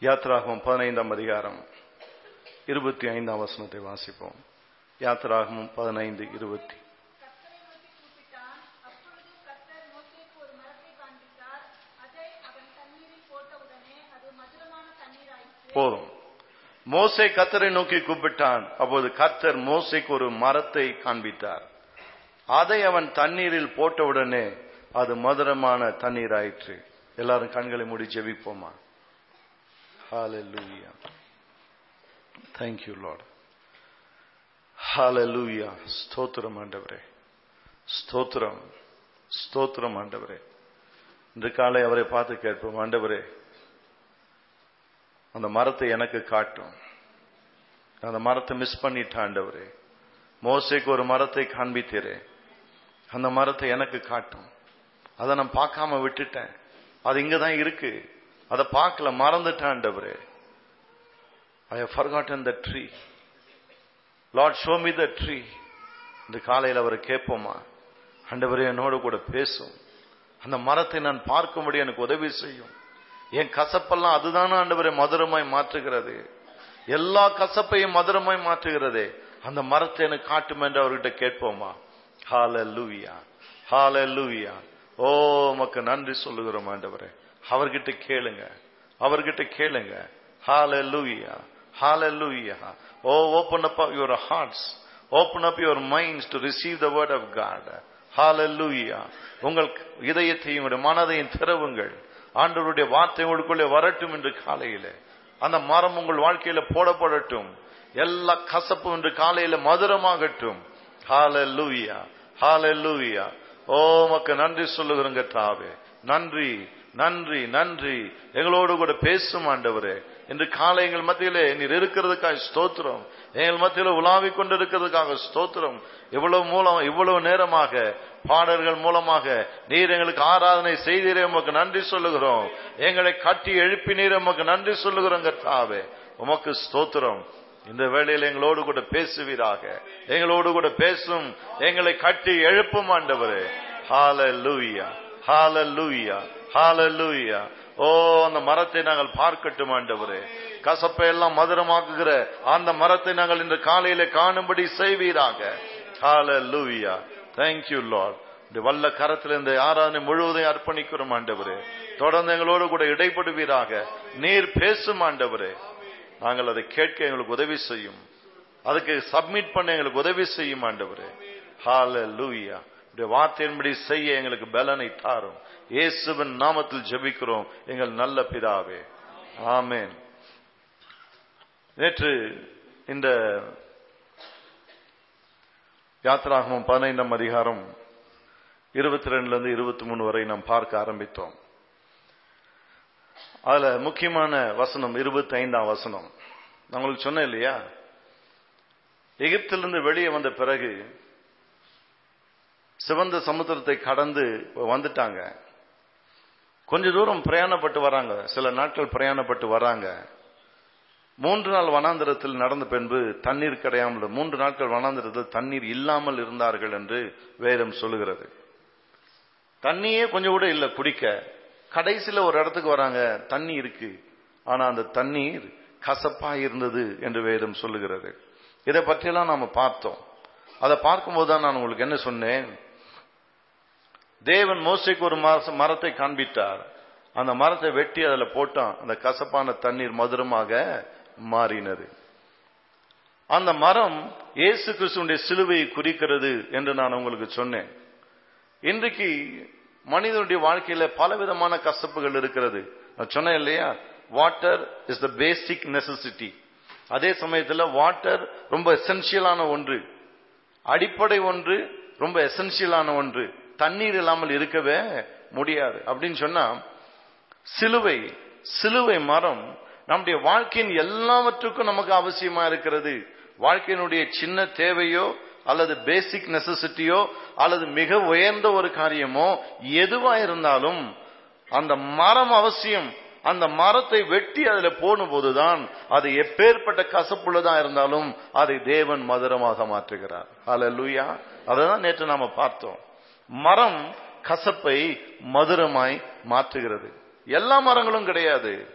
யாத்ராகமம் பதினைந்தாம் அதிகாரம் இருபத்தி ஐந்தாம் வசனத்தை வாசிப்போம் யாத்ராகமம் பதினைந்து இருபத்தி கர்த்தரை நோக்கி கூப்பிட்டான் அப்பொழுது கர்த்தர் மோசேக்கு ஒரு மரத்தை காண்பித்தார் அதை அவன் தண்ணீரில் போட்டவுடனே அது மதுரமான தண்ணீராயிற்று போதும் மோசே கத்தரை நோக்கி கூப்பிட்டான் அப்போது கர்த்தர் மோசேக்கு ஒரு மரத்தை காண்பித்தார் அதை அவன் தண்ணீரில் போட்டவுடனே அது மதுரமான தண்ணீர் ஆயிற்று எல்லாரும் கண்களை மூடி ஜெபிப்போமா ஹalleluya thank you lord ஹalleluya ஸ்தோத்திரம் ஆண்டவரே ஸ்தோத்திரம் ஸ்தோத்திரம் ஆண்டவரே இன்று காலை அவரை பார்த்து கேட்போம் ஆண்டவரே அந்த மரத்தை எனக்கு காட்டும் நான் அந்த மரத்தை மிஸ் பண்ணிட்டேன் ஆண்டவரே மோசைக்கு ஒரு மரத்தை காண்பித்தீரே அந்த மரத்தை எனக்கு காட்டும் அதை நான் பார்க்காம விட்டுட்டேன் அது இங்க தான் இருக்கு அதை பார்க்கல மறந்துட்டேன் ஆண்டவரே I have forgotten the tree Lord show me the tree இந்த காலையில் அவரை கேட்போமா ஆண்டவரே என்னோட கூட பேசும் அந்த மரத்தை நான் பார்க்கும்படி எனக்கு உதவி செய்யும் என் கசப்பெல்லாம் அதுதானே ஆண்டவரை மதுரமாய் மாற்றுகிறது எல்லா கசப்பையும் மதுரமாய் மாற்றுகிறதே அந்த மரத்தை எனக்கு காட்டும் என்று அவர்கிட்ட கேட்போமா ஹalleluya ஹalleluya ஓ மக்கு நன்றி சொல்லுகிறோம் ஆண்டவரே அவர்கிட்ட கேளுங்க அவர்கிட்ட கேளுங்க hallelujah hallelujah oh open up your hearts open up your minds to receive the word of God hallelujah உங்கள் இதயத்தையும் உங்களுடைய மனதையும் திறவுங்கள் ஆண்டவருடைய வார்த்தை உங்களுக்குள்ளே வரட்டும் என்று காலையிலே அந்த மரம் உங்கள் வாழ்க்கையில போடப்படட்டும் எல்லா கசப்பும் இன்று காலையில மதுரமாகட்டும் ஹalleluya ஹalleluya ஓ மக்கு நன்றி சொல்லுகிறங்க தாவே நன்றி நன்றி நன்றி எங்களோடு கூட பேசும் ஆண்டவரே இன்று காலை எங்கள் மத்தியிலே நீர் இருக்கிறதுக்காக ஸ்தோத்திரம் எங்கள் மத்தியில உலாவிக் கொண்டிருக்கிறதுக்காக ஸ்தோத்திரம் இவ்வளவு மூலம் இவ்வளவு நேரமாக பாடல்கள் மூலமாக நீர் எங்களுக்கு ஆராதனை செய்தீரே உமக்கு நன்றி சொல்லுகிறோம் எங்களை கட்டி எழுப்பினீர் உமக்கு நன்றி சொல்லுகிறோம் கர்த்தாவே உமக்கு ஸ்தோத்திரம் இந்த வேளையில் எங்களோடு கூட பேசுவீராக எங்களோடு கூட பேசும் எங்களை கட்டி எழுப்பும் ஆண்டவரே ஹalleluya ஹalleluya ஹalleluya ஓ அந்த மரத்தை நாங்கள் பார்க்கட்டும் ஆண்டவரே கசப்பை எல்லாம் மதுரமாக்குகிற அந்த மரத்தை நாங்கள் இன்று காலையில காணும்படி செய்வீராக ஹalleluya thank you lord இந்த வல்ல கரத்தில் இந்த ஆராதனை முழுவதையும் அர்ப்பணிக்கிறோம் ஆண்டவரே தொடர்ந்து எங்களோடு கூட இடைப்படுவீராக நீர் பேசும் ஆண்டவரே நாங்கள் அதை கேட்க எங்களுக்கு உதவி செய்யும் அதுக்கு சப்மிட் பண்ண எங்களுக்கு உதவி செய்யும் ஆண்டவரே ஹalleluya இந்த வார்த்தையின்படி செய்ய எங்களுக்கு பலனை தாரும் இயேசுவின் நாமத்தில் ஜெபிக்கிறோம் எங்கள் நல்ல பிதாவே ஆமென் நேற்று இந்த யாத்ராகமம் பதினைந்தாம் அதிகாரம் இருபத்தி ரெண்டுல இருந்து இருபத்தி மூணு வரை நாம் பார்க்க ஆரம்பித்தோம் அதுல முக்கியமான வசனம் இருபத்தி ஐந்தாம் வசனம் நான் உங்களுக்கு சொன்னேன் இல்லையா எகிப்திலிருந்து வெளியே வந்த பிறகு சிவந்த சமுத்திரத்தை கடந்து வந்துட்டாங்க கொஞ்ச தூரம் பிரயாணப்பட்டு வராங்க சில நாட்கள் பிரயாணப்பட்டு வராங்க மூன்று நாள் வனாந்திரத்தில் நடந்த பின்பு தண்ணீர் கிடையாமல் மூன்று நாட்கள் வனாந்திரத்தில் தண்ணீர் இல்லாமல் இருந்தார்கள் என்று வேதம் சொல்லுகிறது தண்ணியே கொஞ்சம் கூட இல்லை குடிக்க கடைசியில் ஒரு இடத்துக்கு வராங்க தண்ணி இருக்கு ஆனா அந்த தண்ணீர் கசப்பா இருந்தது என்று வேதம் சொல்லுகிறது இதை பற்றியெல்லாம் நாம பார்த்தோம் அதை பார்க்கும்போது தான் நான் உங்களுக்கு என்ன சொன்னேன் தேவன் மோசைக்கு ஒரு மர- மரத்தை காண்பித்தார் அந்த மரத்தை வெட்டி அதுல போட்டான் அந்த கசப்பான தண்ணீர் மதுரமாக மாறினது அந்த மரம் இயேசு கிறிஸ்துடைய சிலுவையை குறிக்கிறது என்று நான் உங்களுக்கு சொன்னேன் இன்றைக்கு மனிதனுடைய வாழ்க்கையில பலவிதமான கசப்புகள் இருக்கிறது நான் சொன்னேன் இல்லையா water is the basic necessity அதே சமயத்துல வாட்டர் ரொம்ப எசென்சியலான ஒன்று அடிப்படை ஒன்று ரொம்ப எசென்சியலான ஒன்று தண்ணீர் இல்லாமல் இருக்கவே முடியாது அப்படின்னு சொன்னா சிலுவை சிலுவை மரம் நம்முடைய வாழ்க்கையின் எல்லாவற்றுக்கும் நமக்கு அவசியமா இருக்கிறது வாழ்க்கையினுடைய சின்ன தேவையோ அல்லது பேசிக் நெசசிட்டியோ அல்லது மிக உயர்ந்த ஒரு காரியமோ எதுவா இருந்தாலும் அந்த மரம் அவசியம் அந்த மரத்தை வெட்டி அதுல போடும்போதுதான் அது எப்பேற்பட்ட கசப்புள்ளதா இருந்தாலும் அதை தேவன் மதுரமாக மாற்றுகிறார் அல்லேலூயா அததான் நேற்று நாம பார்த்தோம் மரம் கசப்பை மதுரமாய் மாற்றுகிறது எல்லா மரங்களும் கிடையாது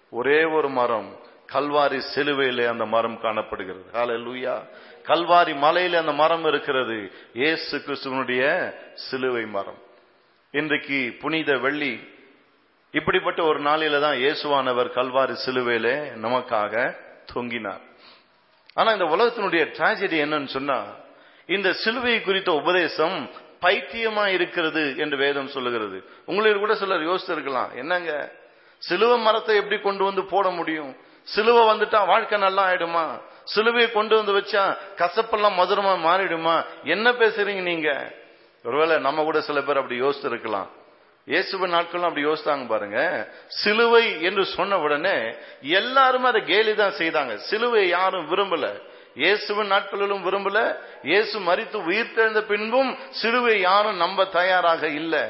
ஒரே ஒரு மரம் கல்வாரி சிலுவையிலே அந்த மரம் காணப்படுகிறது ஹalleluya கல்வாரி மலையில அந்த மரம் இருக்கிறது இயேசு கிறிஸ்துவனுடைய சிலுவை மரம் இன்றைக்கு புனித வெள்ளி இப்படிப்பட்ட ஒரு நாளில தான் இயேசுவானவர் கல்வாரி சிலுவையிலே நமக்காக தொங்கினார் ஆனா இந்த உலகத்தினுடைய டிராஜடி என்னன்னு சொன்னா இந்த சிலுவை குறித்த உபதேசம் பைத்தியமா இருக்கிறது என்று வேதம் சொல்லுகிறது உங்களுக்கு கூட சிலர் யோசிச்சிருக்கலாம் என்னங்க சிலுவை மரத்தை எப்படி கொண்டு வந்து போட முடியும் சிலுவை வந்துட்டா வாழ்க்கை நல்லா ஆயிடுமா சிலுவையை கொண்டு வந்து வச்சா கசப்பெல்லாம் மதுரமா மாறிடுமா என்ன பேசுறீங்க நீங்க ஒருவேளை நம்ம கூட சில பேர் அப்படி யோசிச்சிருக்கலாம் இயேசுவின் நாட்களும் அப்படி யோசித்தாங்க பாருங்க சிலுவை என்று சொன்ன உடனே எல்லாருமே அதை கேலி தான் செய்தாங்க சிலுவை யாரும் விரும்பல இயேசுவின் நாட்களிலும் விரும்பல இயேசு மரித்து உயிர்த்தெழுந்த பின்பும் சிலுவை யாரும் நம்ப தயாராக இல்லை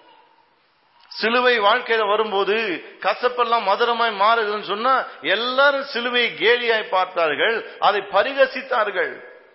சிலுவை வாழ்க்கையில வரும்போது கசப்பெல்லாம் மதுரமாய் மாறுதுன்னு சொன்னா எல்லாரும் சிலுவையை கேலியாய் பார்த்தார்கள் அதை பரிகசித்தார்கள்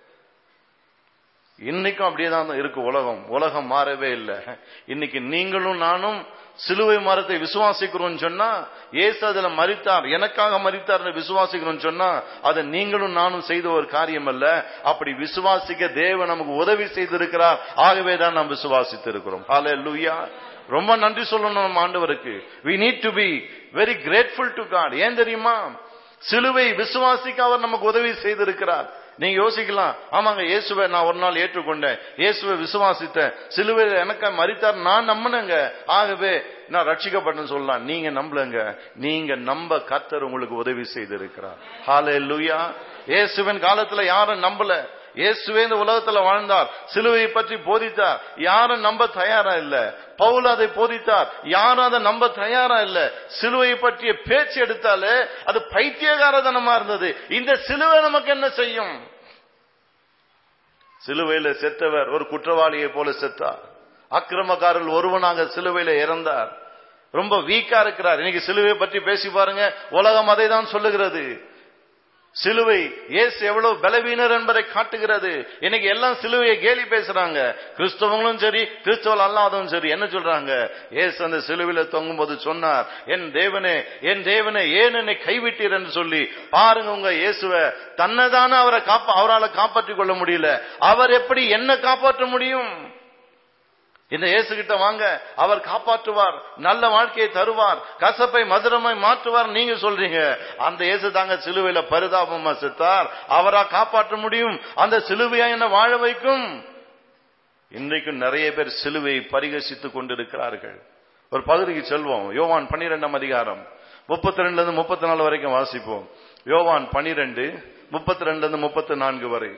இன்னைக்கும் அப்படியேதான் இருக்கு உலகம் உலகம் மாறவே இல்லை இன்னைக்கு நீங்களும் நானும் சிலுவை மரத்தை விசுவாசிக்கிறோம் சொன்னா ஏசு அதுல மறித்தார் எனக்காக மறித்தார் விசுவாசிக்கிறோம் சொன்னா அதை நீங்களும் நானும் செய்த ஒரு காரியம் அல்ல அப்படி விசுவாசிக்க தேவன் நமக்கு உதவி செய்திருக்கிறார் ஆகவே தான் நாம் விசுவாசித்து இருக்கிறோம் ஹalleluya ரொம்ப நன்றி சொல்லணும் நம்ம ஆண்டவருக்கு we need to be very grateful to god ஏன் தெரியுமா சிலுவை விசுவாசிக்க அவர் நமக்கு உதவி செய்திருக்கிறார் நீங்க யோசிக்கலாம் ஆமாங்க இயேசுவை நான் ஒரு நாள் ஏற்றுக்கொண்டேன் இயேசுவை விசுவாசித்தேன் சிலுவையில் எனக்கு மறித்தார் நான் நம்பினேங்க ஆகவே நான் ரட்சிக்கப்பட்டேன்னு சொல்லலாம் நீங்க நம்பலங்க நீங்க நம்ப கத்தர் உங்களுக்கு உதவி செய்திருக்கிறார் ஹாலே லுயா இயேசுவின் காலத்துல யாரும் நம்பல இயேசுவே இந்த உலகத்துல வாழ்ந்தார் சிலுவையை பற்றி போதித்தார் யாரும் நம்ப தயாரா இல்ல பவுல் அதை போதித்தார் யாரும் அதை நம்ப தயாரா இல்ல சிலுவையை பற்றிய பேச்சு எடுத்தாலே அது பைத்தியகாரதனமா இருந்தது இந்த சிலுவை நமக்கு என்ன செய்யும் சிலுவையில செத்தவர் ஒரு குற்றவாளியை போல செத்தார் அக்கிரமக்காரர்கள் ஒருவனாக சிலுவையில இறந்தார் ரொம்ப வீக்கா இருக்கிறார் இன்னைக்கு சிலுவையை பற்றி பேசி பாருங்க உலகம் அதை தான் சொல்லுகிறது சிலுவை இயேசு எவ்வளவு பலவீனர் என்பதை காட்டுகிறது இன்னைக்கு எல்லாம் சிலுவையை கேலி பேசுறாங்க கிறிஸ்தவங்களும் சரி கிறிஸ்தவர்கள் அல்லாதவங்க சரி என்ன சொல்றாங்க இயேசு அந்த சிலுவையில தொங்கும் போது சொன்னார் என் தேவனே என் தேவனே ஏன் என்னை கைவிட்டீர் என்று சொல்லி பாருங்க உங்க இயேசுவ தன்னைதானே அவரை காப்பா அவரால் காப்பாற்றிக் கொள்ள முடியல அவர் எப்படி என்ன காப்பாற்ற முடியும் இந்த இயேசு கிட்ட வாங்க அவர் காப்பாற்றுவார் நல்ல வாழ்க்கையை தருவார் கசப்பை மதுரமாய் மாற்றுவார் நீங்க சொல்றீங்க அந்த இயேசு தாங்க சிலுவையில பரிதாபமா செத்தார் அவரா காப்பாற்ற முடியும் அந்த சிலுவையா என்ன வாழ வைக்கும் இன்றைக்கும் நிறைய பேர் சிலுவையை பரிகசித்துக் கொண்டிருக்கிறார்கள் ஒரு பகுதிக்கு செல்வோம் யோவான் பன்னிரெண்டாம் அதிகாரம் முப்பத்தி ரெண்டுல இருந்து முப்பத்தி நாலு வரைக்கும் வாசிப்போம் யோவான் பனிரெண்டு முப்பத்தி ரெண்டுல இருந்து முப்பத்தி நான்கு வரை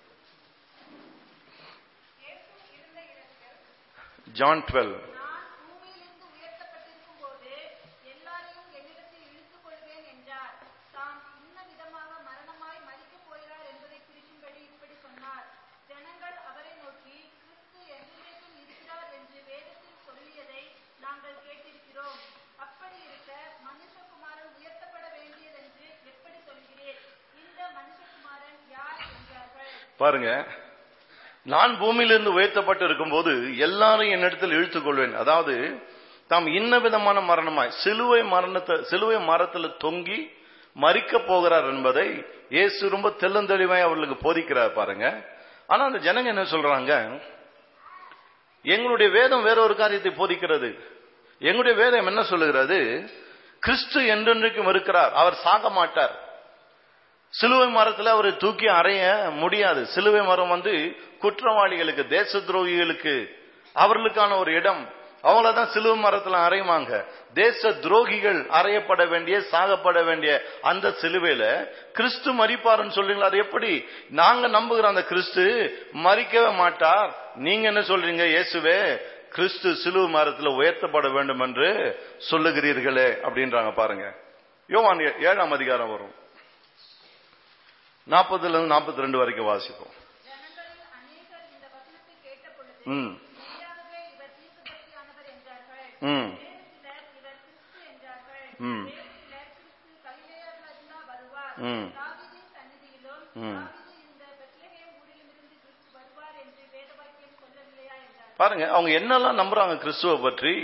ஜான் டுவெல் நான் பூமியிலிருந்து உயர்த்தப்பட்டிருக்கும் போது எல்லாரையும் என்னிடத்தில் இழுத்துக் கொள்வேன் என்றார் தாம் இன்ன விதமாக மரணமாய் மறிக்கப் போகிறார் என்பதை குறிக்கும்படி இப்படி சொன்னார் ஜனங்கள் அவரை நோக்கி கிறிஸ்து என்றென்றைக்கும் இருக்கிறார் என்று வேதத்தில் சொல்லியதை நாங்கள் கேட்டிருக்கிறோம் அப்படி இருக்க மனுஷகுமாரன் உயர்த்தப்பட வேண்டியதென்று எப்படி சொல்கிறேன் இந்த மனுஷகுமாரன் யார் என்றார்கள் பாருங்க நான் பூமியிலிருந்து உயர்த்தப்பட்டு இருக்கும்போது எல்லாரும் என்னிடத்தில் இழுத்துக் கொள்வேன் அதாவது தாம் இன்ன விதமான மரணமாய் சிலுவை மரணத்தை சிலுவை மரத்துல தொங்கி மறிக்க போகிறார் என்பதை இயேசு ரொம்ப தெள்ளந்தெளிவாய் அவர்களுக்கு போதிக்கிறார் பாருங்க ஆனா அந்த ஜனங்க என்ன சொல்றாங்க எங்களுடைய வேதம் வேற ஒரு காரியத்தை போதிக்கிறது எங்களுடைய வேதம் என்ன சொல்லுகிறது கிறிஸ்து என்றென்றைக்கும் இருக்கிறார் அவர் சாக மாட்டார் சிலுவை மரத்துல அவரை தூக்கி அறைய முடியாது சிலுவை மரம் வந்து குற்றவாளிகளுக்கு தேச துரோகிகளுக்கு அவர்களுக்கான ஒரு இடம் அவங்களதான் சிலுவை மரத்துல அறையுவாங்க தேச துரோகிகள் அறையப்பட வேண்டிய சாகப்பட வேண்டிய அந்த சிலுவையில கிறிஸ்து மறிப்பாருன்னு சொல்றீங்களா அது எப்படி நாங்க நம்புகிற அந்த கிறிஸ்து மறிக்கவே மாட்டார் நீங்க என்ன சொல்றீங்க இயேசுவே கிறிஸ்து சிலுவை மரத்துல உயர்த்தப்பட வேண்டும் என்று சொல்லுகிறீர்களே அப்படின்றாங்க பாருங்க யோவான் ஏ- ஏழாம் அதிகாரம் வரும் நாற்பதுல இருந்து நாற்பத்தி ரெண்டு வரைக்கும் வாசிப்போம் ஜனங்களில் அநேகர் இந்த வசனத்தை கேட்ட பொழுது ம் மெய்யாகவே இவர் தீர்க்கதரிசியானவர் என்றார்கள் ம் வேறு சிலர் இவர் கிறிஸ்து என்றார்கள் ம். வேறு சிலர் கிறிஸ்து கலிலேயர்லிருந்தா வருவார் ம். தாவீதின் சந்நிதியிலும் ம். தாவீது இருந்த பெத்லகேம் ஊரிலுமிருந்து கிறிஸ்து வருவார் என்று வேதவாக்கியம் சொல்லவில்லையா என்றார் பாருங்க அவங்க என்னெல்லாம் நம்புறாங்க கிறிஸ்துவ பற்றி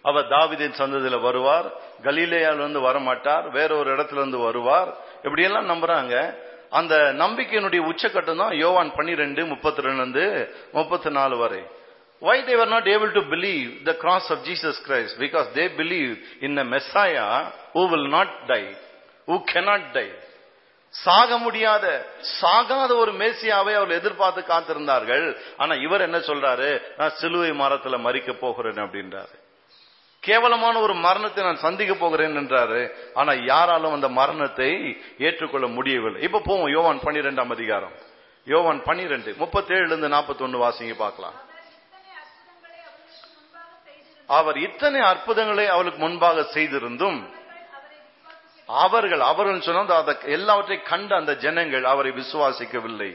அவர் தாவிதின் சந்ததியில வருவார் கலீலேயால இருந்து வரமாட்டார் வேற ஒரு இடத்துல இருந்து வருவார் இப்படி எல்லாம் நம்புறாங்க அந்த நம்பிக்கையினுடைய உச்சக்கட்டம் தான் யோவான் பன்னிரெண்டு முப்பத்தி ரெண்டுல இருந்து முப்பத்தி நாலு வரை why they were not able to believe the cross of Jesus Christ because they believe in a Messiah who will not die who cannot die சாக முடியாத சாகாத ஒரு மேசியாவை அவர் எதிர்பார்த்து காத்திருந்தார்கள் ஆனா இவர் என்ன சொல்றாரு நான் சிலுவை மரத்துல மறிக்க போகிறேன் அப்படின்றாரு கேவலமான ஒரு மரணத்தை நான் சந்திக்க போகிறேன் என்றாரு ஆனா யாராலும் அந்த மரணத்தை ஏற்றுக்கொள்ள முடியவில்லை இப்ப போவோம் யோவான் பன்னிரெண்டாம் அதிகாரம் யோவான் பன்னிரெண்டு முப்பத்தேழுல இருந்து நாற்பத்தி ஒன்னு வாசிங்க பார்க்கலாம் அவர் இத்தனை அற்புதங்களை அவர்களுக்கு முன்பாக செய்திருந்தும் அவர் இத்தனை அற்புதங்களை அவளுக்கு முன்பாக செய்திருந்தும் அவரை அவர்கள் விசுவாசிக்க அவர்கள் சொன்ன அந்த எல்லாவற்றையும் கண்ட அந்த ஜனங்கள் அவரை விசுவாசிக்கவில்லை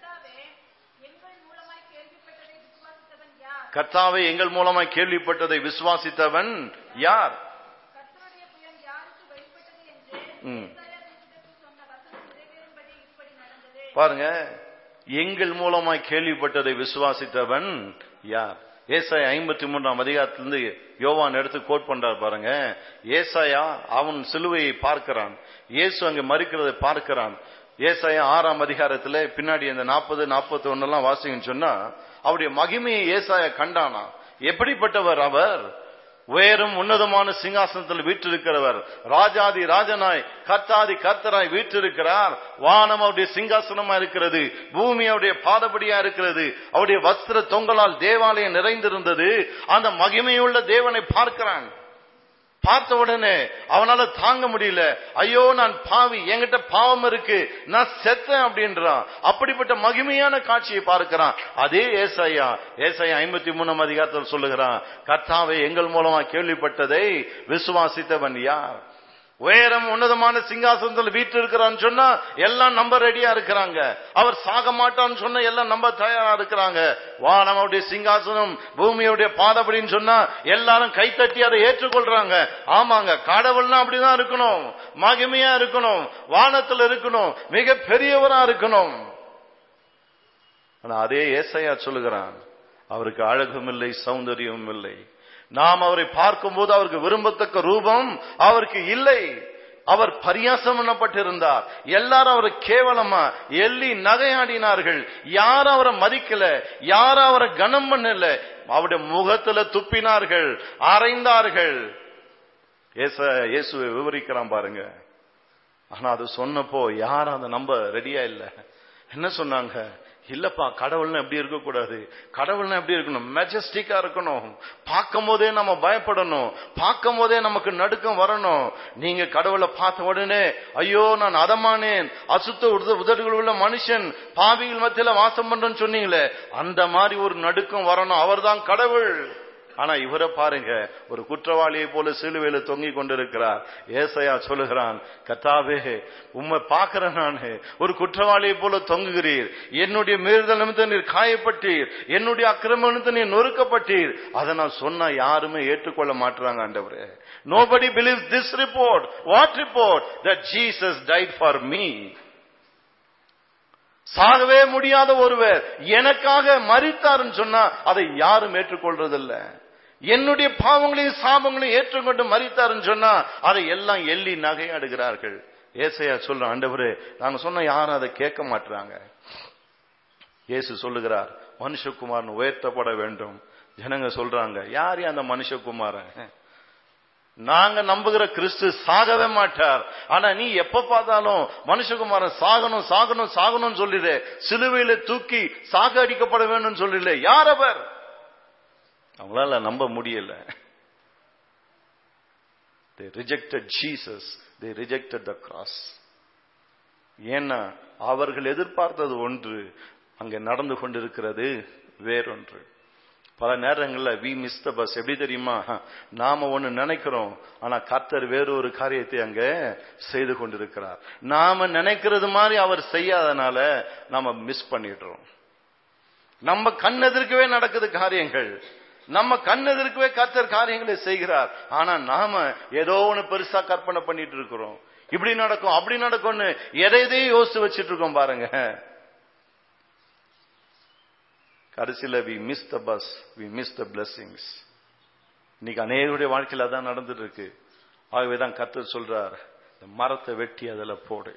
கர்த்தாவே எங்கள் மூலமாய் கேள்விப்பட்டதை விசுவாசித்தவன் யார் கர்த்தாவே எங்கள் மூலமாய் கேள்விப்பட்டதை விசுவாசித்தவன் யார் கர்த்தருடைய புயம் யாருக்கு வெளிப்பட்டது என்று ம். ஏசாயா தீர்க்கதரிசி சொன்ன வசனம் நிறைவேறும்படி இப்படி நடந்தது பாருங்க எங்கள் மூலமாய் கேள்விப்பட்டதை விசுவாசித்தவன் யார் ஏசாயா ஐம்பத்தி மூன்றாம் அதிகாரத்திலிருந்து யோவான் எடுத்து கோட் பண்றார் பாருங்க ஏசாயா அவன் சிலுவையை பார்க்கிறான் இயேசு அங்க மறிக்கிறதை பார்க்கிறான் ஏசாயா ஆறாம் அதிகாரத்துல பின்னாடி இந்த நாற்பது நாற்பத்தி ஒன்னெல்லாம் வாசிங்கன்னு சொன்னா அவருடைய மகிமையை ஏசாயா கண்டானா எப்படிப்பட்டவர் அவர் உயரும் உன்னதமான சிங்காசனத்தில் வீற்றிருக்கிறவர் ராஜாதி ராஜனாய் கர்த்தாதி கர்த்தராய் வீற்றிருக்கிறார் வானம் அவருடைய சிங்காசனமா இருக்கிறது பூமி அவருடைய பாதபடியா இருக்கிறது அவருடைய வஸ்திர தொங்கலால் தேவாலயம் நிறைந்திருந்தது அந்த மகிமையுள்ள தேவனை பார்க்கிறான் பார்த்த உடனே அவனால தாங்க முடியல ஐயோ நான் பாவி என்கிட்ட பாவம் இருக்கு நான் செத்தேன் அப்படின்றான் அப்படிப்பட்ட மகிமையான காட்சியை பார்க்கிறான் அதே ஏசாயா ஏசாயா ஐம்பத்தி மூணாம் அதிகாரத்தில் சொல்லுகிறான் கர்த்தாவை எங்கள் மூலமா கேள்விப்பட்டதை விசுவாசித்தவன் யார் உயரம் உன்னதமான சிங்காசனத்தில் வீட்டு இருக்கிறான்னு சொன்னா எல்லாம் நம்ப ரெடியா இருக்கிறாங்க அவர் சாக மாட்டான்னு சொன்னா எல்லாம் நம்ப தயாரா இருக்கிறாங்க வானம் அவருடைய சிங்காசனம் பூமியுடைய பாதப்படின்னு சொன்னா எல்லாரும் கைத்தட்டி அதை ஏற்றுக்கொள்றாங்க ஆமாங்க கடவுள்னா அப்படிதான் இருக்கணும் மகிமையா இருக்கணும் வானத்துல இருக்கணும் மிக பெரியவரா இருக்கணும் ஆனா அதே ஏசையா சொல்லுகிறான் அவருக்கு அழகும் இல்லை சௌந்தரியமும் இல்லை நாம் அவரை பார்க்கும்போது அவருக்கு விரும்பத்தக்க ரூபம் அவருக்கு இல்லை அவர் பரியாசம் பண்ணப்பட்டிருந்தார் எல்லாரும் அவரை கேவலமா எள்ளி நகையாடினார்கள் யாரும் அவரை மதிக்கல யாரும் அவரை கனம் பண்ணல அவருடைய முகத்துல துப்பினார்கள் அரைந்தார்கள் ஏச இயேசுவை விவரிக்கிறான் பாருங்க ஆனா அது சொன்னப்போ யாரும் அதை நம்ப ரெடியா இல்ல என்ன சொன்னாங்க இல்லப்பா கடவுள்னா எப்படி இருக்கக்கூடாது கடவுள்னா எப்படி இருக்கணும் மெஜஸ்டிக்கா இருக்கணும் பார்க்கும் போதே நம்ம பயப்படணும் பார்க்கும் போதே நமக்கு நடுக்கம் வரணும் நீங்க கடவுளை பார்த்த உடனே ஐயோ நான் அதமானேன் அசுத்த உத- உதடுகள் உள்ள மனுஷன் பாவிகள் மத்தியில வாசம் பண்றேன்னு சொன்னீங்களே அந்த மாதிரி ஒரு நடுக்கம் வரணும் அவர்தான் கடவுள் ஆனா இவரை பாருங்க ஒரு குற்றவாளியை போல சிலுவையில தொங்கிக் கொண்டிருக்கிறார் ஏசையா சொல்லுகிறான் கத்தாவே உம்மை பார்க்கிறேன் நானு ஒரு குற்றவாளியை போல தொங்குகிறீர் என்னுடைய மீறுதல் நிமித்தம் நீர் காயப்பட்டீர் என்னுடைய அக்கிரம நிமித்தம் நீர் நொறுக்கப்பட்டீர் அதை நான் சொன்னா யாருமே ஏற்றுக்கொள்ள மாட்டுறாங்க ஆண்டவரே nobody believes this report what report that jesus died for me சாகவே முடியாத ஒருவர் எனக்காக மரித்தார்னு சொன்னா அதை யாரும் ஏற்றுக்கொள்றதில்ல என்னுடைய பாவங்களையும் சாபங்களையும் ஏற்றுக்கொண்டு மரித்தார்னு சொன்னா அதை எல்லாம் எள்ளி நகையாடுகிறார்கள் ஏசையா சொல்ற ஆண்டவரே நாங்க சொன்ன யாரும் அதை கேட்க மாட்டாங்க இயேசு சொல்லுகிறார் மனுஷகுமாரன் உயர்த்தப்பட வேண்டும் ஜனங்க சொல்றாங்க யார் அந்த மனுஷகுமாரன் நாங்க நம்புகிற கிறிஸ்து சாகவே மாட்டார் ஆனா நீ எப்ப பார்த்தாலும் மனுஷகுமாரன் சாகணும் சாகணும் சாகணும்னு சொல்லிடு சிலுவையில தூக்கி சாக அடிக்கப்பட வேணும்னு சொல்லிடு யார் அவர் அவங்களால நம்ப முடியல they rejected jesus they rejected the cross ஏன்னா அவர்கள் எதிர்பார்த்தது ஒன்று அங்க நடந்து கொண்டிருக்கிறது வேறொன்று பல நேரங்களில் வி மிஸ் த பஸ் எப்படி தெரியுமா நாம ஒண்ணு நினைக்கிறோம் ஆனா கர்த்தர் வேறொரு காரியத்தை அங்க செய்து கொண்டிருக்கிறார் நாம நினைக்கிறது மாதிரி அவர் செய்யாதனால நாம மிஸ் பண்ணிடுறோம் நம்ம கண்ணெதிர்க்கவே நடக்குது காரியங்கள் நம்ம கண்ணெதிர்க்கவே கர்த்தர் காரியங்களை செய்கிறார் ஆனா நாம ஏதோ ஒண்ணு பெருசா கற்பனை பண்ணிட்டு இருக்கிறோம் இப்படி நடக்கும் அப்படி நடக்கும்னு எதை எதையும் யோசிச்சு வச்சிட்டு இருக்கோம் பாருங்க கடைசியில we miss the bus we miss the blessings இன்னைக்கு அநேகருடைய வாழ்க்கையில் அதான் நடந்துட்டு இருக்கு ஆகவேதான் கத்தர் சொல்றார் இந்த மரத்தை வெட்டி அதில் போடு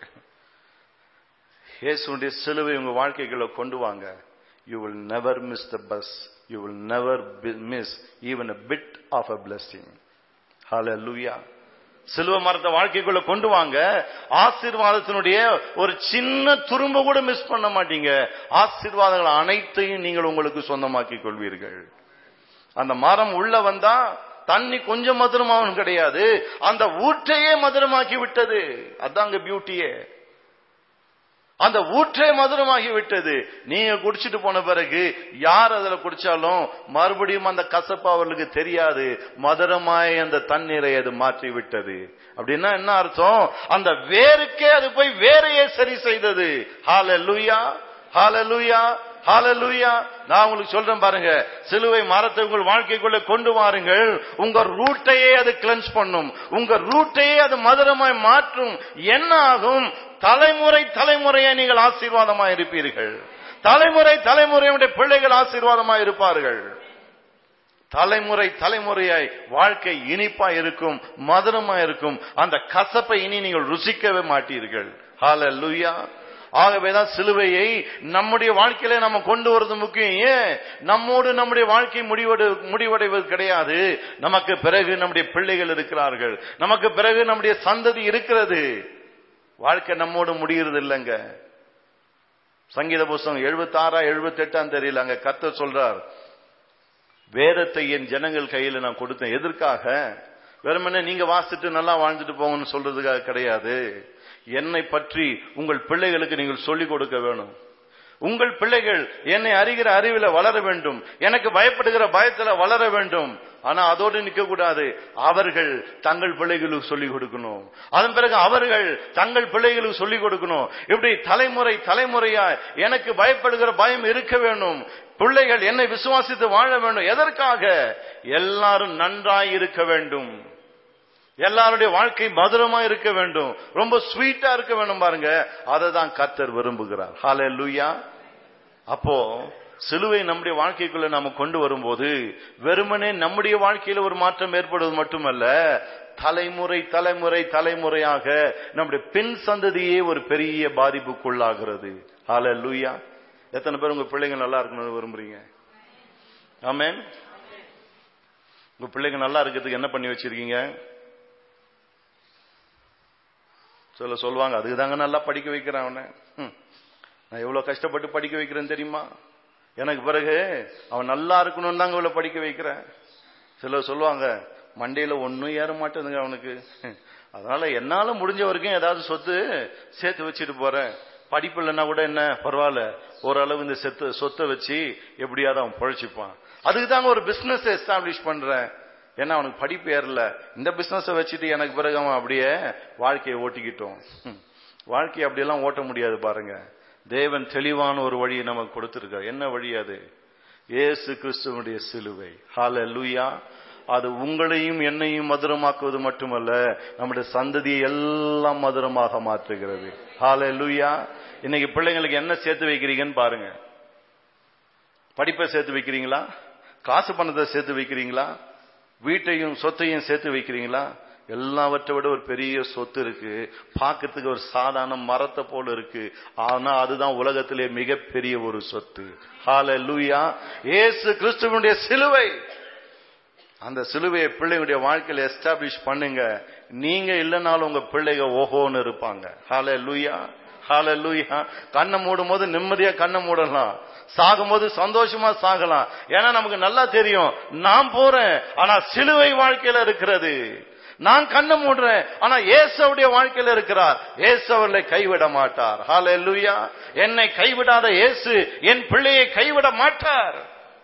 இயேசுடைய சிலுவை உங்க வாழ்க்கைகளை கொண்டு வாங்க you will never miss the bus you will never miss even a bit of a blessing hallelujah சிலுவ மரத்தை வாழ்க்கைக்குள்ள கொண்டு வாங்க ஆசீர்வாதத்தினுடைய ஒரு சின்ன துரும்ப கூட மிஸ் பண்ண மாட்டீங்க ஆசீர்வாதங்கள் அனைத்தையும் நீங்கள் உங்களுக்கு சொந்தமாக்கிக் கொள்வீர்கள் அந்த மரம் உள்ள வந்தா தண்ணி கொஞ்சம் மதுரமாவும் கிடையாது அந்த ஊற்றையே மதுரமாக்கி விட்டது அதாங்க பியூட்டியே அந்த ஊற்றே மதுரமாகி விட்டது நீங்க குடிச்சிட்டு போன பிறகு யார் அதுல குடிச்சாலும் மறுபடியும் அந்த கசப்பு அவர்களுக்கு தெரியாது மதுரமாய் அந்த தண்ணீரை அது மாற்றி விட்டது அப்படின்னா என்ன அர்த்தம் அந்த வேருக்கே அது போய் வேறையே சரி செய்தது ஹாலலூயா ஹாலலூயா ஹாலலூயா நான் உங்களுக்கு சொல்றேன் பாருங்க சிலுவை மரத்தை உங்கள் வாழ்க்கைக்குள்ள கொண்டு வாருங்கள் உங்க ரூட்டையே அது கிளென்ஸ் பண்ணும் உங்க ரூட்டையே அது மதுரமாய் மாற்றும் என்ன ஆகும் தலைமுறை தலைமுறையை நீங்கள் ஆசீர்வாதமாய் இருப்பீர்கள் தலைமுறை தலைமுறையுடைய பிள்ளைகள் ஆசீர்வாதமாய் இருப்பார்கள் தலைமுறை தலைமுறையாய் வாழ்க்கை இனிப்பா இருக்கும் மதுரமா இருக்கும் அந்த கசப்பை இனி நீங்கள் ருசிக்கவே மாட்டீர்கள் ஹalleluya ஆகவேதான் சிலுவையை நம்முடைய வாழ்க்கையில நம்ம கொண்டு வருவது முக்கியம் ஏன் நம்மோடு நம்முடைய வாழ்க்கை முடிவடை முடிவடைவது கிடையாது நமக்கு பிறகு நம்முடைய பிள்ளைகள் இருக்கிறார்கள் நமக்கு பிறகு நம்முடைய சந்ததி இருக்கிறது வாழ்க்கை நம்மோடு முடிகிறது இல்லைங்க சங்கீத புஸ்தகம் எழுபத்தி ஆறா எழுபத்தி எட்டாம் தெரியல அங்க கத்த சொல்றார் வேதத்தை என் ஜனங்கள் கையில நான் கொடுத்தேன் எதற்காக வெறுமனே நீங்க வாசிட்டு நல்லா வாழ்ந்துட்டு போங்கன்னு சொல்றதுக்காக கிடையாது என்னை பற்றி உங்கள் பிள்ளைகளுக்கு நீங்கள் சொல்லிக் கொடுக்க வேணும் உங்கள் பிள்ளைகள் என்னை அறிகிற அறிவில வளர வேண்டும் எனக்கு பயப்படுகிற பயத்துல வளர வேண்டும் ஆனா அதோடு நிக்க கூடாது அவர்கள் தங்கள் பிள்ளைகளுக்கு சொல்லிக் கொடுக்கணும் அதன் பிறகு அவர்கள் தங்கள் பிள்ளைகளுக்கு சொல்லிக் கொடுக்கணும் இப்படி தலைமுறை தலைமுறையா எனக்கு பயப்படுகிற பயம் இருக்க வேண்டும் பிள்ளைகள் என்னை விசுவாசித்து வாழ வேண்டும் எதற்காக எல்லாரும் நன்றாய் இருக்க வேண்டும் எல்லாருடைய வாழ்க்கை மதுரமா இருக்க வேண்டும் ரொம்ப ஸ்வீட்டா இருக்க வேண்டும் பாருங்க அதை தான் கத்தர் விரும்புகிறார் ஹாலே லூயா அப்போ சிலுவை நம்முடைய வாழ்க்கைக்குள்ள நாம கொண்டு வரும்போது வெறுமனே நம்முடைய வாழ்க்கையில ஒரு மாற்றம் ஏற்படுவது மட்டுமல்ல தலைமுறை தலைமுறை தலைமுறையாக நம்முடைய பின் சந்ததியே ஒரு பெரிய பாதிப்புக்குள்ளாகிறது ஹாலே லூயா எத்தனை பேர் உங்க பிள்ளைங்க நல்லா இருக்கணும்னு விரும்புறீங்க ஆமேன் உங்க பிள்ளைங்க நல்லா இருக்கிறதுக்கு என்ன பண்ணி வச்சிருக்கீங்க சொல்ல சொல்லுவாங்க அதுக்கு தாங்க நல்லா படிக்க வைக்கிறேன் அவனை ஹம். நான் எவ்வளவு கஷ்டப்பட்டு படிக்க வைக்கிறேன் தெரியுமா எனக்கு பிறகு அவன் நல்லா இருக்கணும்னு தாங்க இவ்வளவு படிக்க வைக்கிறேன் சிலர் சொல்லுவாங்க மண்டையில ஒன்னும் ஏற மாட்டேதுங்க அவனுக்கு அதனால என்னால முடிஞ்ச வரைக்கும் ஏதாவது சொத்து சேர்த்து வச்சுட்டு போறேன் படிப்பு இல்லைன்னா கூட என்ன பரவாயில்ல ஓரளவு இந்த செத்து சொத்தை வச்சு எப்படியாவது அவன் பொழைச்சிப்பான் அதுக்கு தாங்க ஒரு பிசினஸ் எஸ்டாப்ளிஷ் பண்றேன் ஏன்னா அவனுக்கு படிப்பு ஏறல இந்த பிசினஸை வச்சுட்டு எனக்கு பிறகு அவன் அப்படியே வாழ்க்கையை ஓட்டிக்கிட்டோம் ஹம். வாழ்க்கையை அப்படியெல்லாம் ஓட்ட முடியாது பாருங்க தேவன் தெளிவான ஒரு வழியை நமக்கு கொடுத்திருக்கார் என்ன வழி அது இயேசு கிறிஸ்துவனுடைய சிலுவை ஹalleluya அது உங்களையும் என்னையும் மதுரமாக்குவது மட்டுமல்ல நம்முடைய சந்ததியை எல்லாம் மதுரமாக மாற்றுகிறது ஹalleluya இன்னைக்கு பிள்ளைங்களுக்கு என்ன சேர்த்து வைக்கிறீங்கன்னு பாருங்க படிப்பை சேர்த்து வைக்கிறீங்களா காசு பணத்தை சேர்த்து வைக்கிறீங்களா வீட்டையும் சொத்தையும் சேர்த்து வைக்கிறீங்களா எல்லாவற்றை விட ஒரு பெரிய சொத்து இருக்கு பார்க்கறதுக்கு ஒரு சாதாரண மரத்தை போல இருக்கு ஆனா அதுதான் உலகத்திலே மிகப்பெரிய ஒரு சொத்து ஹalleluya இயேசு கிறிஸ்துவனுடைய சிலுவை அந்த சிலுவையை பிள்ளைங்களுடைய வாழ்க்கையில எஸ்டாப்ளிஷ் பண்ணுங்க நீங்க இல்லைனாலும் உங்க பிள்ளைங்க ஓஹோன்னு இருப்பாங்க ஹalleluya ஹalleluya கண்ணை மூடும் போது நிம்மதியா கண்ணை மூடலாம் சாகும் போது சந்தோஷமா சாகலாம் ஏன்னா நமக்கு நல்லா தெரியும் நான் போறேன் ஆனா சிலுவை வாழ்க்கையில இருக்கிறது நான் கண்ணை மூடுறேன் ஆனா ஏசவுடைய வாழ்க்கையில இருக்கிறார் ஏசு அவர்களை கைவிட மாட்டார் ஹalleluya என்னை கைவிடாத இயேசு என் பிள்ளையை கைவிட மாட்டார்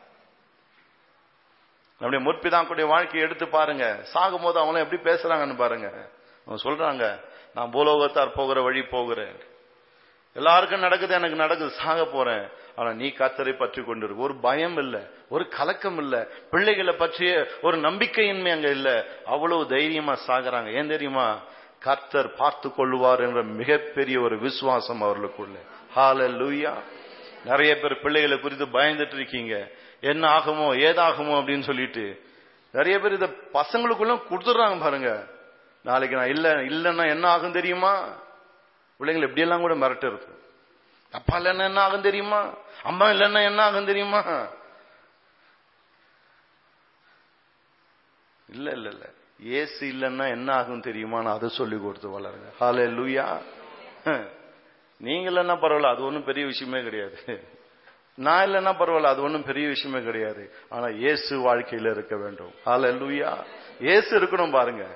நம்முடைய முற்பிதாக்குடைய வாழ்க்கையை எடுத்து பாருங்க சாகும் போது அவங்களும் எப்படி பேசுறாங்கன்னு பாருங்க அவங்க சொல்றாங்க நான் பூலோகத்தார் போகிற வழி போகிறேன் எல்லாருக்கும் நடக்குது எனக்கு நடக்குது சாக போறேன் ஆனா நீ கத்தரை பற்றி கொண்டிருக்கு ஒரு பயம் இல்ல ஒரு கலக்கம் இல்ல பிள்ளைகளை பற்றிய ஒரு நம்பிக்கையின்மை அங்க இல்ல அவ்வளவு தைரியமா சாகுறாங்க ஏன் தெரியுமா கர்த்தர் பார்த்து கொள்ளுவார் என்ற மிகப்பெரிய ஒரு விசுவாசம் அவர்களுக்குள்ள ஹalleluya நிறைய பேர் பிள்ளைகளை குறித்து பயந்துட்டு இருக்கீங்க என்ன ஆகுமோ ஏதாகுமோ அப்படின்னு சொல்லிட்டு நிறைய பேர் இத பசங்களுக்குள்ள கொடுத்துடுறாங்க பாருங்க நாளைக்கு நான் இல்ல இல்லைன்னா என்ன ஆகும் தெரியுமா பிள்ளைங்களை எப்படியெல்லாம் கூட மிரட்டுறது அப்பா இல்லைன்னா என்ன ஆகும் தெரியுமா அம்மா இல்லைன்னா என்ன ஆகும் தெரியுமா இல்ல இல்ல இல்ல ஏசு இல்லைன்னா என்ன ஆகும் தெரியுமான்னு அதை சொல்லி கொடுத்து வளருங்க ஹாலே லூயா நீங்க இல்லைன்னா பரவாயில்ல அது ஒன்றும் பெரிய விஷயமே கிடையாது நான் இல்லைன்னா பரவாயில்ல அது ஒன்றும் பெரிய விஷயமே கிடையாது ஆனா இயேசு வாழ்க்கையில இருக்க வேண்டும் ஹாலே லூயா இயேசு இருக்கணும் பாருங்க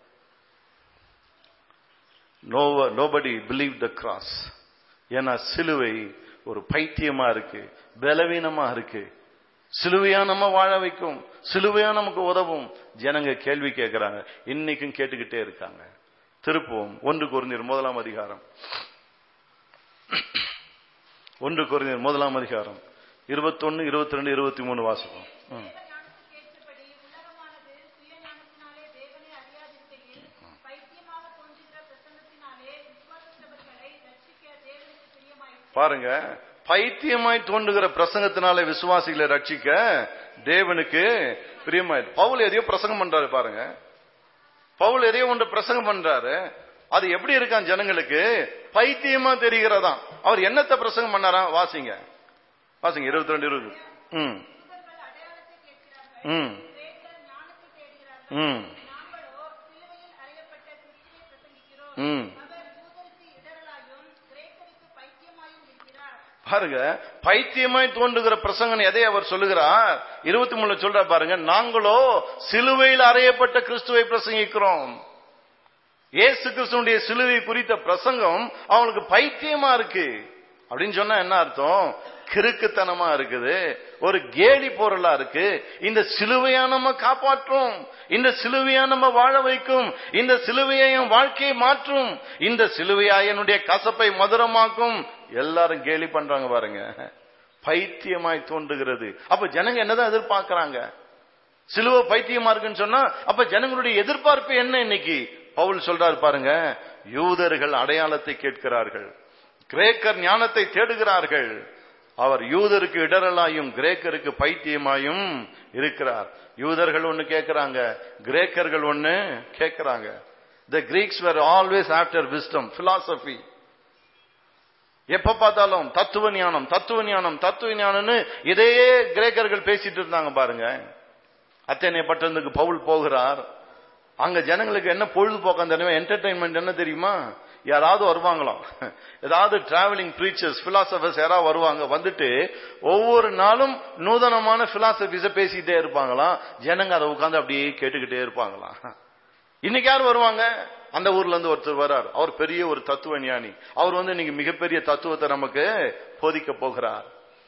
no nobody believe the cross ஏன்னா சிலுவை ஒரு பைத்தியமா இருக்கு பலவீனமா இருக்கு சிலுவையா நம்ம வாழ வைக்கும் சிலுவையா நமக்கு உதவும் ஜனங்க கேள்வி கேட்கிறாங்க இன்னைக்கும் கேட்டுக்கிட்டே இருக்காங்க திருப்புவோம் ஒன்று குறைந்தர் முதலாம் அதிகாரம் ஒன்று குறைந்தர் முதலாம் அதிகாரம் இருபத்தொன்னு இருபத்தி ரெண்டு இருபத்தி மூணு வாசகம் ம். ஞானத்துக்கு ஏற்றபடி உலகமானது சுய ஞானத்தினாலே தேவனை அறியாதிருக்கையில் பைத்தியமாக தோன்றுகிற பிரசங்கத்தினாலே விசுவாசித்தவர்களை ரட்சிக்க தேவனுக்கு பிரியமாயிற்று பாருங்க பைத்தியமாய் தோன்றுகிற பிரசங்கத்தினால விசுவாசிகளை ரட்சிக்க தேவனுக்கு பிரியமாய் பவுல் எதையோ பிரசங்கம் பண்றாரு பாருங்க பவுல் எதையோ ஒன்று பிரசங்கம் பண்றாரு அது எப்படி இருக்கான் ஜனங்களுக்கு பைத்தியமா தெரிகிறதாம் அவர் என்னத்தை பிரசங்கம் பண்ணாரா வாசிங்க வாசிங்க இருபத்தி ரெண்டு இருபது ம் யூதர்கள் அடையாளத்தை கேட்கிறார்கள் ம் கிரேக்கர் ஞானத்தை தேடுகிறார்கள் ம் நாங்களோ சிலுவையில் அறையப்பட்ட கிறிஸ்துவை பிரசங்கிக்கிறோம் ம் அவர் யூதருக்கு இடரலாயும் கிரேக்கருக்கு பைத்தியமாயும் இருக்கிறார் பாருங்க பைத்தியமாய் தோன்றுகிற பிரசங்கன் எதை அவர் சொல்லுகிறார் இருபத்தி மூணுல சொல்ற பாருங்க நாங்களோ சிலுவையில் அறையப்பட்ட கிறிஸ்துவை பிரசங்கிக்கிறோம் இயேசு கிறிஸ்துடைய சிலுவை குறித்த பிரசங்கம் அவங்களுக்கு பைத்தியமா இருக்கு அப்படின்னு சொன்னா என்ன அர்த்தம் கிறுக்குத்தனமா இருக்குது ஒரு கேலி பொருளா இருக்கு இந்த சிலுவையா நம்ம காப்பாற்றும் இந்த சிலுவையா நம்ம வாழ வைக்கும் இந்த சிலுவையை என் வாழ்க்கையை மாற்றும் இந்த சிலுவையா என்னுடைய கசப்பை மதுரமாக்கும் எல்லாரும் கேலி பண்றாங்க பாருங்க பைத்தியமாய் தோன்றுகிறது அப்ப ஜனங்க என்னதான் எதிர்பார்க்கறாங்க சிலுவை பைத்தியமா இருக்குன்னு சொன்னா அப்ப ஜனங்களுடைய எதிர்பார்ப்பு என்ன இன்னைக்கு பவுல் சொல்றாரு பாருங்க யூதர்கள் அடையாளத்தை கேட்கிறார்கள் கிரேக்கர் ஞானத்தை தேடுகிறார்கள் அவர் யூதருக்கு இடரலாயும் கிரேக்கருக்கு பைத்தியமாயும் இருக்கிறார் யூதர்கள் ஒண்ணு கேட்கிறாங்க கிரேக்கர்கள் ஒண்ணு கேட்கிறாங்க the Greeks were always after wisdom philosophy எப்ப பார்த்தாலும் தத்துவ ஞானம் தத்துவ ஞானம் தத்துவ ஞானம்னு இதையே கிரேக்கர்கள் பேசிட்டு இருந்தாங்க பாருங்க அத்தனை பட்டணத்துக்கு பவுல் போகிறார் அங்க ஜனங்களுக்கு என்ன பொழுதுபோக்கம் தெரியுமா என்டர்டைன்மெண்ட் என்ன தெரியுமா யாராவது வருவாங்களாம் ஏதாவது டிராவலிங் ப்ரீச்சர்ஸ் பிலாசபர்ஸ் யாராவது வருவாங்க வந்துட்டு ஒவ்வொரு நாளும் நூதனமான பிலாசபிஸ பேசிக்கிட்டே இருப்பாங்களாம் ஜனங்க அதை உட்கார்ந்து அப்படியே கேட்டுக்கிட்டே இருப்பாங்களாம் இன்னைக்கு யார் வருவாங்க அந்த ஊர்ல இருந்து ஒருத்தர் வரார் அவர் பெரிய ஒரு தத்துவ ஞானி அவர் வந்து இன்னைக்கு மிகப்பெரிய தத்துவத்தை நமக்கு போதிக்க போகிறார்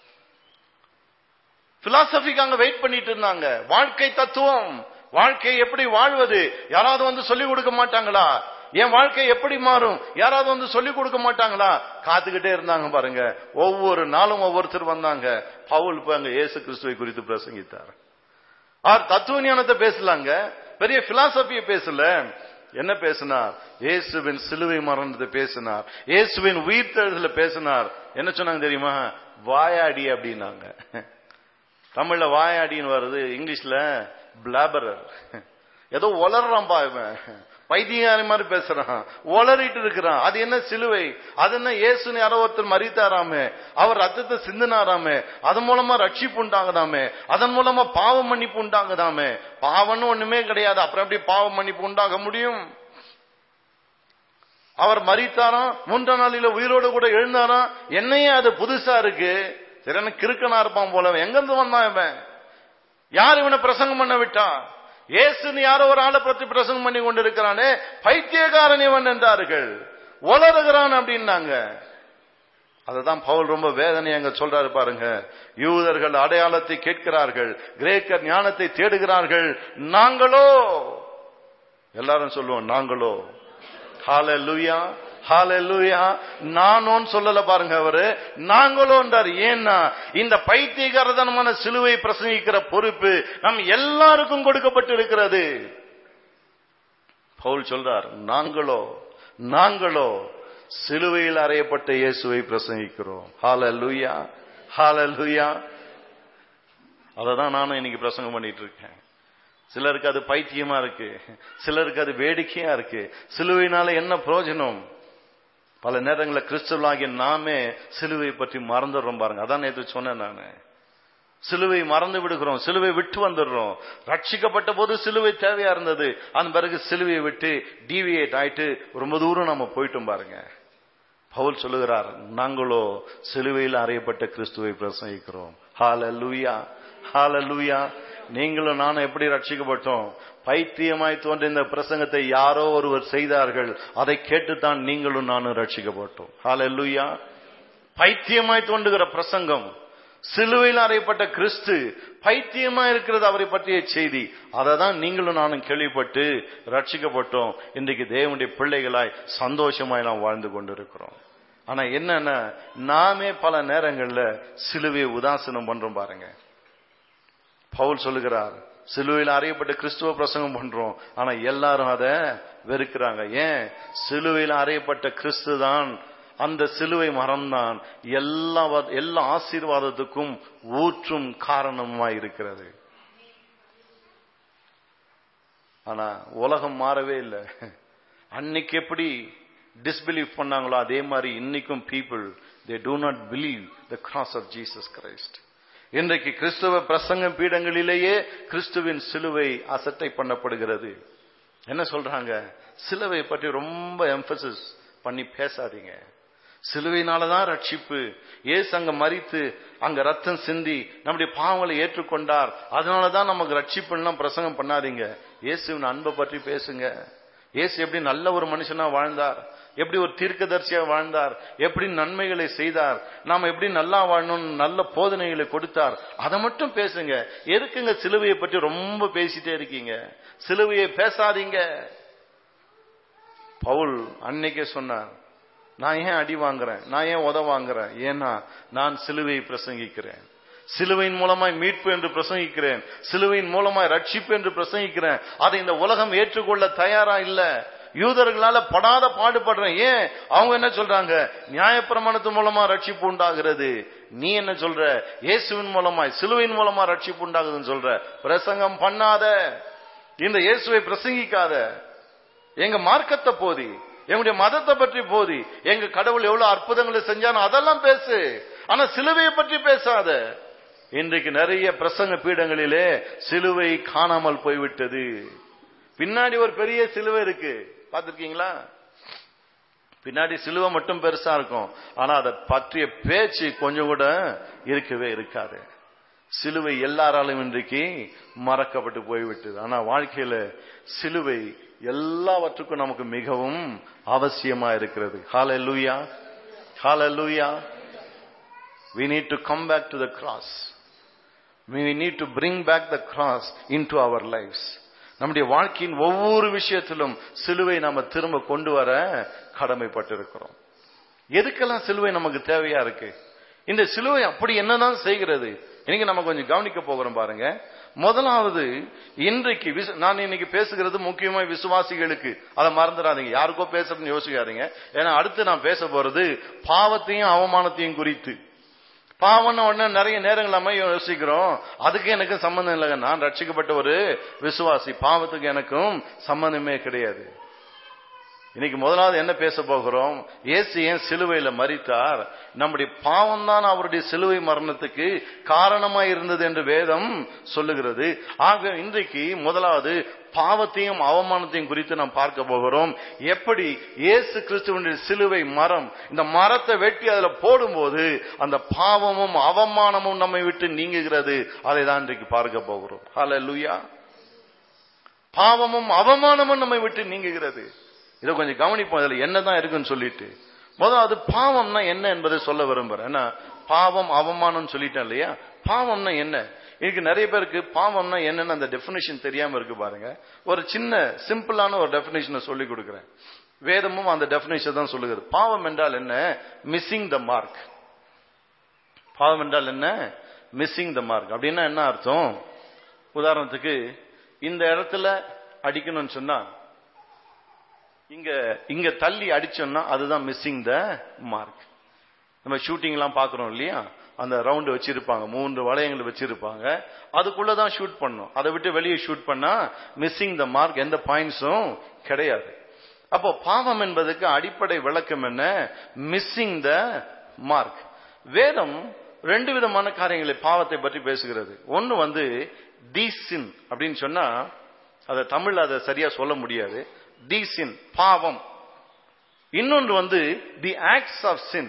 பிலாசபிக்கு அங்க வெயிட் பண்ணிட்டு இருந்தாங்க வாழ்க்கை தத்துவம் வாழ்க்கை எப்படி வாழ்வது யாராவது வந்து சொல்லிக் கொடுக்க மாட்டாங்களா என் வாழ்க்கை எப்படி மாறும் யாராவது வந்து சொல்லிக் கொடுக்க மாட்டாங்களா காத்துக்கிட்டே இருந்தாங்க பாருங்க ஒவ்வொரு நாளும் ஒவ்வொருத்தர் வந்தாங்க பவுல் இப்ப அங்க இயேசு கிறிஸ்துவை குறித்து பிரசங்கித்தார் அவர் தத்துவ ஞானத்தை பேசலாங்க பெரிய பிலாசபியை பேசல என்ன பேசினார் இயேசுவின் சிலுவை மரணத்தை பேசினார் இயேசுவின் உயிர்த்தெழுதல பேசினார் என்ன சொன்னாங்க தெரியுமா வாயாடி அப்படின்னாங்க தமிழ்ல வாயாடின்னு வருது இங்கிலீஷ்ல பிளாபரர் ஏதோ வளர்றான்பா இவன் பைத்தியகாரி மாதிரி பேசுறான் ஒளறிட்டு இருக்கிறான் அது என்ன சிலுவை அது என்ன இயேசுன்னு யாரோ ஒருத்தர் மறித்தாராமே அவர் ரத்தத்தை சிந்தினாராமே அதன் மூலமா ரட்சிப்பு உண்டாகுதாமே அதன் மூலமா பாவ மன்னிப்பு உண்டாகுதாமே பாவம்னு ஒண்ணுமே கிடையாது அப்புறம் எப்படி பாவ மன்னிப்பு உண்டாக முடியும் அவர் மறித்தாராம் மூன்றாம் நாளில உயிரோடு கூட எழுந்தாராம் என்னையே அது புதுசா இருக்கு சரி எனக்கு கிறுக்கனா இருப்பான் போல எங்கிருந்து வந்தான் இவன் யார் இவனை பிரசங்கம் பண்ண விட்டான் ஏசுன்னு யாரோ ஒரு ஆளை பத்தி பிரசங்கம் பண்ணி கொண்டு இருக்கிறானே பைத்தியக்காரன் இவன் என்றார்கள் உளறுகிறான் அப்படின்னாங்க அதுதான் பவுல் ரொம்ப வேதனை அங்க சொல்றாரு பாருங்க யூதர்கள் அடையாளத்தை கேட்கிறார்கள் கிரேக்கர் ஞானத்தை தேடுகிறார்கள் நாங்களோ எல்லாரும் சொல்லுவோம் நாங்களோ ஹாலூயா ஹாலூயா நானோன்னு சொல்லல பாருங்க அவரு நாங்களோன்றார் ஏன்னா இந்த பைத்தியகாரதனமான சிலுவை பிரசங்கிக்கிற பொறுப்பு நம் எல்லாருக்கும் கொடுக்கப்பட்டு இருக்கிறது பவுல் சொல்றார் நாங்களோ நாங்களோ சிலுவையில் அறையப்பட்ட இயேசுவை பிரசங்கிக்கிறோம் ஹாலூயா ஹாலூயா அதை தான் நானும் இன்னைக்கு பிரசங்கம் பண்ணிட்டு இருக்கேன் சிலருக்கு அது பைத்தியமா இருக்கு சிலருக்கு அது வேடிக்கையா இருக்கு சிலுவையினால என்ன பிரயோஜனம் பல நேரங்களில் கிறிஸ்துவலாகிய நாமே சிலுவை பற்றி மறந்துடுறோம் பாருங்க அதான் நேற்று சொன்னேன் நானு சிலுவை மறந்து விடுகிறோம் சிலுவை விட்டு வந்துடுறோம் ரட்சிக்கப்பட்ட போது சிலுவை தேவையா இருந்தது அதன் பிறகு சிலுவையை விட்டு டிவியேட் ஆயிட்டு ரொம்ப தூரம் நம்ம போயிட்டோம் பாருங்க பவுல் சொல்லுகிறார் நாங்களோ சிலுவையில் அறையப்பட்ட கிறிஸ்துவை பிரசங்கிக்கிறோம் ஹால லூயா ஹால லூயா நீங்களும் நானும் எப்படி ரட்சிக்கப்பட்டோம் பைத்தியமாய் தோன்ற இந்த பிரசங்கத்தை யாரோ ஒருவர் செய்தார்கள் அதை கேட்டுத்தான் நீங்களும் நானும் ரட்சிக்கப்பட்டோம் ஹால லூயா பைத்தியமாய் தோன்றுகிற பிரசங்கம் சிலுவையில் அறையப்பட்ட கிறிஸ்து பைத்தியமா இருக்கிறது அவரை பற்றிய செய்தி அதை தான் நீங்களும் நானும் கேள்விப்பட்டு ரட்சிக்கப்பட்டோம் இன்றைக்கு தேவனுடைய பிள்ளைகளாய் சந்தோஷமாய் நாம் வாழ்ந்து கொண்டிருக்கிறோம் ஆனா என்னன்னா நாமே பல நேரங்கள்ல சிலுவையை உதாசனம் பண்றோம் பாருங்க பவுல் சொல்லுகிறார் சிலுவையில் அறையப்பட்ட கிறிஸ்துவ பிரசங்கம் பண்றோம் ஆனா எல்லாரும் அதை வெறுக்கிறாங்க ஏன் சிலுவையில் அறையப்பட்ட கிறிஸ்து தான் அந்த சிலுவை மரம்தான் எல்லா எல்லா ஆசீர்வாதத்துக்கும் ஊற்றும் காரணமா இருக்கிறது ஆனா உலகம் மாறவே இல்லை அன்னைக்கு எப்படி டிஸ்பிலீவ் பண்ணாங்களோ அதே மாதிரி இன்னைக்கும் people they do not believe the cross of Jesus Christ இன்றைக்கு கிறிஸ்துவ பிரசங்க பீடங்களிலேயே கிறிஸ்துவின் சிலுவை அசட்டை பண்ணப்படுகிறது என்ன சொல்றாங்க சிலுவை பற்றி ரொம்ப எம்பசிஸ் பண்ணி பேசாதீங்க சிலுவையினாலதான் ரட்சிப்பு ஏசு அங்க மறித்து அங்க ரத்தம் சிந்தி நம்முடைய பாவங்களை ஏற்றுக்கொண்டார் அதனாலதான் நமக்கு ரட்சிப்புலாம் பிரசங்கம் பண்ணாதீங்க இயேசுவின் அன்பை பற்றி பேசுங்க இயேசு எப்படி நல்ல ஒரு மனுஷனா வாழ்ந்தார் எப்படி ஒரு தீர்க்கதரிசியா வாழ்ந்தார் எப்படி நன்மைகளை செய்தார் நாம எப்படி நல்லா வாழணும்னு நல்ல போதனைகளை கொடுத்தார் அதை மட்டும் பேசுங்க எதுக்குங்க சிலுவையை பற்றி ரொம்ப பேசிட்டே இருக்கீங்க சிலுவையை பேசாதீங்க பவுல் அன்னைக்கே சொன்னார் நான் ஏன் அடி வாங்குறேன் நான் ஏன் உத வாங்குறேன் ஏன்னா நான் சிலுவையை பிரசங்கிக்கிறேன் சிலுவையின் மூலமாய் மீட்பு என்று பிரசங்கிக்கிறேன் சிலுவையின் மூலமாய் ரட்சிப்பு என்று பிரசங்கிக்கிறேன் அதை இந்த உலகம் ஏற்றுக்கொள்ள தயாரா இல்ல யூதர்களால படாத பாடுபடுறேன் ஏன் அவங்க என்ன சொல்றாங்க நியாயப்பிரமாணத்து மூலமா ரட்சிப்பு உண்டாகிறது நீ என்ன சொல்ற இயேசுவின் மூலமாய் சிலுவையின் மூலமா ரட்சிப்பு உண்டாகுதுன்னு சொல்ற பிரசங்கம் பண்ணாத இந்த இயேசுவை பிரசங்கிக்காத எங்க மார்க்கத்தை போதி எங்களுடைய மதத்தை பற்றி போதி எங்க கடவுள் எவ்வளவு அற்புதங்களை செஞ்சானோ அதெல்லாம் பேசு ஆனா சிலுவையை பற்றி பேசாத இன்றைக்கு நிறைய பிரசங்க பீடங்களிலே சிலுவை காணாமல் போய்விட்டது பின்னாடி ஒரு பெரிய சிலுவை இருக்கு பார்த்திருக்கீங்களா பின்னாடி சிலுவை மட்டும் பெருசா இருக்கும் ஆனா அதை பற்றிய பேச்சு கொஞ்சம் கூட இருக்கவே இருக்காது சிலுவை எல்லாராலும் இன்றைக்கு மறக்கப்பட்டு போய்விட்டது ஆனா வாழ்க்கையில சிலுவை எல்லாவற்றுக்கும் நமக்கு மிகவும் அவசியமா இருக்கிறது ஹால லூயா ஹால லூயா we need to come back to the cross we need to bring back the cross into our lives நம்முடைய வாழ்க்கையின் ஒவ்வொரு விஷயத்திலும் சிலுவை நாம திரும்ப கொண்டு வர கடமைப்பட்டிருக்கிறோம் எதுக்கெல்லாம் சிலுவை நமக்கு தேவையா இருக்கு இந்த சிலுவை அப்படி என்னதான் செய்கிறது இன்னைக்கு நம்ம கொஞ்சம் கவனிக்க போகிறோம் பாருங்க முதலாவது இன்றைக்கு நான் இன்னைக்கு பேசுகிறது முக்கியமா விசுவாசிகளுக்கு அதை மறந்துடாதீங்க யாருக்கோ பேசுறதுன்னு யோசிக்காதீங்க ஏன்னா அடுத்து நான் பேச போறது பாவத்தையும் அவமானத்தையும் குறித்து பாவம்னு உடனே நிறைய நேரங்கள் நம்ம யோசிக்கிறோம் அதுக்கு எனக்கு சம்பந்தம் இல்லைங்க நான் ரட்சிக்கப்பட்ட ஒரு விசுவாசி பாவத்துக்கு எனக்கும் சம்பந்தமே கிடையாது இன்னைக்கு முதலாவது என்ன பேச போகிறோம் இயேசு ஏன் சிலுவையில மறித்தார் நம்முடைய பாவம் தான் அவருடைய சிலுவை மரணத்துக்கு காரணமா இருந்தது என்று வேதம் சொல்லுகிறது ஆக இன்றைக்கு முதலாவது பாவத்தையும் அவமானத்தையும் குறித்து நாம் பார்க்க போகிறோம் எப்படி இயேசு கிறிஸ்துவனுடைய சிலுவை மரம் இந்த மரத்தை வெட்டி அதுல போடும்போது அந்த பாவமும் அவமானமும் நம்மை விட்டு நீங்குகிறது அதை தான் இன்றைக்கு பார்க்க போகிறோம் ஹல லுயா பாவமும் அவமானமும் நம்மை விட்டு நீங்குகிறது இதை கொஞ்சம் கவனிப்போம் இதுல என்னதான் இருக்குன்னு சொல்லிட்டு முதல்ல அது பாவம்னா என்ன என்பதை சொல்ல விரும்புறேன் ஏன்னா பாவம் அவமானம் சொல்லிட்டேன் இல்லையா பாவம்னா என்ன இன்னைக்கு நிறைய பேருக்கு பாவம்னா என்னன்னு அந்த டெபினேஷன் தெரியாம இருக்கு பாருங்க ஒரு சின்ன சிம்பிளான ஒரு டெபினேஷனை சொல்லி கொடுக்குறேன் வேதமும் அந்த டெபினேஷன் தான் சொல்லுகிறது பாவம் என்றால் என்ன மிஸ்ஸிங் த மார்க் பாவம் என்றால் என்ன மிஸ்ஸிங் த மார்க் அப்படின்னா என்ன அர்த்தம் உதாரணத்துக்கு இந்த இடத்துல அடிக்கணும்னு சொன்னா இங்க இங்க தள்ளி அடிச்சோம்னா அதுதான் மிஸ்ஸிங் த மார்க் நம்ம ஷூட்டிங் எல்லாம் பாக்குறோம் இல்லையா அந்த ரவுண்டு வச்சிருப்பாங்க மூன்று வளையங்கள் வச்சிருப்பாங்க அதுக்குள்ளதான் ஷூட் பண்ணும் அதை விட்டு வெளியே ஷூட் பண்ணா மிஸ்ஸிங் த மார்க் எந்த பாயிண்ட்ஸும் கிடையாது அப்போ பாவம் என்பதுக்கு அடிப்படை விளக்கம் என்ன மிஸ்ஸிங் த மார்க் வேதம் ரெண்டு விதமான காரியங்களை பாவத்தை பற்றி பேசுகிறது ஒன்னு வந்து தி சின் அப்படின்னு சொன்னா அதை தமிழ்ல அதை சரியா சொல்ல முடியாது தி சின் பாவம் இன்னொன்று வந்து தி ஆக்ட்ஸ் ஆஃப் சின்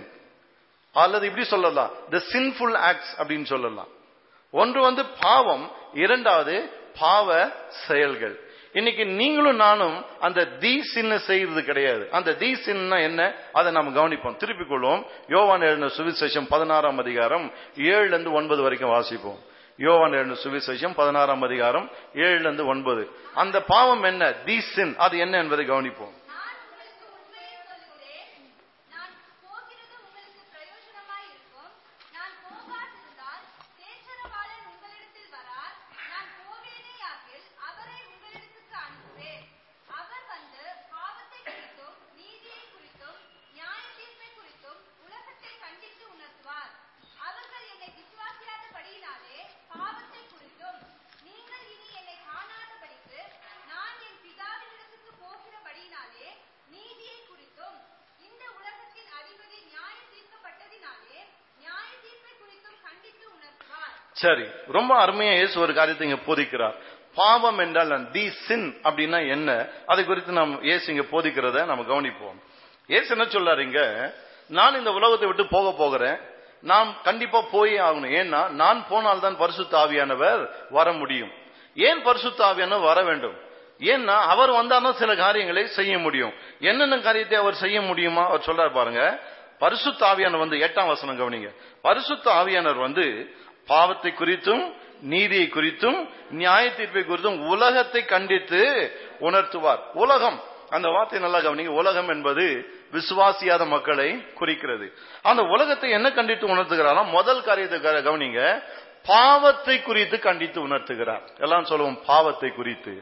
அல்லது இப்படி சொல்லலாம் த சின்ஃபுல் ஆக்ட்ஸ் அப்படின்னு சொல்லலாம் ஒன்று வந்து பாவம் இரண்டாவது பாவ செயல்கள் இன்னைக்கு நீங்களும் நானும் அந்த தி சின்ன செய்யறது கிடையாது அந்த தி சின்ன என்ன அதை நாம் கவனிப்போம் திருப்பிக் கொள்வோம் யோவான் எழுந்த சுவிசேஷம் பதினாறாம் அதிகாரம் ஏழுல இருந்து ஒன்பது வரைக்கும் வாசிப்போம் யோவான் எழுந்த சுவிசேஷம் பதினாறாம் அதிகாரம் ஏழுல இருந்து ஒன்பது அந்த பாவம் என்ன தி சின் அது என்ன என்பதை கவனிப்போம் நான் உங்களுக்கு உண்மையை சொல்லுகிறேன் நான் போகிறது உங்களுக்கு பிரயோஜனமாய் இருக்கும் நான் போகாதிருந்தால் தேற்றரவாளன் உங்களிடத்தில் வரார் நான் போவேனேயாகில் அவரை உங்களிடத்துக்கு அனுப்புவேன் அவர் வந்து பாவத்தை குறித்தும் நீதியை குறித்தும் நியாய தீர்ப்பை குறித்தும் உலகத்தை கண்டித்து உணர்த்துவார் அவர்கள் என்னை விசுவாசியாதபடியினாலே பாவத்தை குறித்தும் நீங்கள் இனி என்னை காணாதபடிக்கு நான் என் பிதாவினிடத்துக்கு போகிறபடியினாலே நீதியை குறித்தும் இந்த உலகத்தின் அதிபதி நியாயம் தீர்க்கப்பட்டதினாலே நியாய தீர்ப்பை குறித்தும் கண்டித்து உணர்த்துவார் சரி ரொம்ப அருமையா இயேசு ஒரு காரியத்தை இங்க போதிக்கிறார் பாவம் என்றால் தி சின் அப்படின்னா என்ன அதை குறித்து நாம் இயேசு இங்க போதிக்கிறத நம்ம கவனிப்போம் இயேசு என்ன சொல்றாரு இங்க நான் இந்த உலகத்தை விட்டு போக போகிறேன் நாம் கண்டிப்பா போயே ஆகணும் ஏன்னா நான் போனால்தான் பரிசுத்த ஆவியானவர் வர முடியும் ஏன் பரிசுத்த ஆவியானவர் வர வேண்டும் ஏன்னா அவர் வந்தாதான் சில காரியங்களை செய்ய முடியும் என்னென்ன காரியத்தை அவர் செய்ய முடியுமா அவர் சொல்றாரு பாருங்க பரிசுத்த ஆவியானவர் வந்து எட்டாம் வசனம் கவனிங்க பரிசுத்த ஆவியானவர் வந்து பாவத்தை குறித்தும் நீதியை குறித்தும் நியாய தீர்ப்பை குறித்தும் உலகத்தை கண்டித்து உணர்த்துவார் உலகம் அந்த வார்த்தை நல்லா கவனிங்க உலகம் என்பது விசுவாசியாத மக்களை குறிக்கிறது அந்த உலகத்தை என்ன கண்டித்து உணர்த்துகிறாராம் முதல் காரியத்தை க- கவனிங்க பாவத்தை குறித்து கண்டித்து உணர்த்துகிறார் எல்லாம் சொல்லுவோம் பாவத்தை குறித்து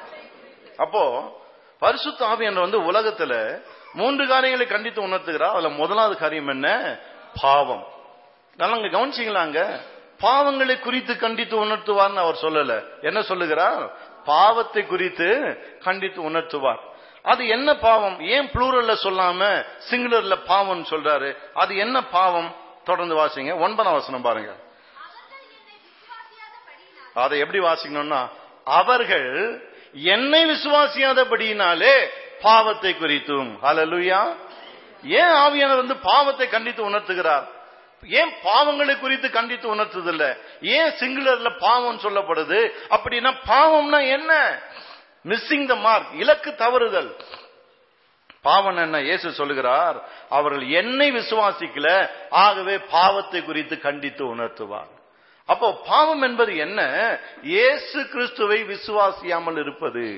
அப்போ பரிசுத்த ஆவியானவர் வந்து உலகத்துல மூன்று காரியங்களை கண்டித்து உணர்த்துகிறார் அதுல முதலாவது காரியம் என்ன பாவம் நல்லா இங்க கவனிச்சீங்களாங்க பாவங்களை குறித்து கண்டித்து உணர்த்துவார்னு அவர் சொல்லல என்ன சொல்லுகிறார் பாவத்தை குறித்து கண்டித்து உணர்த்துவார் அது என்ன பாவம் ஏன் ப்ளூரல்ல சொல்லாம சிங்குலர்ல பாவம் சொல்றாரு அது என்ன பாவம் தொடர்ந்து வாசிங்க ஒன்பதாம் வசனம் பாருங்க அவர்கள் என்னை விசுவாசியாதபடியினாலே அதை எப்படி வாசிக்கணும்னா அவர்கள் என்னை விசுவாசியாதபடியினாலே பாவத்தை குறித்தும் ஹalleluya ஏன் ஆவியானவர் வந்து பாவத்தை கண்டித்து உணர்த்துகிறார் ஏன் பாவங்களை குறித்து கண்டித்து உணர்த்துதில்ல ஏன் சிங்குலர்ல பாவம் சொல்லப்படுது அப்படின்னா பாவம்னா என்ன மிஸ்ஸிங் த மார்க் இலக்கு தவறுதல் பாவம் என்ன இயேசு சொல்லுகிறார் அவர்கள் என்னை விசுவாசிக்கல ஆகவே பாவத்தை குறித்து கண்டித்து உணர்த்துவார் அப்போ பாவம் என்பது என்ன இயேசு கிறிஸ்துவை விசுவாசியாமல் இருப்பது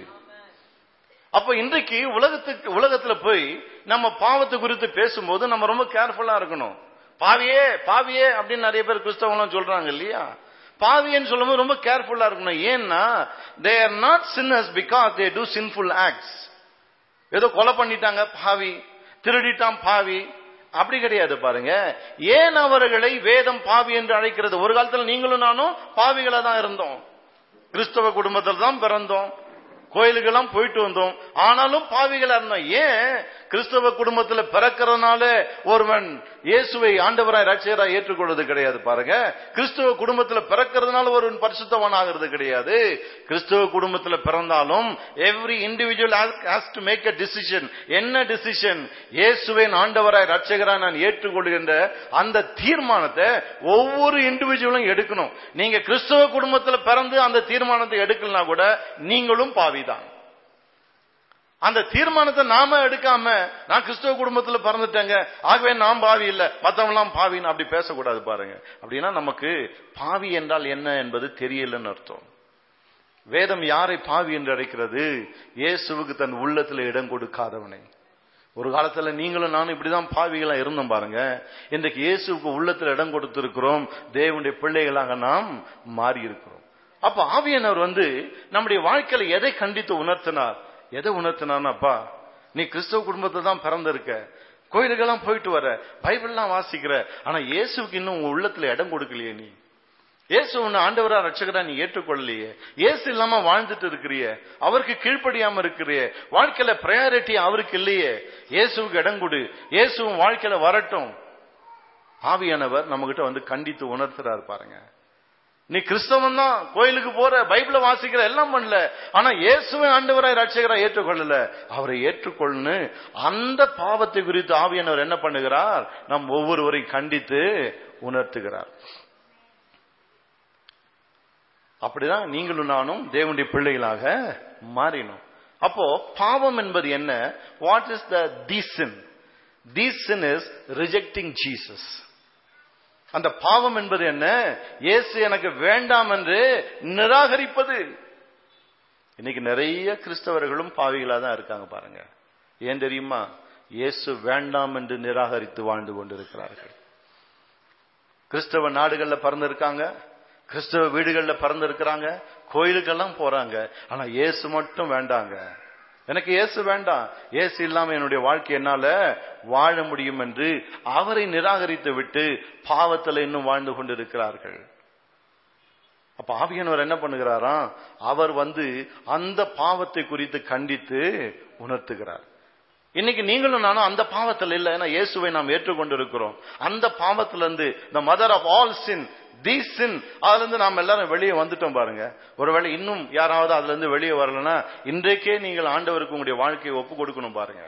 அப்போ இன்றைக்கு உலகத்துக்கு உலகத்துல போய் நம்ம பாவத்தை குறித்து பேசும்போது நம்ம ரொம்ப கேர்ஃபுல்லா இருக்கணும் பாவியே பாவியே அப்படின்னு நிறைய பேர் கிறிஸ்தவங்களும் சொல்றாங்க இல்லையா பாவியன்னு சொல்லும்போது ரொம்ப கேர்ஃபுல்லா இருக்கணும் ஏன்னா they are not sinners because they do sinful acts ஏதோ கொலை பண்ணிட்டாங்க பாவி திருடிட்டான் பாவி அப்படி கிடையாது பாருங்க ஏன் அவர்களை வேதம் பாவி என்று அழைக்கிறது ஒரு காலத்துல நீங்களும் நானும் பாவிகளா தான் இருந்தோம் கிறிஸ்தவ குடும்பத்தில் தான் பிறந்தோம் கோயிலுக்கெல்லாம் போயிட்டு வந்தோம் ஆனாலும் பாவிகளா இருந்தோம் ஏன் கிறிஸ்தவ குடும்பத்துல பிறக்கிறதுனால ஒருவன் இயேசுவை ஆண்டவராய் ரட்சகராய் ஏற்றுக்கொள்வது கிடையாது பாருங்க கிறிஸ்தவ குடும்பத்துல பிறக்கிறதுனால ஒருவன் பரிசுத்தவன் ஆகிறது கிடையாது கிறிஸ்தவ குடும்பத்துல பிறந்தாலும் every individual has to make a decision என்ன டிசிஷன் இயேசுவை ஆண்டவராய் ரட்சகராய் நான் ஏற்றுக்கொள்கின்ற அந்த தீர்மானத்தை ஒவ்வொரு இண்டிவிஜுவலும் எடுக்கணும் நீங்க கிறிஸ்தவ குடும்பத்துல பிறந்து அந்த தீர்மானத்தை எடுக்கலனா கூட நீங்களும் பாவிதான் அந்த தீர்மானத்தை நாம எடுக்காம நான் கிறிஸ்தவ குடும்பத்துல பிறந்துட்டேங்க ஆகவே நான் பாவி இல்ல மத்தவங்க எல்லாம் பாவின்னு அப்படி பேசக்கூடாது பாருங்க அப்படின்னா நமக்கு பாவி என்றால் என்ன என்பது தெரியலன்னு அர்த்தம் வேதம் யாரை பாவி என்று அழைக்கிறது இயேசுவுக்கு தன் உள்ளத்துல இடம் கொடுக்காதவனை ஒரு காலத்துல நீங்களும் நானும் இப்படிதான் பாவிகளா இருந்தோம் பாருங்க இன்றைக்கு இயேசுவுக்கு உள்ளத்துல இடம் கொடுத்திருக்கிறோம் தேவனுடைய பிள்ளைகளாக நாம் மாறி இருக்கிறோம் அப்ப ஆவியானவர் வந்து நம்முடைய வாழ்க்கையில எதை கண்டித்து உணர்த்தினார் எதை உணர்த்தினார்னாப்பா நீ கிறிஸ்தவ குடும்பத்தை தான் பிறந்திருக்க கோயிலுக்கெல்லாம் போயிட்டு வர பைபிள்லாம் வாசிக்கிற ஆனா இயேசுக்கு இன்னும் உன் உள்ளத்துல இடம் கொடுக்கலையே நீ இயேசு உன்னை ஆண்டவரா ரட்சகரா நீ ஏற்றுக்கொள்ளலையே இயேசு இல்லாம வாழ்ந்துட்டு இருக்கிறிய அவருக்கு கீழ்ப்படியாம இருக்கிறிய வாழ்க்கையில ப்ரையாரிட்டி அவருக்கு இல்லையே இயேசுவுக்கு இடம் கொடு இயேசுவும் வாழ்க்கையில வரட்டும் ஆவியானவர் நம்ம கிட்ட வந்து கண்டித்து உணர்த்துறாரு பாருங்க நீ கிறிஸ்தவன் தான் கோயிலுக்கு போற பைபிள வாசிக்கிற எல்லாம் பண்ணல ஆனா இயேசுவை ஆண்டவராய் ரட்சகராய் ஏற்றுக்கொள்ளல அவரை ஏற்றுக்கொள்ளு அந்த பாவத்தை குறித்து ஆவியானவர் என்ன பண்ணுகிறார் நம் ஒவ்வொருவரையும் கண்டித்து உணர்த்துகிறார் அப்படிதான் நீங்களும் நானும் தேவனுடைய பிள்ளைகளாக மாறினோம் அப்போ பாவம் என்பது என்ன what is the the sin the sin is rejecting Jesus அந்த பாவம் என்பது என்ன இயேசு எனக்கு வேண்டாம் என்று நிராகரிப்பது இன்னைக்கு நிறைய கிறிஸ்தவர்களும் பாவிகளா தான் இருக்காங்க பாருங்க ஏன் தெரியுமா இயேசு வேண்டாம் என்று நிராகரித்து வாழ்ந்து கொண்டிருக்கிறார்கள் கிறிஸ்தவ நாடுகள்ல பறந்திருக்காங்க கிறிஸ்தவ வீடுகள்ல பறந்திருக்கிறாங்க கோயிலுக்கெல்லாம் போறாங்க ஆனா இயேசு மட்டும் வேண்டாங்க எனக்கு இயேசு வேண்டாம் இயேசு இல்லாம என்னுடைய வாழ்க்கை என்னால வாழ முடியும் என்று அவரை நிராகரித்து விட்டு பாவத்தில் இன்னும் வாழ்ந்து கொண்டிருக்கிறார்கள் அப்ப ஆவியானவர் என்ன பண்ணுகிறாராம் அவர் வந்து அந்த பாவத்தை குறித்து கண்டித்து உணர்த்துகிறார் இன்னைக்கு நீங்களும் நானும் அந்த பாவத்தில் இல்லை ஏன்னா இயேசுவை நாம் ஏற்றுக்கொண்டிருக்கிறோம் அந்த பாவத்துல இருந்து the mother of all sin the sin அதுல இருந்து நாம் எல்லாரும் வெளியே வந்துட்டோம் பாருங்க ஒருவேளை இன்னும் யாராவது அதுல இருந்து வெளியே வரலன்னா இன்றைக்கே நீங்கள் ஆண்டவருக்கு உங்களுடைய வாழ்க்கையை ஒப்பு கொடுக்கணும் பாருங்க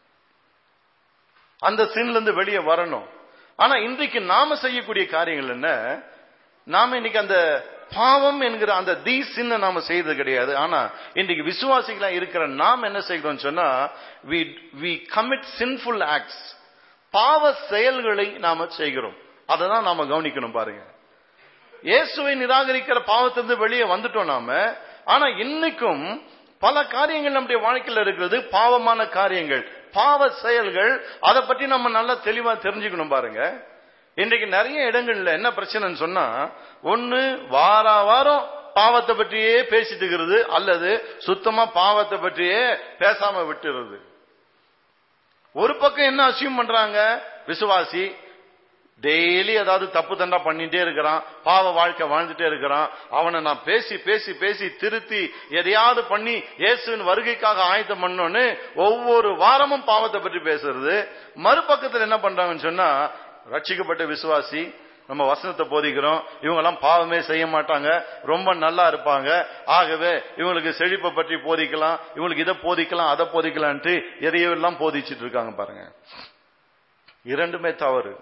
அந்த சின்ல இருந்து வெளியே வரணும் ஆனா இன்றைக்கு நாம செய்யக்கூடிய காரியங்கள் என்ன நாம இன்னைக்கு அந்த பாவம் என்கிற அந்த தி சின்ன நாம செய்தது கிடையாது ஆனா இன்றைக்கு விசுவாசிகளா இருக்கிற நாம் என்ன செய்கிறோம் சொன்னா we we commit sinful acts பாவ செயல்களை நாம செய்கிறோம் அதை தான் நாம கவனிக்கணும் பாருங்க இயேசுவை நிராகரிக்கிற பாவத்திலிருந்து வெளியே வந்துட்டோம் நாம ஆனா இன்னைக்கும் பல காரியங்கள் நம்முடைய வாழ்க்கையில் இருக்கிறது பாவமான காரியங்கள் பாவ செயல்கள் அதை பற்றி நம்ம நல்லா தெளிவா தெரிஞ்சுக்கணும் பாருங்க இன்றைக்கு நிறைய இடங்கள்ல என்ன பிரச்சனைன்னு சொன்னா ஒண்ணு வார வாரம் பாவத்தை பற்றியே பேசிட்டு இருக்கிறது அல்லது சுத்தமா பாவத்தை பற்றியே பேசாம விட்டுறது ஒரு பக்கம் என்ன அசியூம் பண்றாங்க விசுவாசி டெய்லி ஏதாவது தப்பு தண்டா பண்ணிட்டே இருக்கிறான் பாவ வாழ்க்கை வாழ்ந்துட்டே இருக்கிறான் அவனை நான் பேசி பேசி பேசி திருத்தி எதையாவது பண்ணி இயேசுவின் வருகைக்காக ஆயத்தம் பண்ணோன்னு ஒவ்வொரு வாரமும் பாவத்தை பற்றி பேசுறது மறுபக்கத்தில் என்ன பண்றாங்கன்னு சொன்னா ரட்சிக்கப்பட்ட விசுவாசி நம்ம வசனத்தை போதிக்கிறோம் இவங்க எல்லாம் பாவமே செய்ய மாட்டாங்க ரொம்ப நல்லா இருப்பாங்க ஆகவே இவங்களுக்கு செழிப்பை பற்றி போதிக்கலாம் இவங்களுக்கு இதை போதிக்கலாம் அதை போதிக்கலான்ட்டு எதையோ எல்லாம் போதிச்சிட்டு இருக்காங்க பாருங்க இரண்டுமே தவறு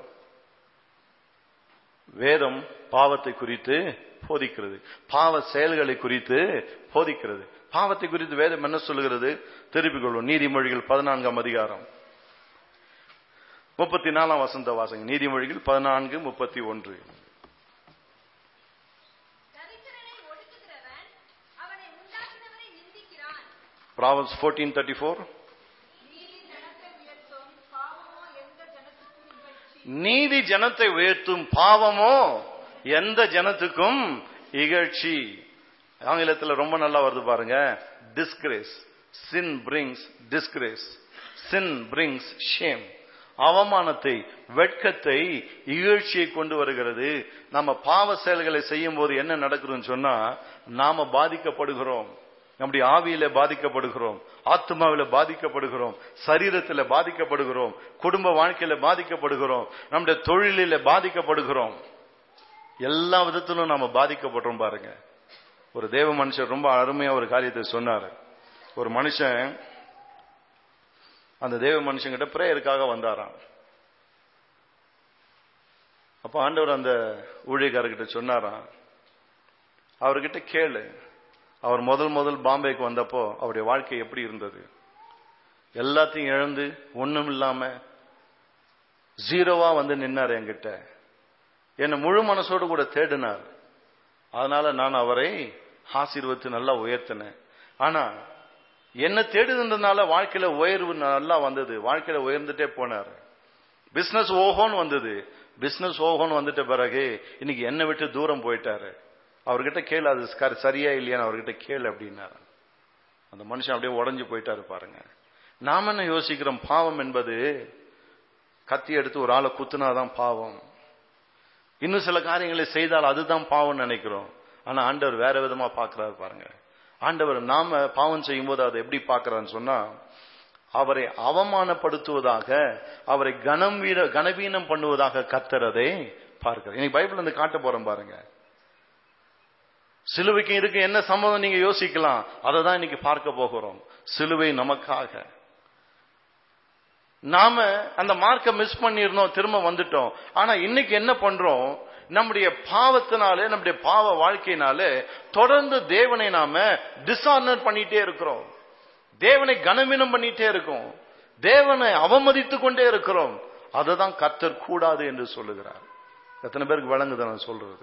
வேதம் பாவத்தை குறித்து போதிக்கிறது பாவ செயல்களை குறித்து போதிக்கிறது பாவத்தை குறித்து வேதம் என்ன சொல்லுகிறது திருப்பிக் கொள்வோம் நீதிமொழிகள் பதினான்காம் அதிகாரம் முப்பத்தி நாலாம் வசந்த வாசங்க நீதிமொழிகள் பதினான்கு முப்பத்தி ஒன்று தரித்திரனை ஒடுக்குகிறவன் அவனை உண்டாக்கினவரை நிந்திக்கிறான் ப்ராவல்ஸ் ஃபோர்டீன் தேர்ட்டி ஃபோர் நீதி ஜனத்தை உயர்த்தும் பாவமோ எந்த ஜனத்துக்கும் இகழ்ச்சி நீதி ஜனத்தை உயர்த்தும் பாவமோ எந்த ஜனத்துக்கும் இகழ்ச்சி ஆங்கிலத்துல ரொம்ப நல்லா வருது பாருங்க disgrace sin brings disgrace sin brings shame அவமானத்தை வெட்கத்தை இகழ்ச்சியை கொண்டு வருகிறது நம்ம பாவ செயல்களை செய்யும் போது என்ன நடக்குதுன்னு சொன்னா நாம பாதிக்கப்படுகிறோம் நம்முடைய ஆவியில பாதிக்கப்படுகிறோம் ஆத்மாவில பாதிக்கப்படுகிறோம் சரீரத்தில் பாதிக்கப்படுகிறோம் குடும்ப வாழ்க்கையில பாதிக்கப்படுகிறோம் நம்முடைய தொழிலில பாதிக்கப்படுகிறோம் எல்லா விதத்திலும் நாம பாதிக்கப்படுறோம் பாருங்க ஒரு தேவ மனுஷன் ரொம்ப அருமையா ஒரு காரியத்தை சொன்னாரு ஒரு மனுஷன் அந்த தேவ மனுஷங்கிட்ட பிரேயருக்காக வந்தாராம் அப்ப ஆண்டவர் அந்த ஊழியக்காரர்கிட்ட சொன்னாராம் அவர்கிட்ட கேளு அவர் முதல் முதல் பாம்பேக்கு வந்தப்போ அவருடைய வாழ்க்கை எப்படி இருந்தது எல்லாத்தையும் இழந்து ஒண்ணும் இல்லாம ஜீரோவா வந்து நின்னார் என்கிட்ட என்னை முழு மனசோடு கூட தேடினார் அதனால நான் அவரை ஆசீர்வத்து நல்லா உயர்த்தினேன் ஆனா என்ன தேடுதுன்றதுனால வாழ்க்கையில உயர்வு நல்லா வந்தது வாழ்க்கையில உயர்ந்துட்டே போனார் பிசினஸ் ஓஹோன்னு வந்தது பிசினஸ் ஓஹோன்னு வந்துட்ட பிறகு இன்னைக்கு என்னை விட்டு தூரம் போயிட்டாரு அவர்கிட்ட கேளு அது சரி- சரியா இல்லையான்னு அவர்கிட்ட கேளு அப்படின்னாரு அந்த மனுஷன் அப்படியே உடஞ்சு போயிட்டாரு பாருங்க நாம என்ன யோசிக்கிறோம் பாவம் என்பது கத்தி எடுத்து ஒரு ஆளை குத்துனாதான் பாவம் இன்னும் சில காரியங்களை செய்தால் அதுதான் பாவம்னு நினைக்கிறோம் ஆனா ஆண்டவர் வேற விதமா பார்க்கிறாரு பாருங்க ஆண்டவர் நாம பாவம் செய்யும் போது அதை எப்படி பார்க்கறான்னு சொன்னா அவரை அவமானப்படுத்துவதாக அவரை கனம் வீர கனவீனம் பண்ணுவதாக கத்துறதை பார்க்கிறார் இன்னைக்கு பைபிள் வந்து காட்ட போறோம் பாருங்க சிலுவைக்கு இருக்கு என்ன சம்பவம் நீங்க யோசிக்கலாம் அதை தான் இன்னைக்கு பார்க்க போகிறோம் சிலுவை நமக்காக நாம அந்த மார்க்கை மிஸ் பண்ணிருந்தோம் திரும்ப வந்துட்டோம் ஆனா இன்னைக்கு என்ன பண்றோம் நம்முடைய பாவத்தினாலே நம்முடைய பாவ வாழ்க்கையினாலே தொடர்ந்து தேவனை நாம டிஸ்ஆனர் பண்ணிட்டே இருக்கிறோம் தேவனை கனவீனம் பண்ணிட்டே இருக்கோம் தேவனை அவமதித்து கொண்டே இருக்கிறோம் அதுதான் கர்த்தர் கூடாது என்று சொல்லுகிறார் எத்தனை பேருக்கு வழங்குது நான் சொல்றது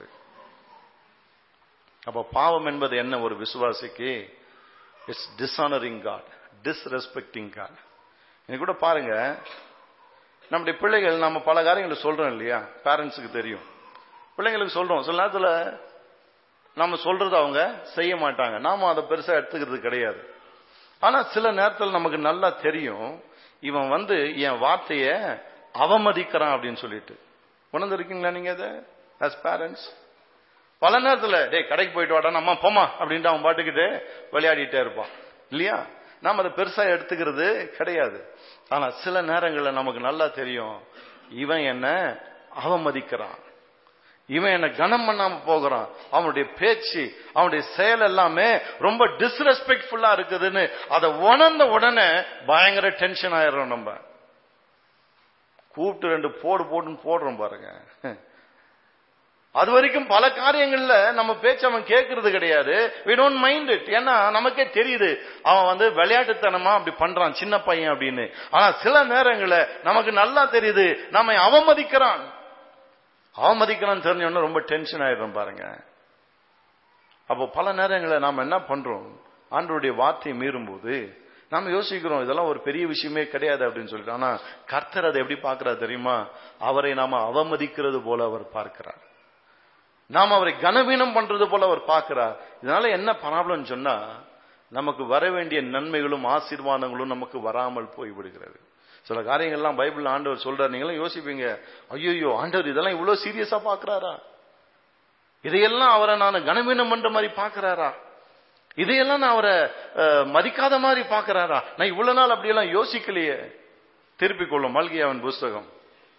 அப்ப பாவம் என்பது என்ன ஒரு விசுவாசிக்கு it's dishonouring God disrespecting God இன்னைக்கு கூட பாருங்க நம்முடைய பிள்ளைகள் நம்ம பல காரியங்களை சொல்றோம் இல்லையா பேரண்ட்ஸுக்கு தெரியும் பிள்ளைங்களுக்கு சொல்றோம் சில நேரத்தில் நம்ம சொல்றது அவங்க செய்ய மாட்டாங்க நாம அதை பெருசா எடுத்துக்கிறது கிடையாது ஆனா சில நேரத்தில் நமக்கு நல்லா தெரியும் இவன் வந்து என் வார்த்தைய அவமதிக்கிறான் அப்படின்னு சொல்லிட்டு உணர்ந்துருக்கீங்களா நீங்க அதை ஆஸ் பேரண்ட்ஸ் பல நேரத்தில் டேய் கடைக்கு போயிட்டு வாடா நம்ம போமா அப்படின்ட்டு அவன் பாட்டுக்கிட்டு விளையாடிட்டே இருப்பான் இல்லையா நாம் அதை பெருசா எடுத்துக்கிறது கிடையாது ஆனா சில நேரங்களில் நமக்கு நல்லா தெரியும் இவன் என்ன அவமதிக்கிறான் இவன் என்ன கனம் பண்ணாம போகிறான் அவனுடைய பேச்சு அவனுடைய செயல் எல்லாமே ரொம்ப டிஸ்ரெஸ்பெக்ட்ஃபுல்லா இருக்குதுன்னு அதை உணர்ந்த உடனே பயங்கர டென்ஷன் ஆயிடுறோம் நம்ம கூப்பிட்டு ரெண்டு போடு போடுன்னு போடுறோம் பாருங்க அது வரைக்கும் பல காரியங்கள்ல நம்ம பேச்சு அவன் கேட்கறது கிடையாது வி டோன்ட் மைண்ட் இட் ஏன்னா நமக்கே தெரியுது அவன் வந்து விளையாட்டுத்தனமா அப்படி பண்றான் சின்ன பையன் அப்படின்னு ஆனா சில நேரங்கள்ல நமக்கு நல்லா தெரியுது நம்ம அவமதிக்கிறான் அவமதிக்கிறான்னு தெரிஞ்சோன்னா ரொம்ப டென்ஷன் ஆயிடுறோம் பாருங்க அப்போ பல நேரங்களில் நாம் என்ன பண்றோம் ஆண்டருடைய வார்த்தையை மீறும்போது நாம யோசிக்கிறோம் இதெல்லாம் ஒரு பெரிய விஷயமே கிடையாது அப்படின்னு சொல்லிட்டு ஆனா கர்த்தர் அதை எப்படி பார்க்கிறார் தெரியுமா அவரை நாம அவமதிக்கிறது போல அவர் பார்க்கிறார் நாம் அவரை கனவீனம் பண்றது போல அவர் பார்க்கிறார் இதனால என்ன ப்ராப்ளம் சொன்னா நமக்கு வர வேண்டிய நன்மைகளும் ஆசீர்வாதங்களும் நமக்கு வராமல் போய்விடுகிறது சில காரியங்கள்லாம் பைபிள் ஆண்டவர் சொல்றாரு நீங்களும் யோசிப்பீங்க ஐயோ ஆண்டவர் இதெல்லாம் இவ்வளவு சீரியஸா பாக்குறாரா இதையெல்லாம் அவரை நான் கனவீனம் பண்ற மாதிரி பாக்குறாரா இதையெல்லாம் நான் அவரை மதிக்காத மாதிரி பாக்குறாரா நான் இவ்வளவு நாள் அப்படியெல்லாம் யோசிக்கலையே திருப்பிக் கொள்ளும் மல்கியாவின் புஸ்தகம்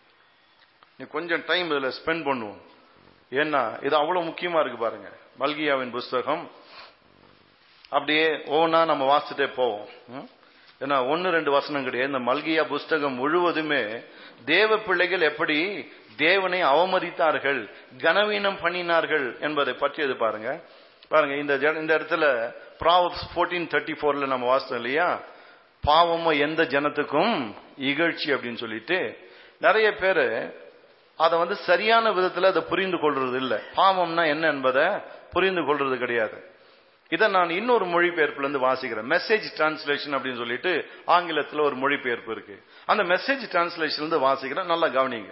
நீ கொஞ்சம் டைம் இதுல ஸ்பெண்ட் பண்ணுவோம் ஏன்னா இது அவ்வளவு முக்கியமா இருக்கு பாருங்க மல்கியாவின் புஸ்தகம் அப்படியே ஒவ்வொன்னா நம்ம வாசிச்சுட்டே போவோம் ஏன்னா ஒன்னு ரெண்டு வசனம் கிடையாது இந்த மல்கியா புஸ்தகம் முழுவதுமே தேவ பிள்ளைகள் எப்படி தேவனை அவமதித்தார்கள் கனவீனம் பண்ணினார்கள் என்பதை பற்றியது பாருங்க பாருங்க இந்த இந்த இடத்துல ப்ராவப்ஸ் ஃபோர்டீன் தேர்ட்டி ஃபோர்ல நம்ம வாசித்தோம் இல்லையா பாவமோ எந்த ஜனத்துக்கும் இகழ்ச்சி அப்படின்னு சொல்லிட்டு நிறைய பேரு அதை வந்து சரியான விதத்தில் அதை புரிந்து கொள்றது இல்லை பாவம்னா என்ன என்பதை புரிந்து கொள்றது கிடையாது இதை நான் இன்னொரு மொழிபெயர்ப்புல இருந்து வாசிக்கிறேன் மெசேஜ் டிரான்ஸ்லேஷன் அப்படின்னு சொல்லிட்டு ஆங்கிலத்தில் ஒரு மொழிபெயர்ப்பு இருக்கு அந்த மெசேஜ் டிரான்ஸ்லேஷன் இருந்து வாசிக்கிறேன் நல்லா கவனிங்க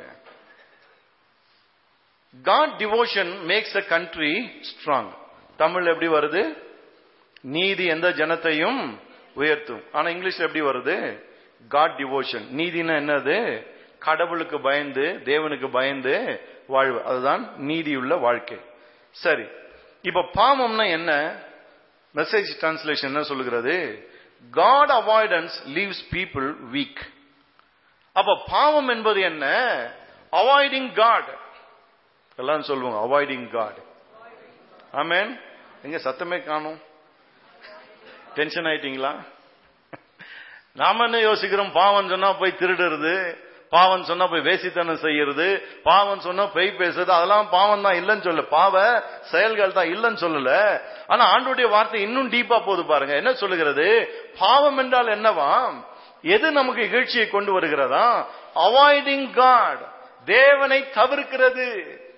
God devotion makes a country strong Tamil எப்படி வருது நீதி எந்த ஜனத்தையும் உயர்த்தும் ஆனா இங்கிலீஷ்ல எப்படி வருது காட் டிவோஷன் நீதினா என்னது கடவுளுக்கு பயந்து தேவனுக்கு பயந்து வாழ்வு அதுதான் நீதியுள்ள வாழ்க்கை சரி இப்ப பாவம்னா என்ன மெசேஜ் டிரான்ஸ்லேஷன் என்ன சொல்லுகிறது God avoidance leaves people weak அப்ப பாவம் என்பது என்ன அவாய்டிங் காட் எல்லாம் சொல்லுவாங்க அவாய்டிங் காட் ஆமேன் எங்க சத்தமே காணும் டென்ஷன் ஆயிட்டீங்களா நாம என்ன யோசிக்கிறோம் பாவம் சொன்னா போய் திருடுறது பாவம் சொன்னா போய் வேசித்தனம் செய்யறது பாவம் சொன்னா பொய் பேசுறது அதெல்லாம் பாவம் தான் இல்லைன்னு சொல்ல பாவ செயல்கள் தான் இல்லைன்னு சொல்லல ஆனா ஆண்டுடைய வார்த்தை இன்னும் டீப்பா போது பாருங்க என்ன சொல்லுகிறது பாவம் என்றால் என்னவா எது நமக்கு இகழ்ச்சியை கொண்டு வருகிறதா அவாய்டிங் காட் தேவனை தவிர்க்கிறது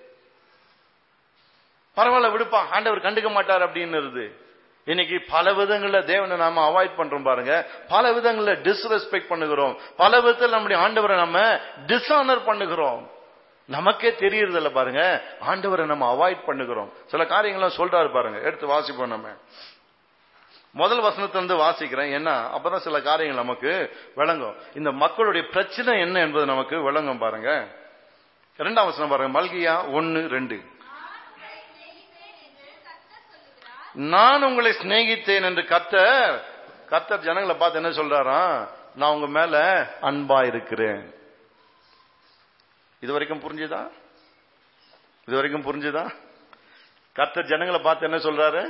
பரவாயில்ல விடுப்பா ஆண்டவர் கண்டுக்க மாட்டார் அப்படின்னு இன்னைக்கு பல விதங்கள்ல தேவனை நாம அவாய்ட் பண்றோம் பாருங்க பல விதங்கள்ல டிஸ்ரெஸ்பெக்ட் பண்ணுகிறோம் பல விதத்தில் நம்முடைய ஆண்டவரை நம்ம டிஸ்ஆனர் பண்ணுகிறோம் நமக்கே தெரியறது இல்ல பாருங்க ஆண்டவரை நம்ம அவாய்ட் பண்ணுகிறோம் சில காரியங்கள்லாம் சொல்றாரு பாருங்க எடுத்து வாசிப்போம் நம்ம முதல் வசனத்தை வந்து வாசிக்கிறேன் ஏன்னா அப்பதான் சில காரியங்கள் நமக்கு விளங்கும் இந்த மக்களுடைய பிரச்சனை என்ன என்பது நமக்கு விளங்கும் பாருங்க இரண்டாம் வசனம் பாருங்க மல்கியா ஒன்னு ரெண்டு நான் உங்களை சிநேகித்தேன் என்று கத்தர் கத்தர் ஜனங்களை பார்த்து என்ன சொல்றாராம் நான் உங்க மேல அன்பா இருக்கிறேன் இது வரைக்கும் புரிஞ்சுதா இது வரைக்கும் புரிஞ்சுதா கத்தர் ஜனங்களை பார்த்து என்ன சொல்றாரு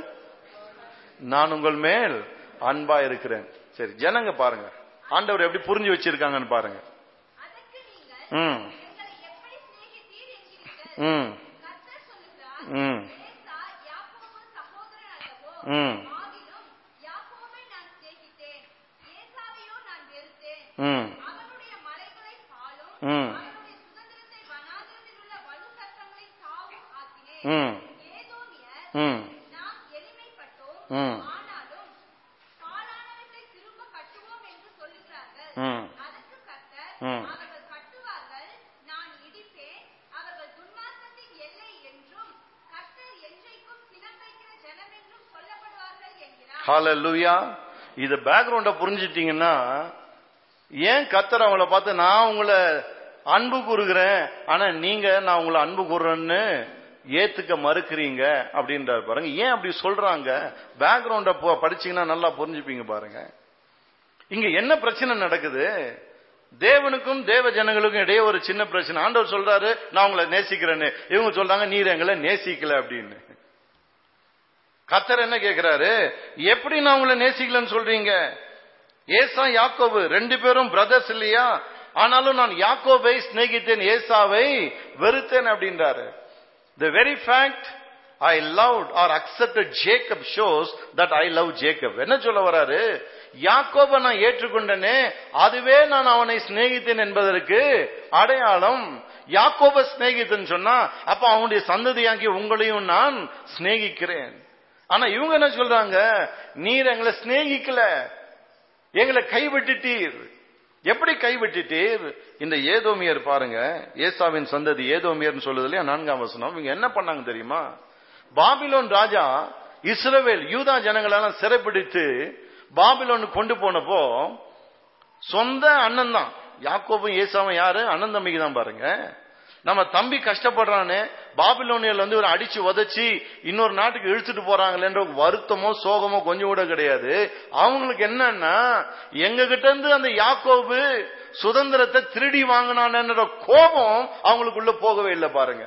நான் உங்கள் மேல் அன்பா இருக்கிறேன் சரி ஜனங்க பாருங்க ஆண்டவர் எப்படி புரிஞ்சு வச்சிருக்காங்கன்னு பாருங்க அதற்கு நீங்கள் ம் எங்களை எப்படி சிநேகித்தீர் என்கிறீர்கள் ம் கர்த்தர் சொல்லுகிறார் ம் ஏசா யாக்கோபு சகோதரன் அல்லவோ ம் ஆகிலும் யாக்கோபை நான் சிநேகித்தேன் ஏசாவையோ நான் வெறுத்தேன் ம் அவனுடைய மலைகளை பாலும் ம் அவனுடைய சுதந்திரத்தை வனாந்திரத்தில் உள்ள வலு சர்ப்பங்களை சாவும் ஆக்கினேன் ம் ஏதோமியர் ம் நாம் எளிமைப்பட்டோம் ம் ஆனாலும் பாழானவற்றை திரும்ப கட்டுவோம் என்று சொல்லுகிறார்கள் ம் அதற்கு கர்த்தர் ம். அவர்கள் கட்டுவார்கள் நான் இடிப்பேன் அவர்கள் துன்மார்க்கத்தின் எல்லை என்றும் கர்த்தர் என்றைக்கும் சினம் வைக்கிற ஜனம் என்றும் சொல்லப்படுவார்கள் என்கிறார் ஹalleluya இது பேக்ரவுண்ட புரிஞ்சிட்டீங்கன்னா ஏன் கத்தர் அவங்கள பார்த்து நான் உங்களை அன்பு கூறுகிறேன் ஆனா நீங்க நான் உங்களை அன்பு கூறுறேன்னு ஏத்துக்க மறுக்கிறீங்க அப்படின்றாரு பாருங்க ஏன் அப்படி சொல்றாங்க பேக்ரவுண்ட படிச்சீங்கன்னா நல்லா புரிஞ்சுப்பீங்க பாருங்க இங்க என்ன பிரச்சனை நடக்குது தேவனுக்கும் தேவ ஜனங்களுக்கும் இடையே ஒரு சின்ன பிரச்சனை ஆண்டவர் சொல்றாரு நான் உங்களை நேசிக்கிறேன்னு இவங்க சொல்றாங்க நீர் எங்களை நேசிக்கல அப்படின்னு கத்தர் என்ன கேக்குறாரு எப்படி நான் உங்களை நேசிக்கலன்னு சொல்றீங்க ஏசா யாக்கோபு ரெண்டு பேரும் பிரதர்ஸ் இல்லையா ஆனாலும் நான் யாக்கோபை சிநேகித்தேன் ஏசாவை வெறுத்தேன் அப்படின்றாரு the very fact I love or accepted Jacob shows that I love Jacob என்ன சொல்ல வராரு யாக்கோபை நான் ஏற்றுக்கொண்டனே அதுவே நான் அவனை சிநேகித்தேன் என்பதற்கு அடையாளம் யாக்கோப சிநேகித்தன் சொன்னா அப்ப அவனுடைய சந்ததியாகி உங்களையும் நான் சிநேகிக்கிறேன் ஆனா இவங்க என்ன சொல்றாங்க நீர் எங்களை சிநேகிக்கல எங்களை கைவிட்டுட்டீர் எப்படி கைவிட்டுட்டீர் இந்த ஏதோமியர் பாருங்க ஏசாவின் சந்ததி ஏதோமியர்னு சொல்லுது இல்லையா நான்காம் வசனம் இவங்க என்ன பண்ணாங்க தெரியுமா பாபிலோன் ராஜா இஸ்ரவேல் யூதா ஜனங்களெல்லாம் சிறைப்பிடித்து பாபிலோன் கொண்டு போனப்போ சொந்த அண்ணன் தான் யாக்கோபும் ஏசாவும் யாரு அண்ணன் தம்பிக்கு தான் பாருங்க நம்ம தம்பி கஷ்டப்படுறானே பாபிலோனியல் வந்து ஒரு அடிச்சு உதச்சி இன்னொரு நாட்டுக்கு இழுத்துட்டு போறாங்களேன்ற வருத்தமோ சோகமோ கொஞ்சம் கூட கிடையாது அவங்களுக்கு என்னன்னா எங்க கிட்ட இருந்து அந்த யாக்கோபு சுதந்திரத்தை திருடி வாங்கினான்ற கோபம் அவங்களுக்குள்ள போகவே இல்லை பாருங்க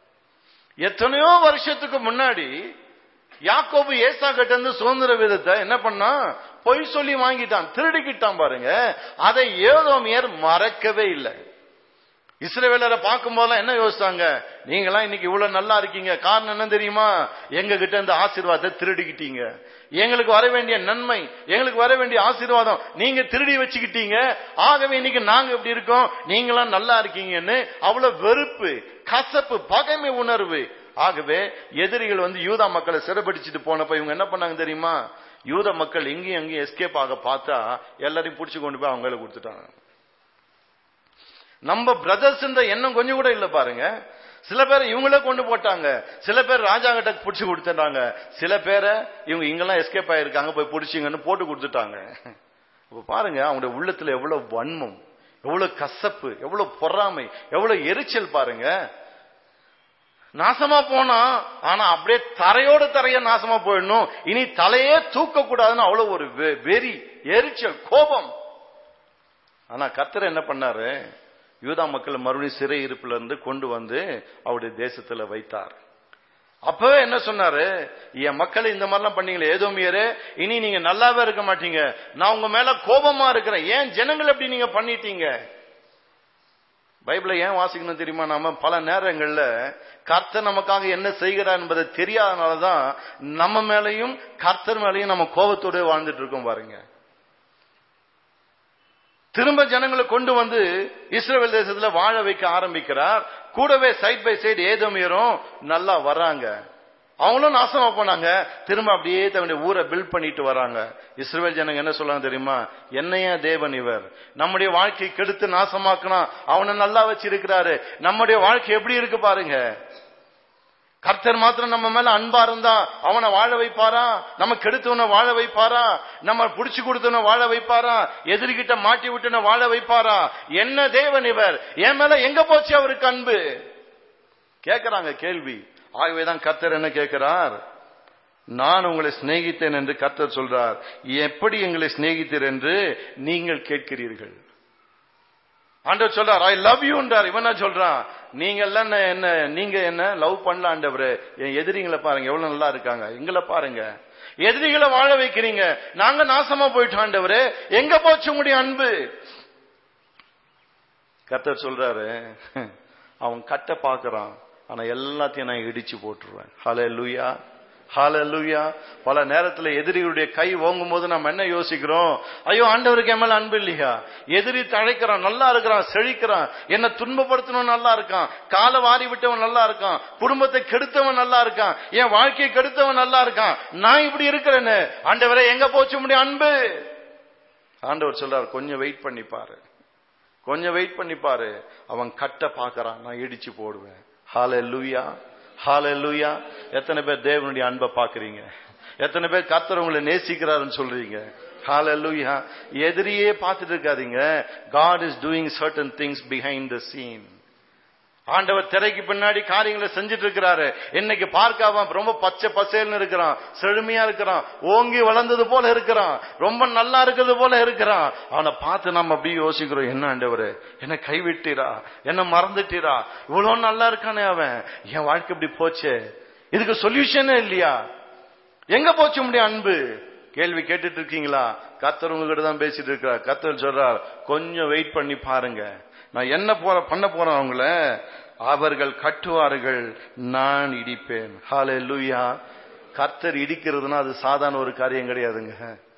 எத்தனையோ வருஷத்துக்கு முன்னாடி யாக்கோபு ஏசா கிட்ட இருந்து சுதந்திர விதத்தை என்ன பண்ணா பொய் சொல்லி வாங்கிட்டான் திருடிக்கிட்டான் பாருங்க அதை ஏதோமியர் மறக்கவே இல்லை இஸ்ரேவேலரை பார்க்கும் போதெல்லாம் என்ன யோசிச்சாங்க நீங்களாம் இன்னைக்கு இவ்வளவு நல்லா இருக்கீங்க காரணம் என்ன தெரியுமா எங்க கிட்ட இந்த ஆசீர்வாதத்தை திருடிக்கிட்டீங்க எங்களுக்கு வர வேண்டிய நன்மை எங்களுக்கு வர வேண்டிய ஆசீர்வாதம் நீங்க திருடி வச்சுக்கிட்டீங்க ஆகவே இன்னைக்கு நாங்க எப்படி இருக்கோம் நீங்களாம் நல்லா இருக்கீங்கன்னு அவ்வளவு வெறுப்பு கசப்பு பகைமை உணர்வு ஆகவே எதிரிகள் வந்து யூதா மக்களை சிறைப்பிடிச்சிட்டு போனப்ப இவங்க என்ன பண்ணாங்க தெரியுமா யூத மக்கள் எங்கேயும் எங்கேயும் எஸ்கேப் ஆக பார்த்தா எல்லாரையும் பிடிச்சு கொண்டு போய் அவங்க கையில கொடுத்துட்டாங்க நம்ம பிரதர்ஸ் எண்ணம் கொஞ்சம் கூட இல்ல பாருங்க சில பேர் இவங்களே கொண்டு போட்டாங்க சில பேர் ராஜா கிட்ட பிடிச்சு கொடுத்துட்டாங்க சில பேரை இவங்க இங்கெல்லாம் எஸ்கேப் ஆயிருக்காங்க போய் பிடிச்சிங்கன்னு போட்டு கொடுத்துட்டாங்க இப்ப பாருங்க அவங்களுடைய உள்ளத்துல எவ்வளவு வன்மம் எவ்வளவு கசப்பு எவ்வளவு பொறாமை எவ்வளவு எரிச்சல் பாருங்க நாசமா போனா ஆனா அப்படியே தரையோட தரைய நாசமா போயிடணும் இனி தலையே தூக்க கூடாதுன்னு அவ்வளவு ஒரு வெ- வெறி எரிச்சல் கோபம் ஆனா கத்தர் என்ன பண்ணாரு யூதா மக்கள் மறுபடியும் சிறை இருப்புல இருந்து கொண்டு வந்து அவருடைய தேசத்துல வைத்தார் அப்பவே என்ன சொன்னாரு என் மக்கள் இந்த மாதிரிலாம் பண்ணீங்களே ஏதோமியரே இனி நீங்க நல்லாவே இருக்க மாட்டீங்க நான் உங்க மேல கோபமா இருக்கிறேன் ஏன் ஜனங்கள் எப்படி நீங்க பண்ணிட்டீங்க பைபிளை ஏன் வாசிக்கணும் தெரியுமா நாம பல நேரங்கள்ல கர்த்தர் நமக்காக என்ன செய்கிறார் என்பதை தெரியாதனாலதான் நம்ம மேலையும் கர்த்தர் மேலையும் நம்ம கோபத்தோட வாழ்ந்துட்டு இருக்கோம் பாருங்க திரும்ப ஜனங்களை கொண்டு வந்து இஸ்ரேல் தேசத்துல வாழ வைக்க ஆரம்பிக்கிறார் கூடவே சைட் பை சைடு ஏதோமியரும் நல்லா வர்றாங்க அவங்களும் நாசமா போனாங்க திரும்ப அப்படியே தன்னுடைய ஊரை பில்ட் பண்ணிட்டு வராங்க இஸ்ரேல் ஜனங்க என்ன சொல்றாங்க தெரியுமா என்னையா தேவன் இவர் நம்முடைய வாழ்க்கை கெடுத்து நாசமாக்கணும் அவனை நல்லா வச்சிருக்கிறாரு நம்முடைய வாழ்க்கை எப்படி இருக்கு பாருங்க கர்த்தர் மாத்திரம் நம்ம மேல அன்பா இருந்தா அவனை வாழ வைப்பாரா நம்ம கெடுத்தவனை வாழ வைப்பாரா நம்ம புடிச்சு கொடுத்தவனை வாழ வைப்பாரா எதிரிகிட்ட மாட்டி விட்டுன வாழ வைப்பாரா என்ன தேவன் இவர் என் மேல எங்க போச்சு அவருக்கு அன்பு கேக்குறாங்க கேள்வி ஆகவேதான் கர்த்தர் என்ன கேட்கிறார் நான் உங்களை சிநேகித்தேன் என்று கர்த்தர் சொல்றார் எப்படி எங்களை சிநேகித்தீர் என்று நீங்கள் கேட்கிறீர்கள் ஆண்டவர் சொல்றார் ஐ லவ் யூன்றார் இவன் என்ன சொல்றான் நீங்க எல்லாம் என்ன- என்ன நீங்க என்ன லவ் பண்ணல ஆண்டவரு என் எதிரிங்களை பாருங்க எவ்வளவு நல்லா இருக்காங்க எங்களை பாருங்க எதிரிகளை வாழ வைக்கிறீங்க நாங்க நாசமா போயிட்டோம் ஆண்டவரு எங்க போச்சு உங்களுடைய அன்பு கர்த்தர் சொல்றாரு அவன் கட்ட பாக்குறான் ஆனா எல்லாத்தையும் நான் இடிச்சு போட்டுருவேன் ஹலே லூயா ஹalleluya பல நேரத்துல எதிரிகளுடைய கை ஓங்கும் போது நம்ம என்ன யோசிக்கிறோம் ஐயோ ஆண்டவருக்கு என் மேல அன்பு இல்லையா எதிரி தழைக்கிறான் நல்லா இருக்கிறான் செழிக்கிறான் என்ன துன்பப்படுத்தணும் நல்லா இருக்கான் காலை வாரி விட்டவன் நல்லா இருக்கான் குடும்பத்தை கெடுத்தவன் நல்லா இருக்கான் என் வாழ்க்கையை கெடுத்தவன் நல்லா இருக்கான் நான் இப்படி இருக்கிறேன்னு ஆண்டவரே எங்க போச்சு முடியும் அன்பு ஆண்டவர் சொல்றார் கொஞ்சம் வெயிட் பண்ணி பாரு கொஞ்சம் வெயிட் பண்ணி பாரு அவன் கட்ட பாக்குறான் நான் இடிச்சு போடுவேன் ஹalleluya ஹalleluya எத்தனை பேர் தேவனுடைய அன்பை பாக்குறீங்க எத்தனை பேர் கர்த்தர் உங்களை நேசிக்கிறாருன்னு சொல்றீங்க ஹalleluya எதிரியே பார்த்துட்டு இருக்காதீங்க God is doing certain things behind the scene ஆண்டவர் திரைக்கு பின்னாடி காரியங்களை செஞ்சுட்டு இருக்கிறாரு இன்னைக்கு பார்க்க அவன் ரொம்ப பச்சை பசேல்னு இருக்கிறான் செழுமையா இருக்கிறான் ஓங்கி வளர்ந்தது போல இருக்கிறான் ரொம்ப நல்லா இருக்கிறது போல இருக்கிறான் அவனை பார்த்து நம்ம அப்படியே யோசிக்கிறோம் என்ன ஆண்டவரு என்ன கைவிட்டீரா என்ன மறந்துட்டீரா இவ்வளவு நல்லா இருக்கானே அவன் என் வாழ்க்கை இப்படி போச்சே இதுக்கு சொல்யூஷனே இல்லையா எங்க போச்சு முடியும் அன்பு கேள்வி கேட்டுட்டு இருக்கீங்களா கத்தர் உங்ககிட்ட தான் பேசிட்டு இருக்கிறார் கத்தர் சொல்றார் கொஞ்சம் வெயிட் பண்ணி பாருங்க நான் என்ன போற பண்ண போறேன் அவங்கள அவர்கள் கட்டுவார்கள் நான் இடிப்பேன் ஹாலே லூயா கர்த்தர் இடிக்கிறதுனா அது சாதாரண ஒரு காரியம் கிடையாதுங்க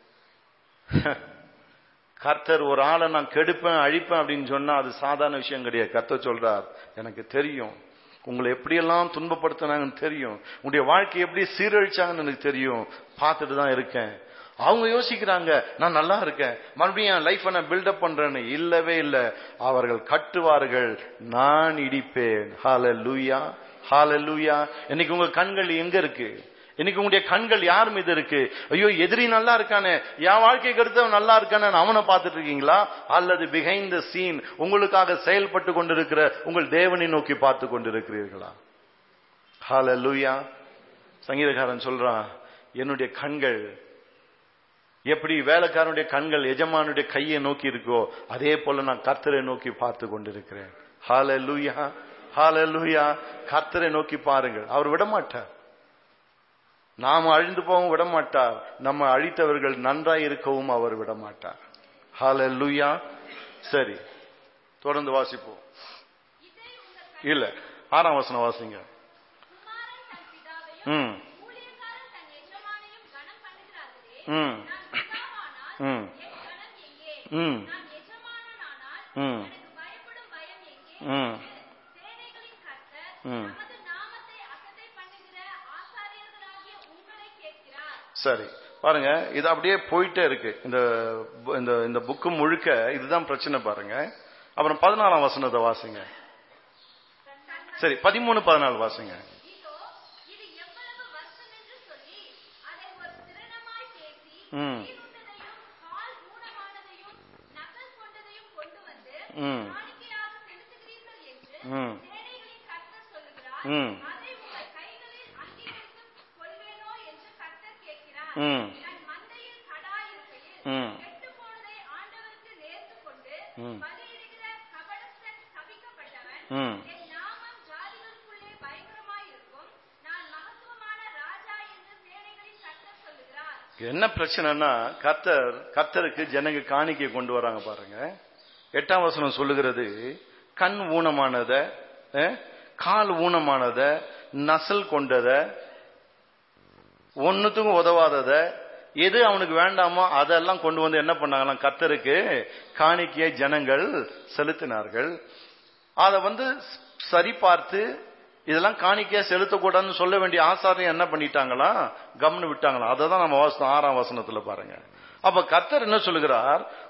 கர்த்தர் ஒரு ஆளை நான் கெடுப்பேன் அழிப்பேன் அப்படின்னு சொன்னா அது சாதாரண விஷயம் கிடையாது கர்த்தர் சொல்றார் எனக்கு தெரியும் உங்களை எப்படியெல்லாம் துன்பப்படுத்தினாங்கன்னு தெரியும் உங்களுடைய வாழ்க்கையை எப்படி சீரழிச்சாங்கன்னு எனக்கு தெரியும் பார்த்துட்டு தான் இருக்கேன் அவங்க யோசிக்கிறாங்க நான் நல்லா இருக்கேன் மறுபடியும் என் லைஃபை நான் பில்டப் பண்றேன்னு இல்லவே இல்ல அவர்கள் கட்டுவார்கள் நான் இடிப்பேன் ஹால லூயா ஹால லூயா இன்னைக்கு உங்க கண்கள் எங்க இருக்கு இன்னைக்கு உங்களுடைய கண்கள் யார் மீது இருக்கு ஐயோ எதிரி நல்லா இருக்கானே என் வாழ்க்கைக்கு அடுத்தவன் நல்லா இருக்கானே அவனை பார்த்துட்டு இருக்கீங்களா அல்லது பிஹைண்ட் த சீன் உங்களுக்காக செயல்பட்டு கொண்டிருக்கிற உங்கள் தேவனை நோக்கி பார்த்து கொண்டிருக்கிறீர்களா ஹால லூயா சங்கீதக்காரன் சொல்றான் என்னுடைய கண்கள் எப்படி வேலைக்காரனுடைய கண்கள் எஜமானுடைய கையை நோக்கி இருக்கோ அதே போல நான் கர்த்தரை நோக்கி பார்த்து கொண்டிருக்கிறேன் ஹால லூயா ஹால லூயா கர்த்தரை நோக்கி பாருங்கள் அவர் விட மாட்டார் நாம் அழிந்து போகவும் விட மாட்டார் நம்ம அழித்தவர்கள் நன்றாய் இருக்கவும் அவர் விட மாட்டார் ஹால லூயா சரி தொடர்ந்து வாசிப்போம் இதை உங்கள் இல்ல ஆறாம் வசனம் வாசிங்க குமாரன் தன் பிதாவையும் ம் ஊழியக்காரன் தன் எஜமானையும் கனம் பண்ணுகிறார்களே ம் நான் பிதாவானால் ம் என் கனம் எங்கே ம் நான் எஜமானனானால் ம் எனக்கு பயப்படும் பயம் எங்கே ம் சேனைகளின் கர்த்தர் ம். நமது நாமத்தை அசட்டை பண்ணுகிற ஆசாரியர்களாகிய உங்களை கேட்கிறார் சரி பாருங்க இது அப்படியே போயிட்டே இருக்கு இந்த பு- இந்த இந்த புக்கு முழுக்க இதுதான் பிரச்சனை பாருங்க அப்புறம் பதினாலாம் வசனத்தை வாசிங்க சரி பதிமூணு பதினாலு வாசிங்க இதோ இது எவ்வளவு வருஷம் என்று சொல்லி அதை ஒரு திறனமாய் பேசி ம் தீட்டுள்ளதையும் கால் ஊனமானதையும் நகல் கொண்டதையும் கொண்டு வந்து ம் காணிக்கையாக செலுத்துகிறீர்கள் என்று ம் சேனைகளின் கர்த்தர் சொல்லுகிறார் ம் அதை உங்கள் கைகளில் அங்கீகரித்துக் கொள்வேனோ என்று கர்த்தர் கேட்கிறார் ம் தன் மந்தையில் கடா இருக்கையில் ம் கெட்டுப் போனதை ஆண்டவருக்கு நேர்த்துக் கொண்டு ம். பலியிடுகிற கபடஸ்தன் சபிக்கப்பட்டவன் ம் என் நாமம் ஜாதிகளுக்குள்ளே பயங்கரமாயிருக்கும் நான் மகத்துவமான ராஜா என்று சேனைகளின் கர்த்தர் சொல்லுகிறார் என்ன பிரச்சனைனா கர்த்தர் கர்த்தருக்கு ஜனங்க காணிக்கை கொண்டு வராங்க பாருங்க எட்டாம் வசனம் சொல்லுகிறது கண் ஊனமானத அஹ், கால் ஊனமானத நசல் கொண்டத ஒன்னுத்துக்கும் உதவாதத எது அவனுக்கு வேண்டாமோ அதெல்லாம் கொண்டு வந்து என்ன பண்ணாங்களாம் கர்த்தருக்கு காணிக்கையை ஜனங்கள் செலுத்தினார்கள் அதை வந்து சரி பார்த்து இதெல்லாம் காணிக்கையா செலுத்தக்கூடாதுன்னு சொல்ல வேண்டிய ஆசாரியம் என்ன பண்ணிட்டாங்களா கம்னு விட்டாங்களா அதை தான் நம்ம வாசனம் ஆறாம் வசனத்துல பாருங்க அப்ப கர்த்தர் என்ன சொல்லுகிறார்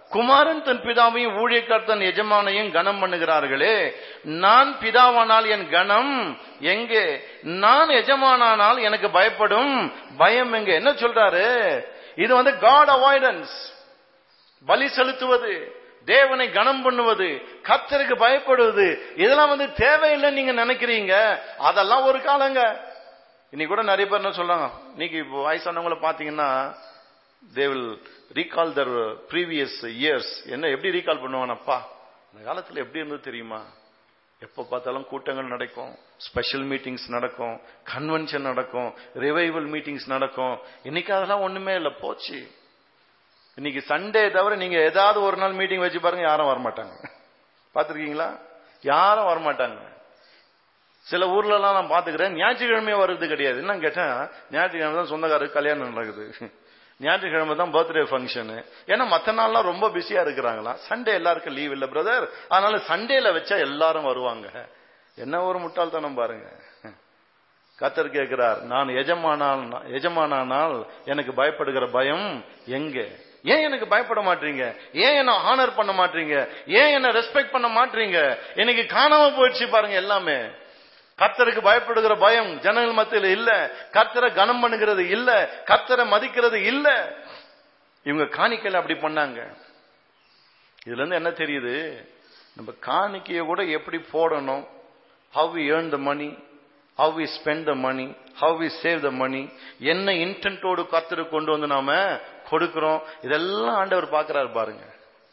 குமாரன் தன் பிதாவையும் ஊழியக்கார் தன் எஜமானையும் கனம் பண்ணுகிறார்களே நான் பிதாவானால் என் கனம் எங்கே நான் எஜமானானால் எனக்கு பயப்படும் பயம் எங்க என்ன சொல்றாரு இது வந்து காட் அவாய்டன்ஸ் பலி செலுத்துவது தேவனை கனம் பண்ணுவது கத்தருக்கு பயப்படுவது இதெல்லாம் வந்து தேவையில்லைன்னு நீங்க நினைக்கிறீங்க அதெல்லாம் ஒரு காலங்க இன்னைக்கு கூட நிறைய பேர் என்ன சொல்றாங்க இன்னைக்கு இப்போ வயசானவங்கள பாத்தீங்கன்னா they will recall their previous years என்ன எப்படி ரீகால் பண்ணுவானப்பா அந்த காலத்துல எப்படி இருந்தது தெரியுமா எப்ப பார்த்தாலும் கூட்டங்கள் நடக்கும் ஸ்பெஷல் மீட்டிங்ஸ் நடக்கும் கன்வென்ஷன் நடக்கும் ரிவைவல் மீட்டிங்ஸ் நடக்கும் இன்னைக்கு அதெல்லாம் ஒண்ணுமே இல்லை போச்சு இன்னைக்கு சண்டே தவிர நீங்க ஏதாவது ஒரு நாள் மீட்டிங் வச்சு பாருங்க யாரும் வரமாட்டாங்க பாத்திருக்கீங்களா யாரும் வரமாட்டாங்க சில ஊர்ல எல்லாம் நான் பாத்துக்கிறேன் ஞாயிற்றுக்கிழமையே வர்றது கிடையாது என்ன கேட்டா ஞாயிற்றுக்கிழமை தான் சொந்தக்காரருக்கு கல்யாணம் நடக்குது ஞாயிற்றுக்கிழமை தான் பர்த்டே ஃபங்க்ஷனு ஏன்னா மத்த நாள்லாம் ரொம்ப பிஸியா இருக்கிறாங்களா சண்டே எல்லாருக்கும் லீவ் இல்ல பிரதர் அதனால சண்டேல வச்சா எல்லாரும் வருவாங்க என்ன ஒரு முட்டாள்தனம் பாருங்க கத்தர் கேட்கிறார் நான் எஜமானால் எஜமானானால் எனக்கு பயப்படுகிற பயம் எங்க ஏன் எனக்கு பயப்பட மாட்டீங்க ஏன் என்ன ஆனர் பண்ண மாட்டீங்க ஏன் என்ன ரெஸ்பெக்ட் பண்ண மாட்டீங்க எனக்கு காணாம போயிடுச்சு பாருங்க எல்லாமே கத்தருக்கு பயப்படுகிற பயம் ஜனங்கள் மத்தியில் இல்ல கத்தரை கனம் பண்ணுகிறது இல்ல கத்தரை மதிக்கிறது இல்ல இவங்க காணிக்கையில அப்படி பண்ணாங்க இதுல இருந்து என்ன தெரியுது நம்ம காணிக்கைய கூட எப்படி போடணும் how we earn the money how we spend the money how we save the money என்ன இன்டென்ட்டோடு கத்தருக்கு கொண்டு வந்து நாம கொடுக்கிறோம் இதெல்லாம் ஆண்டவர் பார்க்கிறாரு பாருங்க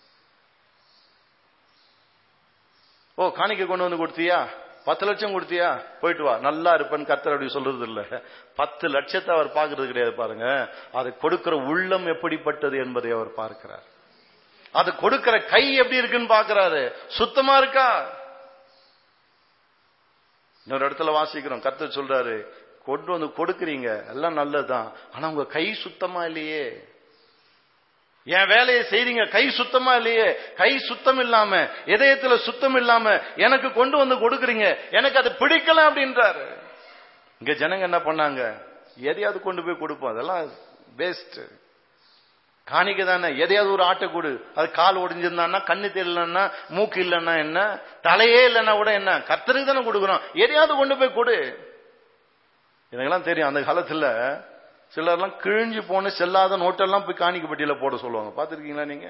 ஓ காணிக்கை கொண்டு வந்து கொடுத்தியா பத்து லட்சம் கொடுத்தியா போயிட்டு வா நல்லா இருப்பேன்னு கத்தர் அப்படி சொல்றது இல்ல பத்து லட்சத்தை அவர் பார்க்கறது கிடையாது பாருங்க அதை கொடுக்கிற உள்ளம் எப்படிப்பட்டது என்பதை அவர் பார்க்கிறார் அது கொடுக்கிற கை எப்படி இருக்குன்னு பாக்குறாரு சுத்தமா இருக்கா இன்னொரு இடத்துல வாசிக்கிறோம் கத்தர் சொல்றாரு கொண்டு வந்து கொடுக்கறீங்க எல்லாம் நல்லதுதான் ஆனா உங்க கை சுத்தமா இல்லையே என் வேலையை செய்றீங்க கை சுத்தமா இல்லையே கை சுத்தம் இல்லாம இதயத்துல சுத்தம் இல்லாம எனக்கு கொண்டு வந்து கொடுக்கறீங்க எனக்கு அது பிடிக்கல அப்படின்றாரு இங்க ஜனங்க என்ன பண்ணாங்க எதையாவது கொண்டு போய் கொடுப்போம் அதெல்லாம் வேஸ்ட் காணிக்க தானே எதையாவது ஒரு ஆட்டை கொடு அது கால் ஒடிஞ்சிருந்தான்னா கண்ணு தெரியலன்னா மூக்கு இல்லைன்னா என்ன தலையே இல்லைன்னா கூட என்ன கத்தருக்கு தானே கொடுக்குறோம் எதையாவது கொண்டு போய் கொடு எனக்கெல்லாம் தெரியும் அந்த காலத்துல சிலர்லாம் கிழிஞ்சு போன செல்லாத நோட்டெல்லாம் போய் காணிக்க பெட்டியில போட சொல்லுவாங்க பாத்துருக்கீங்களா நீங்க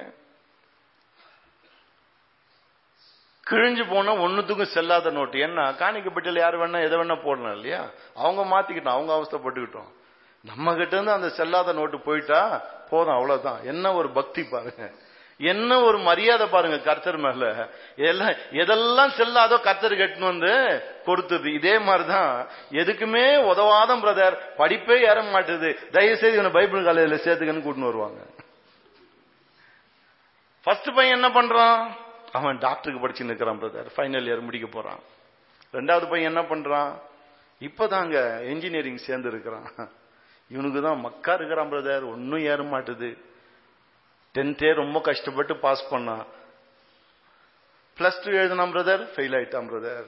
கிழிஞ்சு போன ஒன்னுத்துக்கும் செல்லாத நோட்டு என்ன காணிக்க பெட்டியில யார் வேணா எதை வேணா போடலாம் இல்லையா அவங்க மாத்திக்கிட்டோம் அவங்க அவஸ்தப்பட்டுக்கிட்டோம் நம்ம கிட்ட இருந்து அந்த செல்லாத நோட்டு போயிட்டா போதும் அவ்வளவுதான் என்ன ஒரு பக்தி பாருங்க என்ன ஒரு மரியாதை பாருங்க கர்த்தர் மேல எல்லாம் எதெல்லாம் செல்லாதோ கர்த்தர் கட்டுன்னு வந்து கொடுத்தது இதே மாதிரிதான் எதுக்குமே உதவாத பிரதர் படிப்பே ஏற மாட்டுது தயவுசெய்து இவனை பைபிள் காலேஜ்ல சேர்த்துக்கன்னு கூட்டின்னு வருவாங்க ஃபர்ஸ்ட் பையன் என்ன பண்றான் அவன் டாக்டருக்கு படிச்சு நிற்கிறான் பிரதர் ஃபைனல் இயர் முடிக்க போறான் ரெண்டாவது பையன் என்ன பண்றான் இப்பதாங்க என்ஜினியரிங் சேர்ந்து இருக்கிறான் இவனுக்கு தான் மக்கா இருக்கிறான் பிரதர் ஒன்னும் ஏற மாட்டுது டென்த்தே ரொம்ப கஷ்டப்பட்டு பாஸ் பண்ணான் பிளஸ் டூ எழுதினான் பிரதர் ஃபெயில் ஆயிட்டான் பிரதர்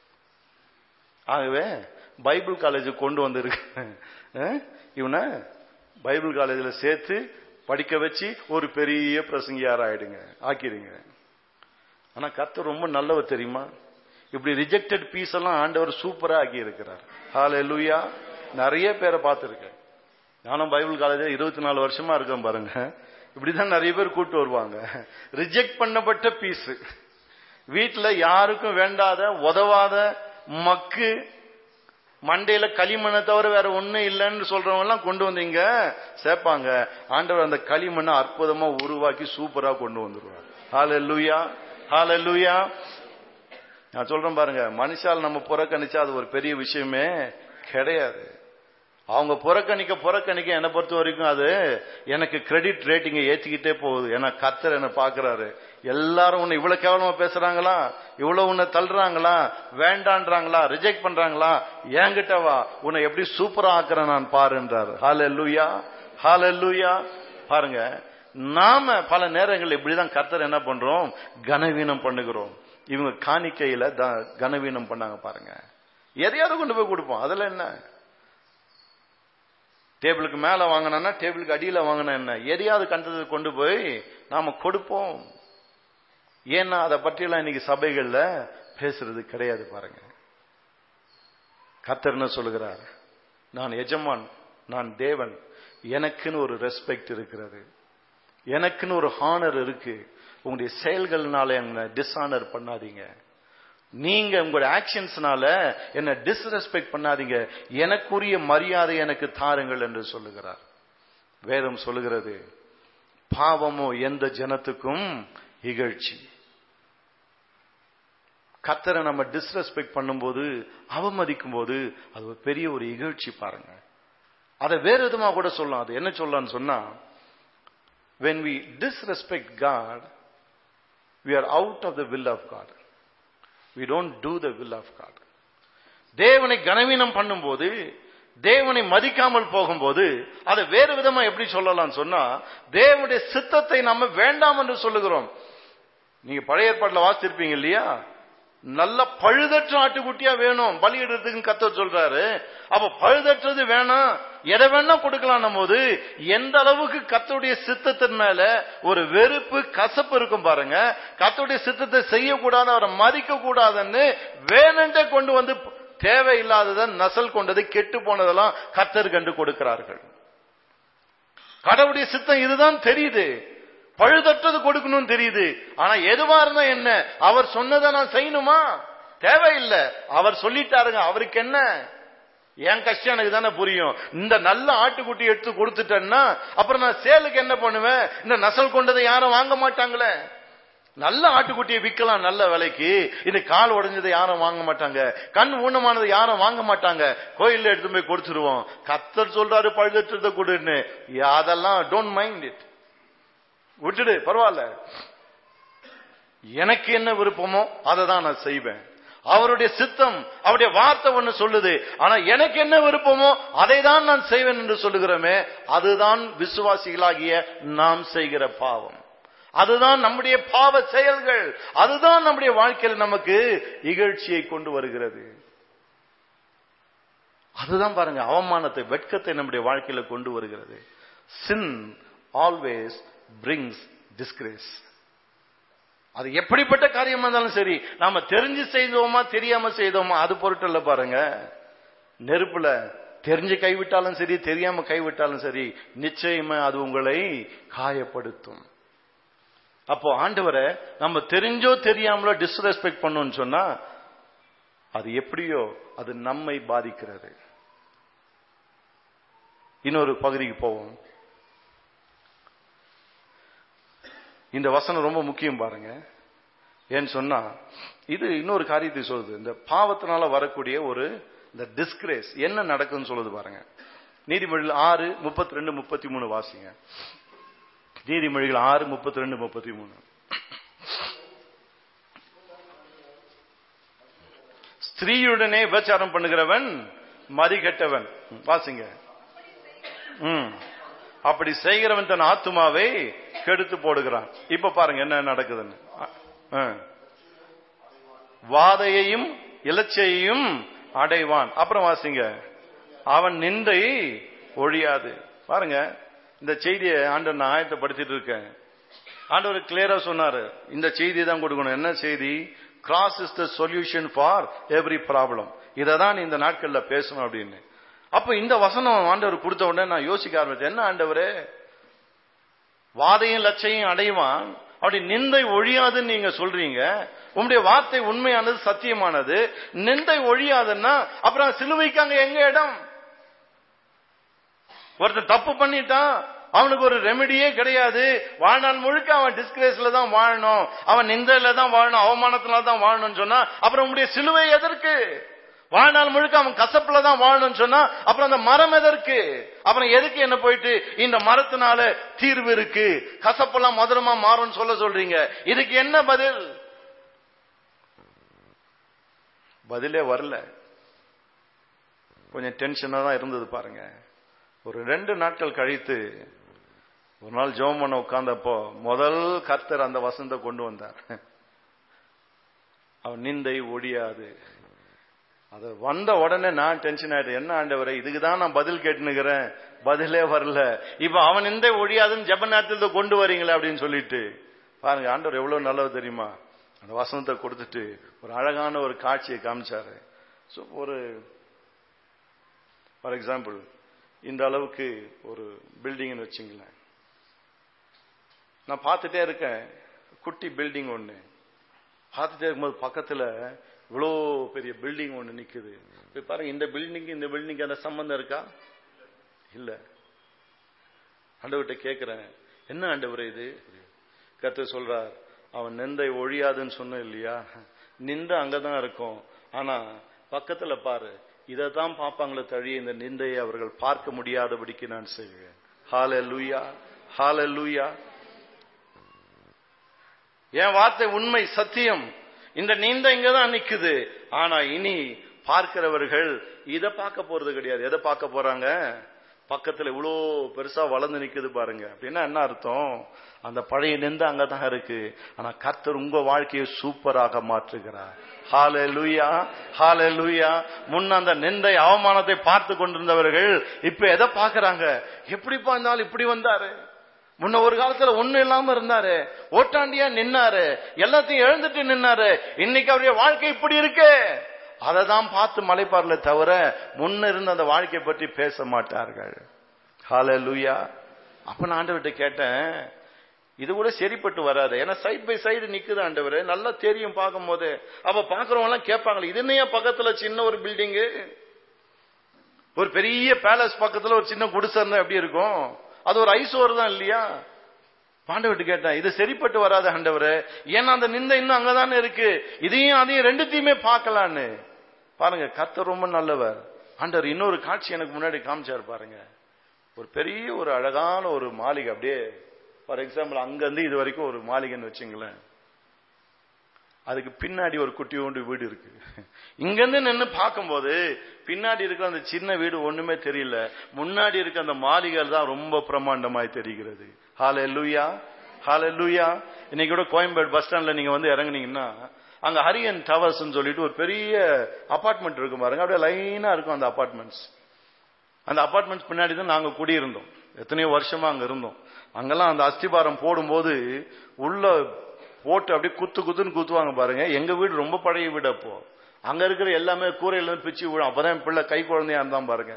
ஆகவே பைபிள் காலேஜ் கொண்டு வந்திருக்கு இவனை பைபிள் காலேஜில் சேர்த்து படிக்க வச்சு ஒரு பெரிய பிரசங்கியார் ஆயிடுங்க ஆக்கிடுங்க ஆனா கத்த ரொம்ப நல்லவர் தெரியுமா இப்படி ரிஜெக்டட் பீஸ் எல்லாம் ஆண்டவர் சூப்பரா ஆக்கி இருக்கிறார் ஹால லூயா நிறைய பேரை பார்த்துருக்கேன் நானும் பைபிள் காலேஜ் இருபத்தி நாலு வருஷமா இருக்கேன் பாருங்க இப்படிதான் நிறைய பேர் கூட்டு வருவாங்க ரிஜெக்ட் பண்ணப்பட்ட பீஸ் வீட்டுல யாருக்கும் வேண்டாத உதவாத மக்கு மண்டையில களிமண்ணை தவிர வேற ஒண்ணும் இல்லைன்னு சொல்றவங்க எல்லாம் கொண்டு வந்தீங்க சேர்ப்பாங்க ஆண்டவர் அந்த களிமண்ணை அற்புதமா உருவாக்கி சூப்பரா கொண்டு வந்துருவார் ஹால லூயா ஹால லூயா நான் சொல்றேன் பாருங்க மனுஷால் நம்ம புறக்கணிச்சா அது ஒரு பெரிய விஷயமே கிடையாது அவங்க புறக்கணிக்க புறக்கணிக்க என்னை பொறுத்த வரைக்கும் அது எனக்கு கிரெடிட் ரேட்டிங்கை ஏத்திக்கிட்டே போகுது ஏன்னா கத்தர் என்ன பாக்குறாரு எல்லாரும் உன்னை இவ்வளவு கேவலமா பேசுறாங்களா இவ்வளவு உன்னை தள்ளுறாங்களா வேண்டான்றாங்களா ரிஜெக்ட் பண்றாங்களா என்கிட்ட வா உன்னை எப்படி சூப்பரா ஆக்குறேன் நான் பாருன்றாரு ஹால லூயா ஹால லூயா பாருங்க நாம பல நேரங்கள் இப்படிதான் கர்த்தர் என்ன பண்றோம் கனவீனம் பண்ணுகிறோம் இவங்க காணிக்கையில கனவீனம் பண்ணாங்க பாருங்க எதையாவது கொண்டு போய் கொடுப்போம் அதுல என்ன டேபிளுக்கு மேல வாங்கினா டேபிளுக்கு அடியில வாங்கினா என்ன எதையாவது கண்டது கொண்டு போய் நாம கொடுப்போம் ஏன்னா அதை பற்றியெல்லாம் இன்னைக்கு சபைகள்ல பேசுறது கிடையாது பாருங்க கர்த்தர் என்ன சொல்லுகிறார் நான் எஜமான் நான் தேவன் எனக்குன்னு ஒரு ரெஸ்பெக்ட் இருக்கிறது எனக்குன்னு ஒரு ஹானர் இருக்கு உங்களுடைய செயல்கள்னால என்ன டிஸ்ஆனர் பண்ணாதீங்க நீங்க உங்களுடைய ஆக்ஷன்ஸ்னால என்ன டிஸ்ரெஸ்பெக்ட் பண்ணாதீங்க எனக்குரிய மரியாதை எனக்கு தாருங்கள் என்று சொல்லுகிறார் வேதம் சொல்லுகிறது பாவமோ எந்த ஜனத்துக்கும் இகழ்ச்சி கத்தரை நம்ம டிஸ்ரெஸ்பெக்ட் பண்ணும்போது அவமதிக்கும் போது அது ஒரு பெரிய ஒரு இகழ்ச்சி பாருங்க அதை வேற விதமா கூட சொல்லலாம் அது என்ன சொல்லலாம்னு சொன்னா when we disrespect God we are out of the will of God we don't do the will of God தேவனை கனவீனம் பண்ணும்போது தேவனை மதிக்காமல் போகும்போது அதை வேறு விதமா எப்படி சொல்லலாம் சொன்னா தேவனுடைய சித்தத்தை நம்ம வேண்டாம் என்று சொல்லுகிறோம் நீங்க பழைய ஏற்பாட்டில் வாசித்திருப்பீங்க இல்லையா நல்ல பழுதற்ற ஆட்டுக்குட்டியா வேணும் பலியிடுறதுக்கு கத்த சொல்றாரு அப்ப பழுதற்றது வேணாம் எதை வேணா கொடுக்கலாம் போது எந்த அளவுக்கு கத்தோடைய சித்தத்தின் மேல ஒரு வெறுப்பு கசப்பு இருக்கும் பாருங்க கத்தோடைய சித்தத்தை செய்யக்கூடாது அவரை மதிக்க கூடாதுன்னு வேணுன்ட்டே கொண்டு வந்து தேவையில்லாததை நசல் கொண்டது கெட்டு போனதெல்லாம் கத்தர் கண்டு கொடுக்கிறார்கள் கடவுளுடைய சித்தம் இதுதான் தெரியுது பழுதற்றது கொடுக்கணும்னு தெரியுது ஆனா எதுவா இருந்தா என்ன அவர் சொன்னதை நான் செய்யணுமா தேவையில்லை அவர் சொல்லிட்டாருங்க அவருக்கு என்ன என் கஷ்டம் எனக்கு தானே புரியும் இந்த நல்ல ஆட்டுக்குட்டி எடுத்து கொடுத்துட்டேன்னா அப்புறம் நான் சேலுக்கு என்ன பண்ணுவேன் இந்த நசல் கொண்டதை யாரும் வாங்க மாட்டாங்களே நல்ல ஆட்டுக்குட்டியை விற்கலாம் நல்ல விலைக்கு இது கால் உடைஞ்சதை யாரும் வாங்க மாட்டாங்க கண் ஊனமானதை யாரும் வாங்க மாட்டாங்க கோயில்ல எடுத்து போய் கொடுத்துருவோம் கத்தர் சொல்றாரு பழுதற்றதை கொடுன்னு அதெல்லாம் டோன்ட் மைண்ட் இட் விட்டுடு பரவாயில்ல எனக்கு என்ன விருப்பமோ அதை தான் நான் செய்வேன் அவருடைய சித்தம் அவருடைய வார்த்தை ஒண்ணு சொல்லுது ஆனா எனக்கு என்ன விருப்பமோ அதை தான் நான் செய்வேன் என்று சொல்லுகிறோமே அதுதான் விசுவாசிகளாகிய நாம் செய்கிற பாவம் அதுதான் நம்முடைய பாவ செயல்கள் அதுதான் நம்முடைய வாழ்க்கையில் நமக்கு இகழ்ச்சியை கொண்டு வருகிறது அதுதான் பாருங்க அவமானத்தை வெட்கத்தை நம்முடைய வாழ்க்கையில கொண்டு வருகிறது சின் ஆல்வேஸ் பிரிங்ஸ் டிஸ்கிரேஸ் அது எப்படிப்பட்ட காரியமா இருந்தாலும் சரி நாம தெரிஞ்சு செய்தோமா தெரியாம செய்தோமா அது பொருட்டல்ல பாருங்க நெருப்புல தெரிஞ்சு கைவிட்டாலும் சரி தெரியாம கைவிட்டாலும் சரி நிச்சயமா அது உங்களை காயப்படுத்தும் அப்போ ஆண்டவரை நம்ம தெரிஞ்சோ தெரியாமலோ டிஸ்ரெஸ்பெக்ட் பண்ணோம்னு சொன்னா அது எப்படியோ அது நம்மை பாதிக்கிறது இன்னொரு பகுதிக்கு போவோம் இந்த வசனம் ரொம்ப முக்கியம் பாருங்க ஏன்னு சொன்னா இது இன்னொரு காரியத்தை சொல்லுது இந்த பாவத்தினால வரக்கூடிய ஒரு இந்த டிஸ்கிரேஸ் என்ன நடக்குன்னு சொல்லுது பாருங்க நீதிமொழிகள் ஆறு முப்பத்தி ரெண்டு முப்பத்தி மூணு வாசிங்க நீதிமொழிகள் ஆறு முப்பத்தி ரெண்டு முப்பத்தி மூணு ஸ்திரீயுடனே விபச்சாரம் பண்ணுகிறவன் மதிகெட்டவன் வாசிங்க ம் அப்படி செய்கிறவன் தன் ஆத்துமாவை கெடுத்து போடுகிறான் இப்ப பாருங்க என்ன நடக்குதுன்னு வாதையையும் இலச்சையையும் அடைவான் அப்புறம் வாசிங்க அவன் நிந்தை ஒழியாது பாருங்க இந்த செய்தியை ஆண்டவர் நான் ஆயத்தப்படுத்திட்டு இருக்கேன் ஆண்டவர் கிளியரா சொன்னாரு இந்த செய்தி தான் கொடுக்கணும் என்ன செய்தி cross is the solution for every problem இதை தான் இந்த நாட்கள்ல பேசணும் அப்படின்னு அப்ப இந்த வசனம் ஆண்டவர் கொடுத்த உடனே நான் யோசிக்க ஆரம்பிச்சேன் என்ன ஆண்டவரே வாதையும் லட்சையும் அடைவான் அப்படி நிந்தை ஒழியாதுன்னு நீங்க சொல்றீங்க உங்களுடைய வார்த்தை உண்மையானது சத்தியமானது நிந்தை ஒழியாதுன்னா அப்புறம் சிலுவைக்கு அங்க எங்க இடம் ஒருத்தன் தப்பு பண்ணிட்டான் அவனுக்கு ஒரு ரெமெடியே கிடையாது வாழ்நாள் முழுக்க அவன் டிஸ்கிரேஸ்ல தான் வாழணும் அவன் நிந்தையில தான் வாழணும் அவமானத்துல தான் வாழணும்னு சொன்னா அப்புறம் உங்களுடைய சிலுவை எதற்கு வாழ்நாள் முழுக்க அவன் கசப்புல தான் வாழணும்னு சொன்னா அப்புறம் அந்த மரம் எதற்கு அப்புறம் எதுக்கு என்ன போயிட்டு இந்த மரத்தினால தீர்வு இருக்கு கசப்பெல்லாம் மதுரமா மாறும்னு சொல்ல சொல்றீங்க இதுக்கு என்ன பதில் பதிலே வரல கொஞ்சம் டென்ஷனா தான் இருந்தது பாருங்க ஒரு ரெண்டு நாட்கள் கழித்து ஒரு நாள் ஜோம் பண்ண உட்கார்ந்தப்போ முதல் கர்த்தர் அந்த வசந்த கொண்டு வந்தார் அவன் நிந்தை ஒழியாது அது வந்த உடனே நான் டென்ஷன் ஆயிட்டேன் என்ன ஆண்டவரே இதுக்கு தான் நான் பதில் கேட்டுனுக்கிறேன் பதிலே வரல இப்ப அவன் இந்த ஒழியாதுன்னு ஜெப நேரத்தில் கொண்டு வரீங்களே அப்படின்னு சொல்லிட்டு பாருங்க ஆண்டவர் எவ்வளவு நல்லவர் தெரியுமா அந்த வசனத்தை கொடுத்துட்டு ஒரு அழகான ஒரு காட்சியை காமிச்சாரு ஸோ ஒரு ஃபார் எக்ஸாம்பிள் இந்த அளவுக்கு ஒரு பில்டிங்னு வச்சுங்களேன் நான் பார்த்துட்டே இருக்கேன் குட்டி பில்டிங் ஒன்று பார்த்துட்டே இருக்கும்போது பக்கத்துல இவ்வளோ பெரிய பில்டிங் ஒன்று நிக்குது இப்ப பாருங்க இந்த பில்டிங் இந்த பில்டிங் அந்த சம்பந்தம் இருக்கா இல்ல ஆண்டவர்கிட்ட கேட்கிறேன் என்ன ஆண்டவர் இது கத்து சொல்றார் அவன் நிந்தை ஒழியாதுன்னு சொன்ன இல்லையா நிந்த அங்கதான் இருக்கும் ஆனா பக்கத்துல பாரு இதை தான் பார்ப்பாங்களே தழிய இந்த நிந்தையை அவர்கள் பார்க்க முடியாதபடிக்கு நான் செய்வேன் ஹால லூயா ஹால லூயா என் வார்த்தை உண்மை சத்தியம் இந்த நீந்த இங்கதான் நிக்குது ஆனா இனி பார்க்கிறவர்கள் இதை பார்க்க போறது கிடையாது எதை பார்க்க போறாங்க பக்கத்துல இவ்வளோ பெருசா வளர்ந்து நிக்குது பாருங்க அப்படின்னா என்ன அர்த்தம் அந்த பழைய நிந்த அங்கதான் இருக்கு ஆனா கர்த்தர் உங்க வாழ்க்கையை சூப்பராக மாற்றுகிறார் ஹாலே லூயா ஹாலே லூயா முன்ன அந்த நிந்தை அவமானத்தை பார்த்து கொண்டிருந்தவர்கள் இப்ப எதை பாக்குறாங்க எப்படிப்பா இருந்தாலும் இப்படி வந்தாரு முன்ன ஒரு காலத்துல ஒண்ணு இல்லாம இருந்தாரு ஓட்டாண்டியா நின்னாரு எல்லாத்தையும் எழுந்துட்டு நின்னாரு இன்னைக்கு அவருடைய வாழ்க்கை இப்படி இருக்கு அதை தான் பார்த்து மலைப்பார்ல தவிர முன்ன இருந்த அந்த வாழ்க்கையை பற்றி பேச மாட்டார்கள் ஹால லூயா அப்ப நான் ஆண்டவர்கிட்ட கேட்டேன் இது கூட சரிப்பட்டு வராது ஏன்னா சைட் பை சைடு நிக்குது ஆண்டவர் நல்லா தெரியும் பார்க்கும் போது அப்ப பாக்குறவங்க எல்லாம் கேட்பாங்களே இது என்னையா பக்கத்துல சின்ன ஒரு பில்டிங்கு ஒரு பெரிய பேலஸ் பக்கத்துல ஒரு சின்ன குடிசை இருந்தா எப்படி இருக்கும் அது ஒரு ஐசோர் தான் இல்லையா பாண்டவர்கிட்ட கேட்டேன் இது சரிப்பட்டு வராது ஆண்டவர் ஏன்னா அந்த நிந்த இன்னும் அங்கதானே இருக்கு இதையும் அதையும் ரெண்டுத்தையுமே பார்க்கலான்னு பாருங்க கர்த்தர் ரொம்ப நல்லவர் ஆண்டவர் இன்னொரு காட்சி எனக்கு முன்னாடி காமிச்சார் பாருங்க ஒரு பெரிய ஒரு அழகான ஒரு மாளிகை அப்படியே ஃபார் எக்ஸாம்பிள் அங்கிருந்து இது வரைக்கும் ஒரு மாளிகைன்னு வச்சுங்களேன் அதுக்கு பின்னாடி ஒரு குட்டியோண்டு வீடு இருக்கு இங்கிருந்து நின்று பார்க்கும்போது பின்னாடி இருக்கிற அந்த சின்ன வீடு ஒண்ணுமே தெரியல முன்னாடி இருக்க அந்த மாளிகள் தான் ரொம்ப பிரமாண்டமாய் தெரிகிறது ஹால லூயா ஹால லூயா இன்னைக்கு கூட கோயம்பேடு பஸ் ஸ்டாண்ட்ல நீங்க வந்து இறங்குனீங்கன்னா அங்க ஹரியன் டவர்ஸ் சொல்லிட்டு ஒரு பெரிய அபார்ட்மெண்ட் இருக்கும் பாருங்க அப்படியே லைனா இருக்கும் அந்த அபார்ட்மெண்ட்ஸ் அந்த அபார்ட்மெண்ட்ஸ் பின்னாடி தான் நாங்க குடியிருந்தோம் எத்தனையோ வருஷமா அங்க இருந்தோம் அங்கெல்லாம் அந்த அஸ்திபாரம் போடும்போது உள்ள போட்டு அப்படியே குத்து குத்துன்னு குத்துவாங்க பாருங்க எங்க வீடு ரொம்ப பழைய வீடு அப்போ அங்க இருக்கிற எல்லாமே கூரையில இருந்து பிச்சு விழும் அப்பதான் பிள்ளை கை குழந்தையா இருந்தான் பாருங்க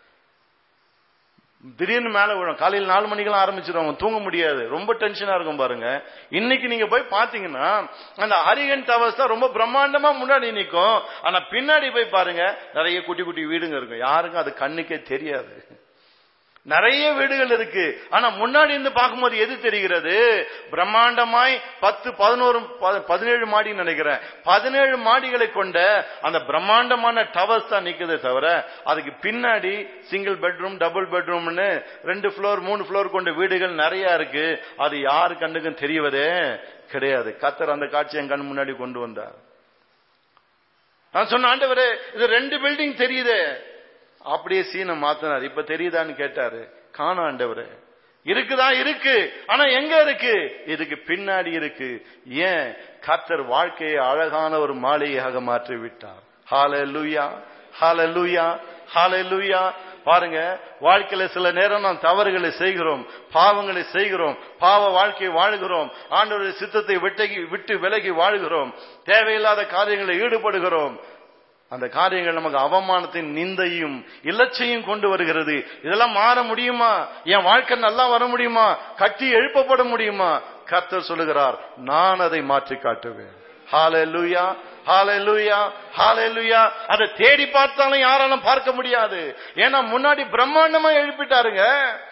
திடீர்னு மேல விழும் காலையில் நாலு மணிக்கெல்லாம் ஆரம்பிச்சிருவாங்க தூங்க முடியாது ரொம்ப டென்ஷனா இருக்கும் பாருங்க இன்னைக்கு நீங்க போய் பாத்தீங்கன்னா அந்த ஹரிகன் டவர்ஸ் தான் ரொம்ப பிரம்மாண்டமா முன்னாடி நிற்கும் ஆனா பின்னாடி போய் பாருங்க நிறைய குட்டி குட்டி வீடுங்க இருக்கும் யாருக்கும் அது கண்ணுக்கே தெரியாது நிறைய வீடுகள் இருக்கு ஆனா முன்னாடி இருந்து பார்க்கும்போது எது தெரிகிறது பிரம்மாண்டமாய் பத்து பதினோரு பதினேழு மாடி நினைக்கிறேன் பதினேழு மாடிகளை கொண்ட அந்த பிரம்மாண்டமான டவர்ஸ் தான் நிக்குதே தவிர அதுக்கு பின்னாடி சிங்கிள் பெட்ரூம் டபுள் பெட்ரூம்னு ரெண்டு ஃப்ளோர் மூணு ஃப்ளோர் கொண்ட வீடுகள் நிறைய இருக்கு அது யாரு கண்ணுக்கும் தெரியவதே கிடையாது கத்தர் அந்த காட்சி என் கண் முன்னாடி கொண்டு வந்தார் நான் சொன்ன ஆண்டவரே இது ரெண்டு பில்டிங் தெரியுது அப்படியே சீனை மாத்தினார் இப்ப தெரியுதான்னு கேட்டாரு காணும் ஆண்டவரே இருக்குதா இருக்கு ஆனா எங்க இருக்கு இதுக்கு பின்னாடி இருக்கு ஏன் கத்தர் வாழ்க்கையை அழகான ஒரு மாளிகையாக மாற்றி விட்டார் ஹால லூயா ஹால லூயா ஹால லூயா பாருங்க வாழ்க்கையில சில நேரம் நாம் தவறுகளை செய்கிறோம் பாவங்களை செய்கிறோம் பாவ வாழ்க்கையை வாழுகிறோம் ஆண்டவருடைய சித்தத்தை விட்டகி விட்டு விலகி வாழுகிறோம் தேவையில்லாத காரியங்களை ஈடுபடுகிறோம் அந்த காரியங்கள் நமக்கு அவமானத்தின் நிந்தையும் இலச்சையும் கொண்டு வருகிறது இதெல்லாம் மாற முடியுமா என் வாழ்க்கை நல்லா வர முடியுமா கட்டி எழுப்பப்பட முடியுமா கர்த்தர் சொல்லுகிறார் நான் அதை மாற்றி காட்டுவேன் ஹாலூயா ஹாலூயா ஹாலூயா அதை தேடி பார்த்தாலும் யாராலும் பார்க்க முடியாது ஏன்னா முன்னாடி பிரம்மாண்டமா எழுப்பிட்டாருங்க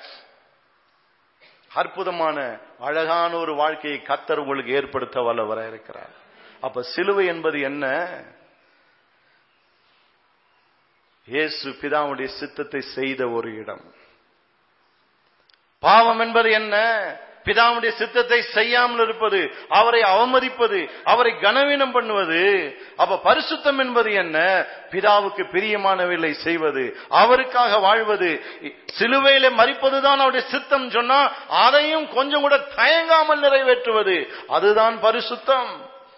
அற்புதமான அழகான ஒரு வாழ்க்கையை கத்தர் உங்களுக்கு ஏற்படுத்த வல்லவர இருக்கிறார் அப்ப சிலுவை என்பது என்ன இயேசு பிதாவுடைய சித்தத்தை செய்த ஒரு இடம் பாவம் என்பது என்ன பிதாவுடைய சித்தத்தை செய்யாமல் இருப்பது அவரை அவமதிப்பது அவரை கனவீனம் பண்ணுவது அப்ப பரிசுத்தம் என்பது என்ன பிதாவுக்கு பிரியமானவில்லை செய்வது அவருக்காக வாழ்வது சிலுவையில மறிப்பதுதான் அவருடைய சித்தம் சொன்னா அதையும் கொஞ்சம் கூட தயங்காமல் நிறைவேற்றுவது அதுதான் பரிசுத்தம்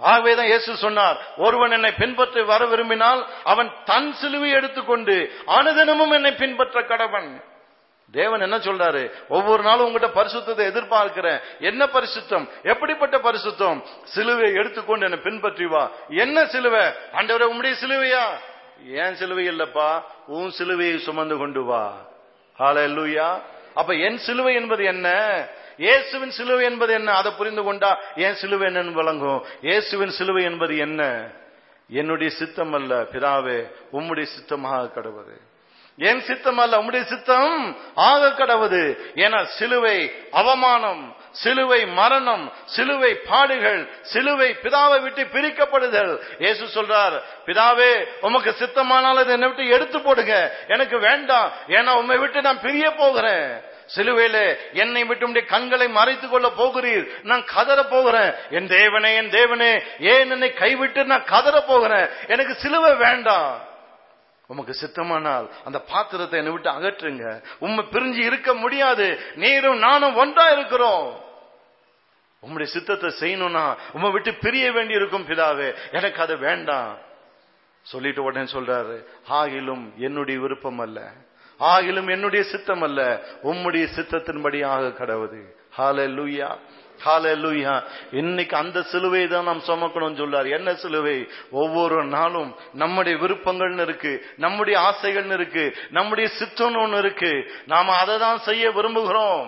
ஆகவேதான் இயேசு சொன்னார் ஒருவன் என்னை பின்பற்றி வர விரும்பினால் அவன் தன் சிலுவை எடுத்துக்கொண்டு அனுதினமும் என்னை பின்பற்ற கடவன் தேவன் என்ன சொல்றாரு ஒவ்வொரு நாளும் உங்ககிட்ட பரிசுத்தத்தை எதிர்பார்க்கிறேன் என்ன பரிசுத்தம் எப்படிப்பட்ட பரிசுத்தம் சிலுவை எடுத்துக்கொண்டு என்னை பின்பற்றி வா என்ன சிலுவை ஆண்டவரே உம்முடைய சிலுவையா ஏன் சிலுவை இல்லப்பா உன் சிலுவையை சுமந்து கொண்டு வா ஹalleluya அப்ப என் சிலுவை என்பது என்ன இயேசுவின் சிலுவை என்பது என்ன அதை புரிந்து கொண்டா என் சிலுவை என்னன்னு விளங்கும் இயேசுவின் சிலுவை என்பது என்ன என்னுடைய சித்தம் அல்ல பிதாவே உம்முடைய சித்தமாக கடவுது என் சித்தம் அல்ல உம்முடைய சித்தம் ஆக கடவுது என சிலுவை அவமானம் சிலுவை மரணம் சிலுவை பாடுகள் சிலுவை பிதாவை விட்டு பிரிக்கப்படுதல் இயேசு சொல்றார் பிதாவே உமக்கு சித்தமானால் அதை என்னை விட்டு எடுத்து போடுங்க எனக்கு வேண்டாம் ஏன்னா உம்மை விட்டு நான் பிரிய போகிறேன் சிலுவையில என்னை விட்டு உம்முடைய கண்களை மறைத்துக் கொள்ள போகிறீர் நான் கதற போகிறேன் என் தேவனே என் தேவனே ஏன் என்னை கைவிட்டு நான் கதற போகிறேன் எனக்கு சிலுவை வேண்டாம் உமக்கு சித்தமானால் அந்த பாத்திரத்தை என்னை விட்டு அகற்றுங்க உண்மை பிரிஞ்சு இருக்க முடியாது நீரும் நானும் ஒன்றா இருக்கிறோம் உம்முடைய சித்தத்தை செய்யணும்னா உம்மை விட்டு பிரிய வேண்டி இருக்கும் பிதாவே எனக்கு அது வேண்டாம் சொல்லிட்டு உடனே சொல்றாரு ஆகிலும் என்னுடைய விருப்பம் அல்ல ஆகிலும் என்னுடைய சித்தம் அல்ல உம்முடைய சித்தத்தின்படியாக கடவுது ஹalleluya ஹalleluya இன்னைக்கு அந்த சிலுவை தான் நாம் சுமக்கணும்னு சொல்றார் என்ன சிலுவை ஒவ்வொரு நாளும் நம்முடைய விருப்பங்கள்னு இருக்கு நம்முடைய ஆசைகள்னு இருக்கு நம்முடைய சித்தம்னு ஒண்ணு இருக்கு நாம அதை தான் செய்ய விரும்புகிறோம்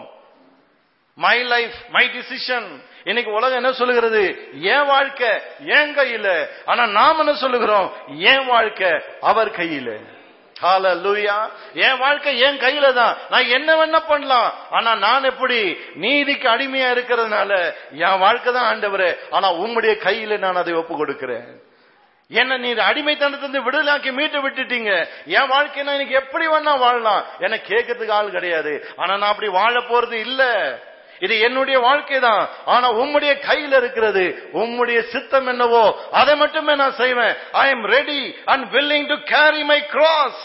மை லைஃப் மை டிசிஷன் இன்னைக்கு உலகம் என்ன சொல்லுகிறது என் வாழ்க்கை என் கையில ஆனா நாம் என்ன சொல்லுகிறோம் என் வாழ்க்கை அவர் கையில ஹalleluya என் வாழ்க்கை என் கையில தான் நான் என்ன வேணா பண்ணலாம் ஆனா நான் எப்படி நீதிக்கு அடிமையா இருக்கிறதுனால என் வாழ்க்கை தான் ஆண்டவரே ஆனா உம்முடைய கையில நான் அதை ஒப்பு கொடுக்கிறேன் என்ன நீர் அடிமைத்தனத்திலிருந்து விடுதலாக்கி மீட்டு விட்டுட்டீங்க என் வாழ்க்கை நான் எனக்கு எப்படி வேணா வாழலாம் என்ன கேட்கறதுக்கு ஆள் கிடையாது ஆனா நான் அப்படி வாழ போறது இல்ல இது என்னுடைய வாழ்க்கை தான் ஆனா உம்முடைய கையில் இருக்கிறது உம்முடைய சித்தம் என்னவோ அதை மட்டுமே நான் செய்வேன் I am ready and willing to carry my cross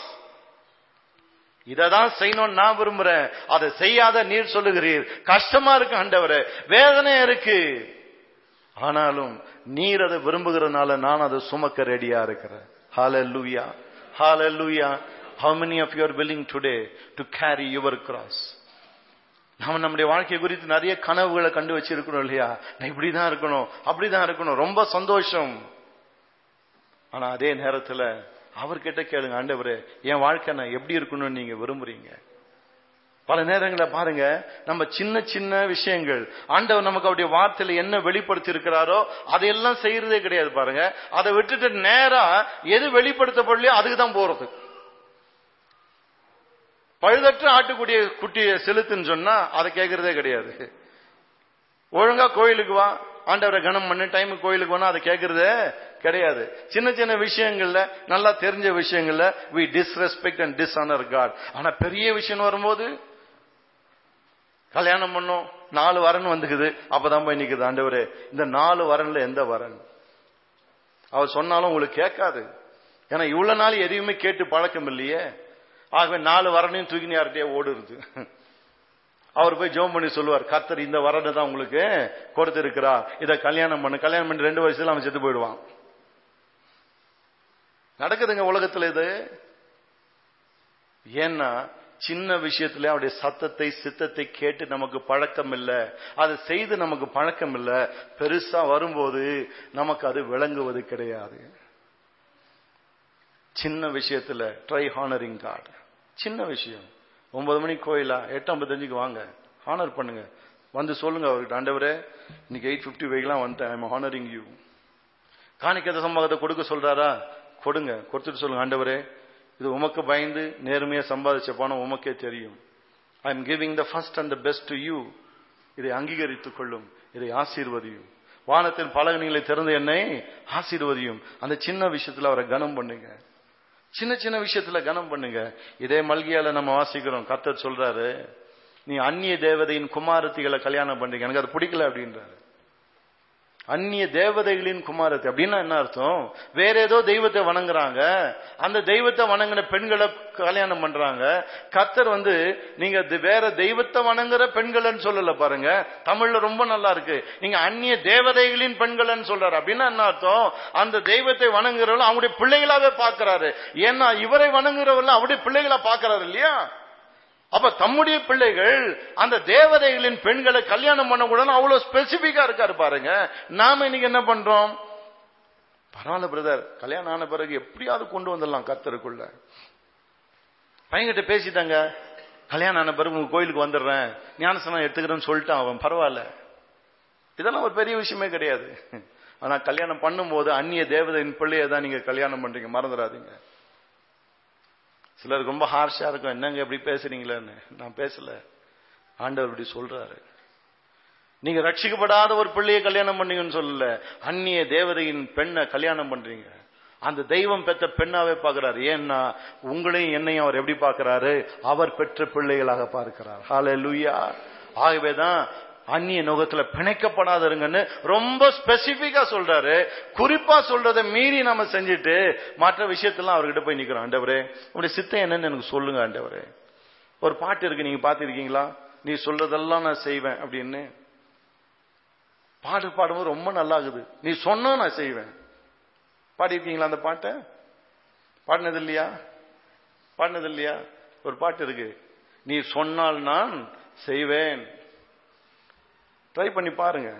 இததான் செய்யணும்னு நான் விரும்புறேன் அதை செய்யாத நீர் சொல்லுகிறீர் கஷ்டமா இருக்கு ஆண்டவரே வேதனை இருக்கு ஆனாலும் நீர் அதை விரும்புகிறதுனால நான் அதை சுமக்க ரெடியா இருக்கிறேன் ஹalleluya hallelujah how many of you are willing today to carry your cross நாம நம்முடைய வாழ்க்கை குறித்து நிறைய கனவுகளை கண்டு வச்சிருக்கணும் இல்லையா நான் இப்படிதான் இருக்கணும் அப்படிதான் இருக்கணும் ரொம்ப சந்தோஷம் ஆனா அதே நேரத்துல அவர்கிட்ட கேளுங்க ஆண்டவரே என் வாழ்க்கை நான் எப்படி இருக்கணும்னு நீங்க விரும்புறீங்க பல நேரங்களில் பாருங்க நம்ம சின்ன சின்ன விஷயங்கள் ஆண்டவர் நமக்கு அவருடைய வார்த்தையில என்ன வெளிப்படுத்தி இருக்கிறாரோ அதையெல்லாம் செய்யறதே கிடையாது பாருங்க அதை விட்டுட்டு நேரா எது வெளிப்படுத்தப்படலையோ அதுக்கு தான் போறது பழுதற்ற ஆட்டுக்குடிய குட்டியை செலுத்துன்னு சொன்னா அதை கேட்கறதே கிடையாது ஒழுங்கா கோயிலுக்கு வா ஆண்டவரை கனம் பண்ணு டைம் கோயிலுக்கு வேணா அதை கேட்கறதே கிடையாது சின்ன சின்ன விஷயங்கள்ல நல்லா தெரிஞ்ச விஷயங்கள்ல we disrespect and dishonour God ஆனா பெரிய விஷயம் வரும்போது கல்யாணம் பண்ணோம் நாலு வரன் வந்துக்குது அப்பதான் போய் நிக்குது ஆண்டவரே இந்த நாலு வரன்ல எந்த வரன் அவர் சொன்னாலும் உங்களுக்கு கேட்காது ஏன்னா இவ்வளவு நாள் எதையுமே கேட்டு பழக்கம் இல்லையே ஆகவே நாலு வரனையும் தூக்கி யார்கிட்டயே ஓடுறது அவர் போய் ஜோம் பண்ணி சொல்லுவார் கர்த்தர் இந்த வரனை தான் உங்களுக்கு கொடுத்திருக்கிறா இதை கல்யாணம் பண்ணு கல்யாணம் பண்ணி ரெண்டு வயசுல அவன் செத்து போயிடுவான் நடக்குதுங்க உலகத்துல இது ஏன்னா சின்ன விஷயத்துல அவருடைய சத்தத்தை சித்தத்தை கேட்டு நமக்கு பழக்கம் இல்ல அதை செய்து நமக்கு பழக்கம் இல்ல பெருசா வரும்போது நமக்கு அது விளங்குவது கிடையாது சின்ன விஷயத்துல ட்ரை ஹானரிங் காட் சின்ன விஷயம் ஒன்பது மணிக்கு கோயிலா எட்டு ஐம்பத்தஞ்சுக்கு வாங்க ஹானர் பண்ணுங்க வந்து சொல்லுங்க அவர்கிட்ட ஆண்டவரே இன்னைக்கு எயிட் பிப்டி வைக்கலாம் வந்துட்டேன் ஐம் ஹானரிங் யூ காணிக்கத சம்பவத்தை கொடுக்க சொல்றாரா கொடுங்க கொடுத்துட்டு சொல்லுங்க ஆண்டவரே இது உமக்கு பயந்து நேர்மையா சம்பாதிச்ச பணம் உமக்கே தெரியும் I am giving the first and the best to you இதை அங்கீகரித்துக் கொள்ளும் இதை ஆசீர்வதியும் வானத்தின் பலகணிகளை திறந்த என்னை ஆசீர்வதியும் அந்த சின்ன விஷயத்துல அவரை கனம் பண்ணுங்க சின்ன சின்ன விஷயத்துல கனம் பண்ணுங்க இதே மல்கியால நம்ம வாசிக்கிறோம் கர்த்தர் சொல்றாரு நீ அந்நிய தேவதையின் குமாரத்திகளை கல்யாணம் பண்றீங்க எனக்கு அது பிடிக்கல அப்படின்றாரு அந்நிய தேவதைகளின் குமாரத்தை அப்படின்னா என்ன அர்த்தம் வேற ஏதோ தெய்வத்தை வணங்குறாங்க அந்த தெய்வத்தை வணங்கின பெண்களை கல்யாணம் பண்றாங்க கத்தர் வந்து நீங்க தி- வேற தெய்வத்தை வணங்குற பெண்கள்னு சொல்லல பாருங்க தமிழ்ல ரொம்ப நல்லா இருக்கு நீங்க அந்நிய தேவதைகளின் பெண்கள்னு சொல்றாரு அப்படின்னா என்ன அர்த்தம் அந்த தெய்வத்தை வணங்குறவங்க அவங்களுடைய பிள்ளைகளாவே பார்க்கறாரு ஏன்னா இவரை வணங்குறவர்கள் அவருடைய பிள்ளைகளா பார்க்கறாரு இல்லையா அப்ப தம்முடைய பிள்ளைகள் அந்த தேவதைகளின் பெண்களை கல்யாணம் பண்ண கூட அவ்வளவு ஸ்பெசிபிக்கா இருக்காரு பாருங்க நாம இன்னைக்கு என்ன பண்றோம் பரவாயில்ல பிரதர் கல்யாணம் ஆன பிறகு எப்படியாவது கொண்டு வந்துடலாம் கர்த்தருக்குள்ள பையன்கிட்ட பேசிட்டாங்க கல்யாணம் ஆன பிறகு உங்க கோயிலுக்கு வந்துடுறேன் ஞானசனம் எடுத்துக்கிறேன்னு சொல்லிட்டான் அவன் பரவாயில்ல இதெல்லாம் ஒரு பெரிய விஷயமே கிடையாது ஆனா கல்யாணம் பண்ணும்போது அந்நிய தேவதையின் பிள்ளையை தான் நீங்க கல்யாணம் பண்றீங்க மறந்துடாதீங்க சிலருக்கு ரொம்ப ஹார்ஷா இருக்கும் என்னங்க எப்படி பேசுறீங்களேன்னு நான் பேசல ஆண்டவர் இப்படி சொல்றாரு நீங்க ரட்சிக்கப்படாத ஒரு பிள்ளையை கல்யாணம் பண்ணீங்கன்னு சொல்லல அந்நிய தேவதையின் பெண்ணை கல்யாணம் பண்றீங்க அந்த தெய்வம் பெற்ற பெண்ணாவே பார்க்கிறாரு ஏன்னா உங்களையும் என்னையும் அவர் எப்படி பார்க்கிறாரு அவர் பெற்ற பிள்ளைகளாக பார்க்கிறார் ஹalleluya ஆகவேதான் அந்நிய நோகத்துல பிணைக்கப்படாதருங்கன்னு ரொம்ப ஸ்பெசிபிக்கா சொல்றாரு குறிப்பா சொல்றதை மீறி நம்ம செஞ்சுட்டு மற்ற விஷயத்தெல்லாம் அவர்கிட்ட போய் நிக்கிறோம் ஆண்டவரே உங்களுடைய சித்தம் என்னன்னு எனக்கு சொல்லுங்க ஆண்டவரே ஒரு பாட்டு இருக்கு நீங்க பாத்திருக்கீங்களா நீ சொல்றதெல்லாம் நான் செய்வேன் அப்படின்னு பாட்டு பாடும்போது ரொம்ப நல்லா இருக்குது நீ சொன்னா நான் செய்வேன் பாடியிருக்கீங்களா அந்த பாட்டை பாடினது இல்லையா பாடினது இல்லையா ஒரு பாட்டு இருக்கு நீ சொன்னால் நான் செய்வேன் ட்ரை பண்ணி பாருங்க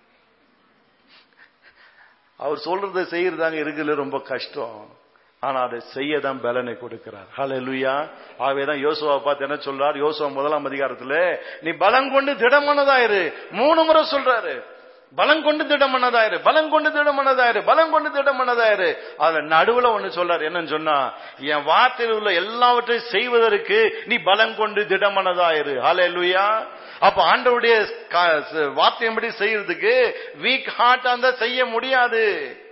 அவர் சொல்றதை செய்யறதாங்க இருக்குல்ல ரொம்ப கஷ்டம் ஆனா அதை செய்ய தான் பலனை கொடுக்கிறார் ஹalleluya ஆகவே தான் யோசுவா பார்த்து என்ன சொல்றார் யோசுவா முதலாம் அதிகாரத்துல நீ பலம் கொண்டு திடமனதாயிரு மூணு முறை சொல்றாரு பலம் கொண்டு திடமனதாயிரு பலம் கொண்டு திடமனதாயிரு பலம் கொண்டு திடமனதாயிரு அதுல நடுவுல ஒண்ணு சொல்றாரு என்னன்னு சொன்னா என் வார்த்தையில் உள்ள எல்லாவற்றையும் செய்வதற்கு நீ பலம் கொண்டு திடமனதாயிரு ஹalleluya அப்ப ஆண்டவருடைய க- வார்த்தையின்படி செய்யறதுக்கு வீக் ஹார்ட் அந்த செய்ய முடியாது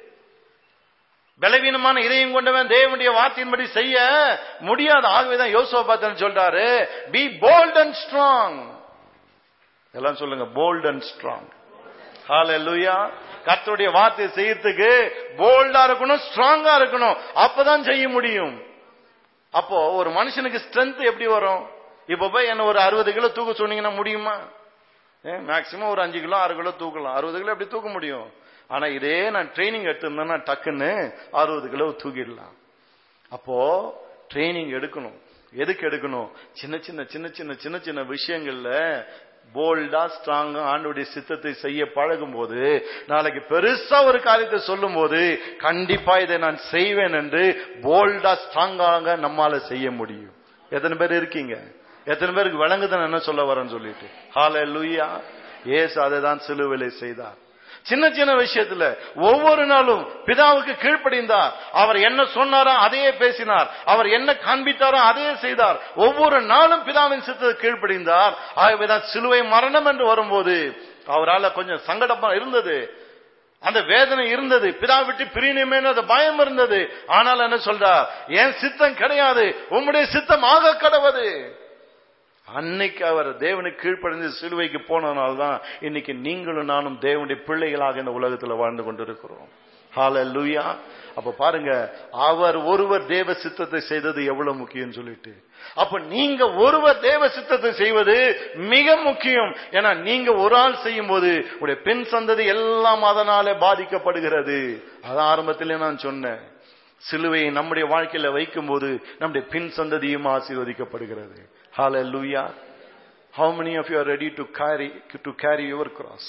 பலவீனமான இதயம் கொண்டவன் தேவனுடைய வார்த்தையின்படி செய்ய முடியாது ஆகவேதான் யோசுவா பார்த்தன்னு சொல்றாரு பி போல்ட் அண்ட் ஸ்ட்ராங் எல்லாம் சொல்லுங்க போல்ட் அண்ட் ஸ்ட்ராங் ஹalleluya கர்த்தருடைய வார்த்தையை செய்யறதுக்கு போல்டா இருக்கணும் ஸ்ட்ராங்கா இருக்கணும் அப்பதான் செய்ய முடியும் அப்போ ஒரு மனுஷனுக்கு ஸ்ட்ரென்த் எப்படி வரும் இப்ப போய் என்ன ஒரு அறுபது கிலோ தூக்க சொன்னீங்கன்னா முடியுமா மேக்சிமம் ஒரு அஞ்சு கிலோ ஆறு கிலோ தூக்கலாம் அறுபது கிலோ எப்படி தூக்க முடியும் ஆனா இதே நான் ட்ரைனிங் எடுத்திருந்தேன்னா டக்குன்னு அறுபது கிலோ தூக்கிடலாம் அப்போ ட்ரைனிங் எடுக்கணும் எதுக்கு எடுக்கணும் சின்ன சின்ன சின்ன சின்ன சின்ன சின்ன விஷயங்கள்ல போல்டா ஸ்ட்ராங்கா ஆண்டுடைய சித்தத்தை செய்ய பழகும் போது நாளைக்கு பெருசா ஒரு காரியத்தை சொல்லும் போது கண்டிப்பா இதை நான் செய்வேன் என்று போல்டா ஸ்ட்ராங்காக நம்மால செய்ய முடியும் எத்தனை பேர் இருக்கீங்க எத்தனை பேருக்கு விளங்குதான் என்ன சொல்ல வரேன்னு சொல்லிட்டு ஹால லூயா ஏசு அதை தான் சிலுவிலை செய்தார் சின்ன சின்ன விஷயத்துல ஒவ்வொரு நாளும் பிதாவுக்கு கீழ்ப்படிந்தார் அவர் என்ன சொன்னாரோ அதையே பேசினார் அவர் என்ன காண்பித்தாரோ அதையே செய்தார் ஒவ்வொரு நாளும் பிதாவின் சித்தத்தை கீழ்ப்படிந்தார் ஆகவேதான் சிலுவை மரணம் என்று வரும்போது அவரால் கொஞ்சம் சங்கடமா இருந்தது அந்த வேதனை இருந்தது பிதா விட்டு பிரியணுமே அந்த பயம் இருந்தது ஆனால் என்ன சொல்றார் என் சித்தம் கிடையாது உம்முடைய சித்தம் ஆக கடவது அன்னைக்கு அவர் தேவனுக்கு கீழ்ப்படைந்து சிலுவைக்கு போனதுனால்தான் இன்னைக்கு நீங்களும் நானும் தேவனுடைய பிள்ளைகளாக இந்த உலகத்துல வாழ்ந்து கொண்டிருக்கிறோம் ஹalleluya அப்ப பாருங்க அவர் ஒருவர் தேவ சித்தத்தை செய்தது எவ்வளவு முக்கியம் சொல்லிட்டு அப்ப நீங்க ஒருவர் தேவ சித்தத்தை செய்வது மிக முக்கியம் ஏன்னா நீங்க ஒரு ஆள் செய்யும் போது உடைய பெண் சந்ததி எல்லாம் அதனால பாதிக்கப்படுகிறது அது ஆரம்பத்திலே நான் சொன்னேன் சிலுவையை நம்முடைய வாழ்க்கையில வைக்கும் போது நம்முடைய பின் சந்ததியும் ஆசீர்வதிக்கப்படுகிறது Hallelujah. How many of you are ready to carry to carry your cross?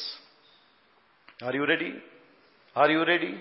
Are you ready? Are you ready?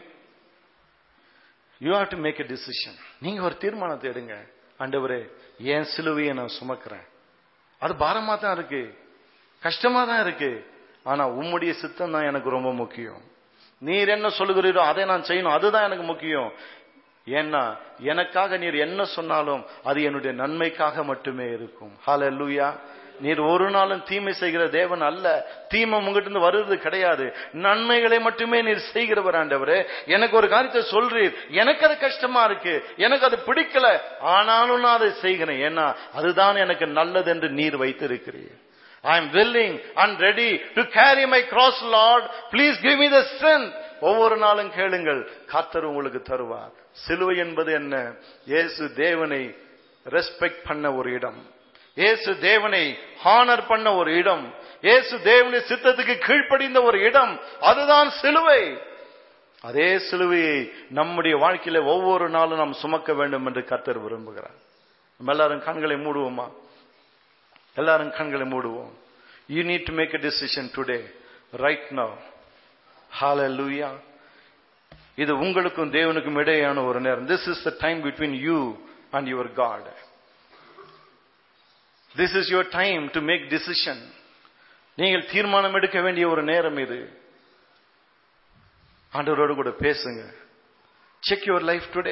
You have to make a decision. நீங்க ஒரு தீர்மானத்தை எடுங்க ஆண்டவரே என் சிலுவையை நான் சுமக்கிறேன் அது பாரமா தான் இருக்கு கஷ்டமா தான் இருக்கு ஆனா உம்முடைய சித்தம் தான் எனக்கு ரொம்ப முக்கியம் நீர் என்ன சொல்லுகிறீரோ அதை நான் செய்யணும் அதுதான் எனக்கு முக்கியம் ஏன்னா எனக்காக நீர் என்ன சொன்னாலும் அது என்னுடைய நன்மைக்காக மட்டுமே இருக்கும் ஹalleluya நீர் ஒரு நாளும் தீமை செய்கிற தேவன் அல்ல தீமை உங்ககிட்ட இருந்து வருவது கிடையாது நன்மைகளை மட்டுமே நீர் செய்கிறவர் ஆண்டவரே எனக்கு ஒரு காரியத்தை சொல்றீர் எனக்கு அது கஷ்டமா இருக்கு எனக்கு அது பிடிக்கல ஆனாலும் நான் அதை செய்கிறேன் ஏன்னா அதுதான் எனக்கு நல்லது என்று நீர் வைத்திருக்கிறீர் I am willing and ready to carry my cross, Lord. Please give me the strength. ஒவ்வொரு நாளும் கேளுங்கள் கர்த்தர் உங்களுக்கு தருவார் சிலுவை என்பது என்ன இயேசு தேவனை ரெஸ்பெக்ட் பண்ண ஒரு இடம் இயேசு தேவனை ஹானர் பண்ண ஒரு இடம் இயேசு தேவனுடைய சித்தத்துக்கு கீழ்ப்படிந்த ஒரு இடம் அதுதான் சிலுவை அதே சிலுவையை நம்முடைய வாழ்க்கையில ஒவ்வொரு நாளும் நாம் சுமக்க வேண்டும் என்று கர்த்தர் விரும்புகிறார் நம்ம எல்லாரும் கண்களை மூடுவோமா எல்லாரும் கண்களை மூடுவோம் you need to make a decision today right now hallelujah இது உங்களுக்கும் தேவனுக்கும் இடையேயான ஒரு நேரம் this is the time between you and your God this is your time to make decision நீங்கள் தீர்மானம் எடுக்க வேண்டிய ஒரு நேரம் இது ஆண்டவரோடு கூட பேசுங்க செக் யுவர் லைஃப் டுடே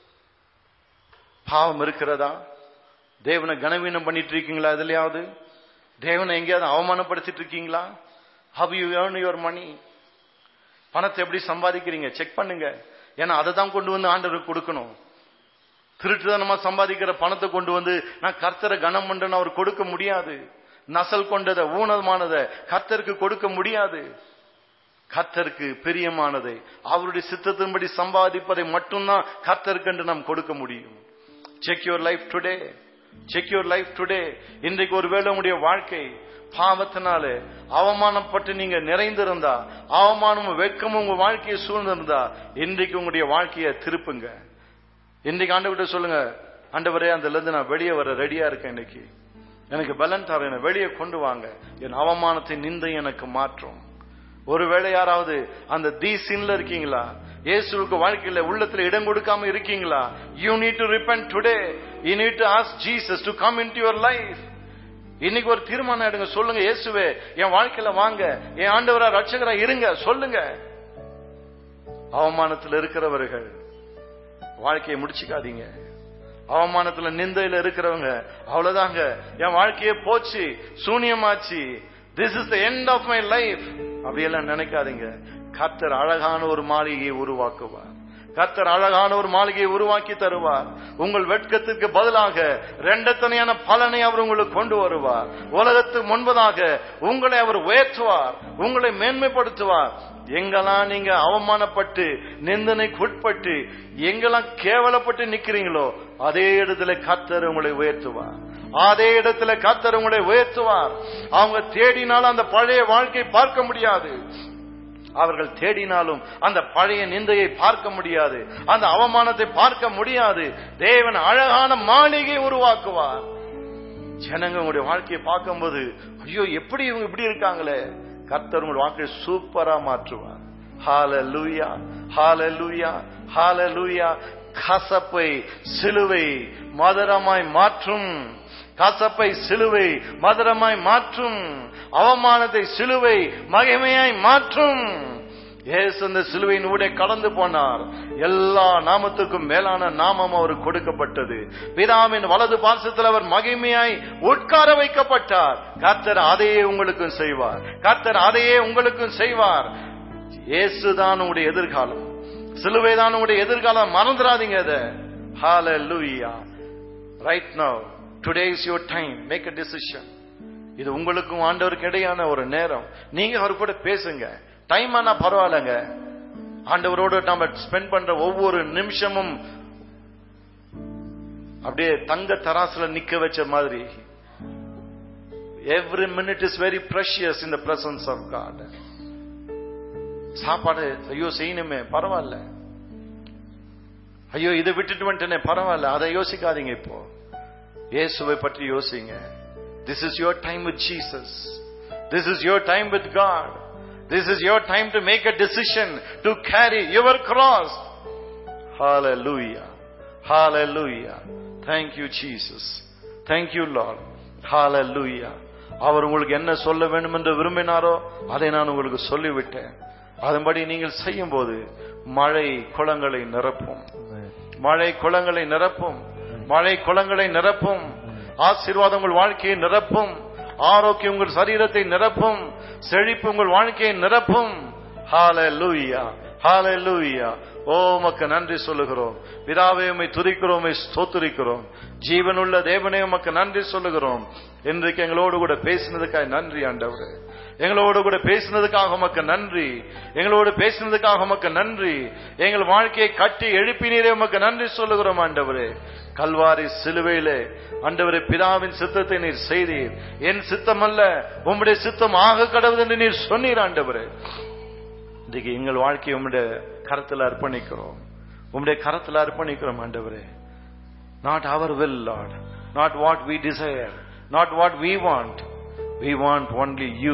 பாவம் இருக்கிறதா தேவனை கனவீனம் பண்ணிட்டு இருக்கீங்களா எதுலயாவது தேவனை எங்கேயாவது அவமானப்படுத்திட்டு இருக்கீங்களா how you earn your money பணத்தை எப்படி சம்பாதிக்கிறீங்க செக் பண்ணுங்க ஏன்னா அதை தான் கொண்டு வந்து ஆண்டவருக்கு கொடுக்கணும் திருட்டுத்தனமா சம்பாதிக்கிற பணத்தை கொண்டு வந்து நான் கர்த்தரை கனம் பண்றேன்னு அவர் கொடுக்க முடியாது நசல் கொண்டதை ஊனமானதை கர்த்தருக்கு கொடுக்க முடியாது கர்த்தருக்கு பிரியமானதை அவருடைய சித்தத்தின்படி சம்பாதிப்பதை மட்டும்தான் கர்த்தருக்கு என்று நாம் கொடுக்க முடியும் check your life today check your life today இன்றைக்கு ஒருவேளை உங்களுடைய வாழ்க்கை பாவத்தினால அவமானப்பட்டு நீங்க நிறைந்திருந்தா அவமானமும் வெட்கமும் உங்க வாழ்க்கையை சூழ்ந்திருந்தா இன்றைக்கு உங்களுடைய வாழ்க்கையை திருப்புங்க இன்றைக்கு ஆண்டவர்கிட்ட சொல்லுங்க ஆண்டவரே அதுல இருந்து நான் வெளியே வர ரெடியா இருக்கேன் இன்னைக்கு எனக்கு பலன் தர என்னை வெளியே கொண்டு வாங்க என் அவமானத்தை நிந்தை எனக்கு மாற்றும் ஒருவேளை யாராவது அந்த தி சின்ல இருக்கீங்களா இயேசுவுக்கு வாழ்க்கையில உள்ளத்துல இடம் கொடுக்காம இருக்கீங்களா you need to repent today you need to ask Jesus to come in your life இன்னைக்கு ஒரு தீர்மானம் எடுங்க சொல்லுங்க இயேசுவே என் வாழ்க்கையில வாங்க என் ஆண்டவரா ரட்சகரா இருங்க சொல்லுங்க அவமானத்தில் இருக்கிறவர்கள் வாழ்க்கையை முடிச்சுக்காதீங்க அவமானத்துல நிந்தையில இருக்கிறவங்க அவ்வளவுதாங்க என் வாழ்க்கையே போச்சு சூனியமாச்சு this is the end of my life அப்படியெல்லாம் நினைக்காதீங்க கர்த்தர் அழகான ஒரு மாளிகையை உருவாக்குவார் கர்த்தர் அழகான ஒரு மாளிகையை உருவாக்கி தருவார் உங்கள் வெட்கத்திற்கு பதிலாக ரெண்டத்தனையான பலனை அவர் உங்களுக்கு கொண்டு வருவார் உலகத்துக்கு முன்பதாக உங்களை அவர் உயர்த்துவார் உங்களை மேன்மைப்படுத்துவார் எங்கெல்லாம் நீங்க அவமானப்பட்டு நிந்தனைக்கு உட்பட்டு எங்கெல்லாம் கேவலப்பட்டு நிக்கிறீங்களோ அதே இடத்துல கர்த்தர் உங்களை உயர்த்துவார் அதே இடத்துல கர்த்தர் உங்களை உயர்த்துவார் அவங்க தேடினாலும் அந்த பழைய வாழ்க்கை பார்க்க முடியாது அவர்கள் தேடினாலும் அந்த பழைய நிந்தையை பார்க்க முடியாது அந்த அவமானத்தை பார்க்க முடியாது தேவன் அழகான மாளிகை உருவாக்குவார் ஜனங்க உங்களுடைய வாழ்க்கையை பார்க்கும்போது ஐயோ எப்படி இவங்க இப்படி இருக்காங்களே கர்த்தர் உங்களுடைய வாழ்க்கையை சூப்பரா மாற்றுவார் ஹால லூயா ஹால லூயா ஹால லூயா கசப்பை சிலுவை மதுரமாய் மாற்றும் கசப்பை சிலுவை மதுரமாய் மாற்றும் அவமானத்தை சிலுவை மகிமையாய் மாற்றும் இயேசு அந்த சிலுவையின் ஊடே கடந்து போனார் எல்லா நாமத்துக்கும் மேலான நாமம் அவர் கொடுக்கப்பட்டது பிதாவின் வலது பாசத்தில் அவர் மகிமையாய் உட்கார வைக்கப்பட்டார் கர்த்தர் அதையே உங்களுக்கும் செய்வார் கர்த்தர் அதையே உங்களுக்கும் செய்வார் இயேசுதான் உங்களுடைய எதிர்காலம் சிலுவைதான் உங்களுடைய எதிர்காலம் மறந்துடாதீங்க அதை hallelujah right now today is your time make a decision இது உங்களுக்கும் ஆண்டவருக்கு இடையான ஒரு நேரம் நீங்க அவர் கூட பேசுங்க டைம் ஆனா பரவாயில்லைங்க ஆண்டவரோடு நாம ஸ்பெண்ட் பண்ற ஒவ்வொரு நிமிஷமும் அப்படியே தங்க தராசுல நிக்க வச்ச மாதிரி every minute is very precious in the presence of God சாப்பாடு ஐயோ செய்யணுமே பரவாயில்ல ஐயோ இதை விட்டுட்டு வந்துட்டேனே பரவாயில்ல அதை யோசிக்காதீங்க இப்போ இயேசுவை பற்றி யோசிங்க this is your time with Jesus this is your time with God this is your time to make a decision to carry your cross Hallelujah. Hallelujah. Thank you, Jesus. Thank you, Lord. Hallelujah. அவர் உங்களுக்கு என்ன சொல்ல வேண்டும் என்று விரும்பினாரோ அதை நான் உங்களுக்கு சொல்லிவிட்டேன் அதன்படி நீங்கள் செய்யும் போது மழை குளங்களை நிரப்பும் மழை குளங்களை நிரப்பும் மழை குளங்களை நிரப்பும் ஆசீர்வாதம் உங்கள் வாழ்க்கையை நிரப்பும் ஆரோக்கியம் உங்கள் சரீரத்தை நிரப்பும் செழிப்பு உங்கள் வாழ்க்கையை நிரப்பும் ஹalleluya ஹalleluya ஓ உமக்கு நன்றி சொல்லுகிறோம் பிதாவே உம்மை துதிக்கிறோம் உம்மை ஸ்தோத்திரிக்கிறோம் ஜீவனுள்ள தேவனே உமக்கு நன்றி சொல்லுகிறோம் இன்றைக்கு எங்களோடு கூட பேசினதுக்காக நன்றி ஆண்டவரே எங்களோடு கூட பேசினதுக்காக உமக்கு நன்றி எங்களோடு பேசினதுக்காக உமக்கு நன்றி எங்கள் வாழ்க்கையை கட்டி எழுப்பினீரே உமக்கு நன்றி சொல்லுகிறோம் ஆண்டவரே கல்வாரி சிலுவையிலே ஆண்டவரே பிதாவின் சித்தத்தை நீர் செய்தீர் என் சித்தம் அல்ல உம்முடைய சித்தம் ஆக கடவுள் என்று நீர் சொன்னீர் ஆண்டவரே இன்றைக்கு எங்கள் வாழ்க்கையை உம்முடைய கரத்தில் அர்ப்பணிக்கிறோம் உம்முடைய கரத்தில் அர்ப்பணிக்கிறோம் ஆண்டவரே not our will Lord not what we desire not what we want we want only you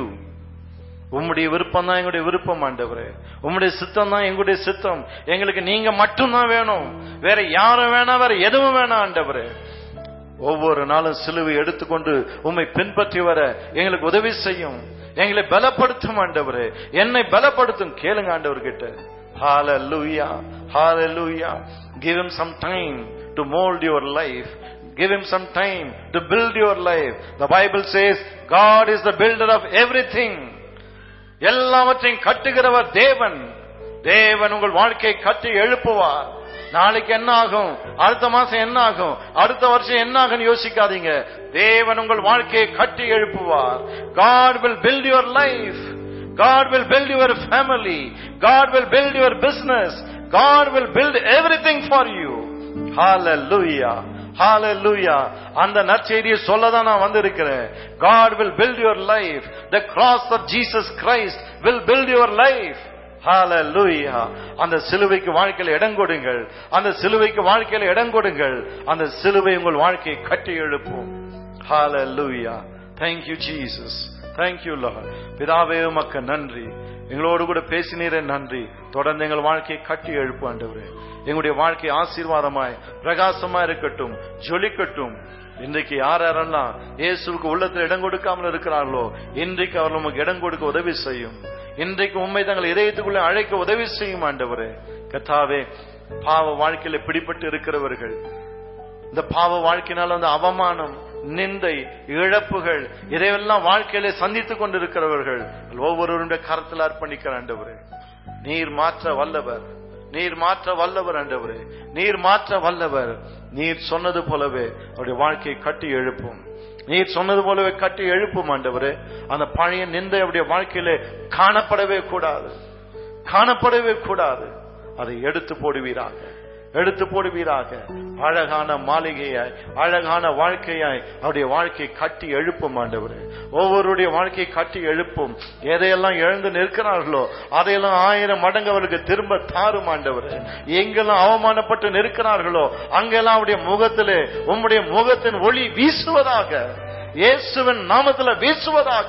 உம்முடைய விருப்பம் தான் எங்களுடைய விருப்பம் ஆண்டவரே உம்முடைய சித்தம் தான் எங்களுடைய சித்தம் எங்களுக்கு நீங்க மட்டும்தான் வேணும் வேற யாரும் வேணாம் வேற எதுவும் வேணாம் ஆண்டவரே ஒவ்வொரு நாளும் சிலுவை எடுத்துக்கொண்டு உம்மை பின்பற்றி வர எங்களுக்கு உதவி செய்யும் எங்களை பலப்படுத்தும் ஆண்டவரே என்னை பலப்படுத்தும் கேளுங்க ஆண்டவர்கிட்ட ஹalleluya hallelujah give him some time to mold your life give him some time to build your life the bible says god is the builder of everything எல்லாவற்றையும் கட்டுகிறவர் தேவன் தேவன் உங்கள் வாழ்க்கையை கட்டி எழுப்புவார் நாளைக்கு என்ன ஆகும் அடுத்த மாசம் என்ன ஆகும் அடுத்த வருஷம் என்ன ஆகும் யோசிக்காதீங்க தேவன் உங்கள் வாழ்க்கையை கட்டி எழுப்புவார் God will build your life God will build your family God will build your business God will build everything for you hallelujah hallelujah அந்த நற்செய்தியை சொல்ல தான் நான் வந்திருக்கிறேன் God will build your life the cross of Jesus Christ will build your life ஹalleluya அந்த சிலுவைக்கு வாழ்க்கையில இடம் கொடுங்கள் அந்த சிலுவைக்கு வாழ்க்கையில இடம் கொடுங்கள் அந்த சிலுவை உங்கள் வாழ்க்கையை கட்டி எழுப்பும் ஹalleluya thank you jesus thank you lord பிதாவே உமக்கு நன்றி எங்களோடு கூட பேசினீரே நன்றி தொடர்ந்து எங்கள் வாழ்க்கையை கட்டி எழுப்பு ஆண்டவரே எங்களுடைய வாழ்க்கை ஆசீர்வாதமாய் பிரகாசமா இருக்கட்டும் ஜொலிக்கட்டும் இன்றைக்கு யார் யாரெல்லாம் இயேசுவுக்கு உள்ளத்தில் இடம் கொடுக்காமல் இருக்கிறார்களோ இன்றைக்கு அவர் நமக்கு இடம் கொடுக்க உதவி செய்யும் இன்றைக்கு உண்மை தங்கள் இதயத்துக்குள்ளே அழைக்க உதவி செய்யும் ஆண்டவரே கத்தாவே பாவ வாழ்க்கையில பிடிபட்டு இருக்கிறவர்கள் இந்த பாவ வாழ்க்கையினால அந்த அவமானம் நிந்தை இழப்புகள் இதையெல்லாம் வாழ்க்கையில சந்தித்துக் கொண்டிருக்கிறவர்கள் ஒவ்வொருவருடைய கரத்தில் அர்ப்பணிக்கிற ஆண்டவரே நீர் மாற்ற வல்லவர் நீர் மாற்ற வல்லவர் ஆண்டவரே நீர் மாற்ற வல்லவர் நீர் சொன்னது போலவே அவருடைய வாழ்க்கையை கட்டி எழுப்பும் நீர் சொன்னது போலவே கட்டி எழுப்பும் ஆண்டவரே அந்த பழைய நிந்தை அவருடைய வாழ்க்கையில காணப்படவே கூடாது காணப்படவே கூடாது அதை எடுத்து போடுவீராக எடுத்து போடுவீராக அழகான மாளிகையாய் அழகான வாழ்க்கையாய் அவருடைய வாழ்க்கையை கட்டி எழுப்பும் ஆண்டவரே ஒவ்வொருடைய வாழ்க்கையை கட்டி எழுப்பும் எதையெல்லாம் எழுந்து நிற்கிறார்களோ அதையெல்லாம் ஆயிரம் மடங்கு அவருக்கு திரும்ப தாரும் ஆண்டவரே எங்கெல்லாம் அவமானப்பட்டு நிற்கிறார்களோ அங்கெல்லாம் அவருடைய முகத்திலே உம்முடைய முகத்தின் ஒளி வீசுவதாக இயேசுவின் நாமத்துல வீசுவதாக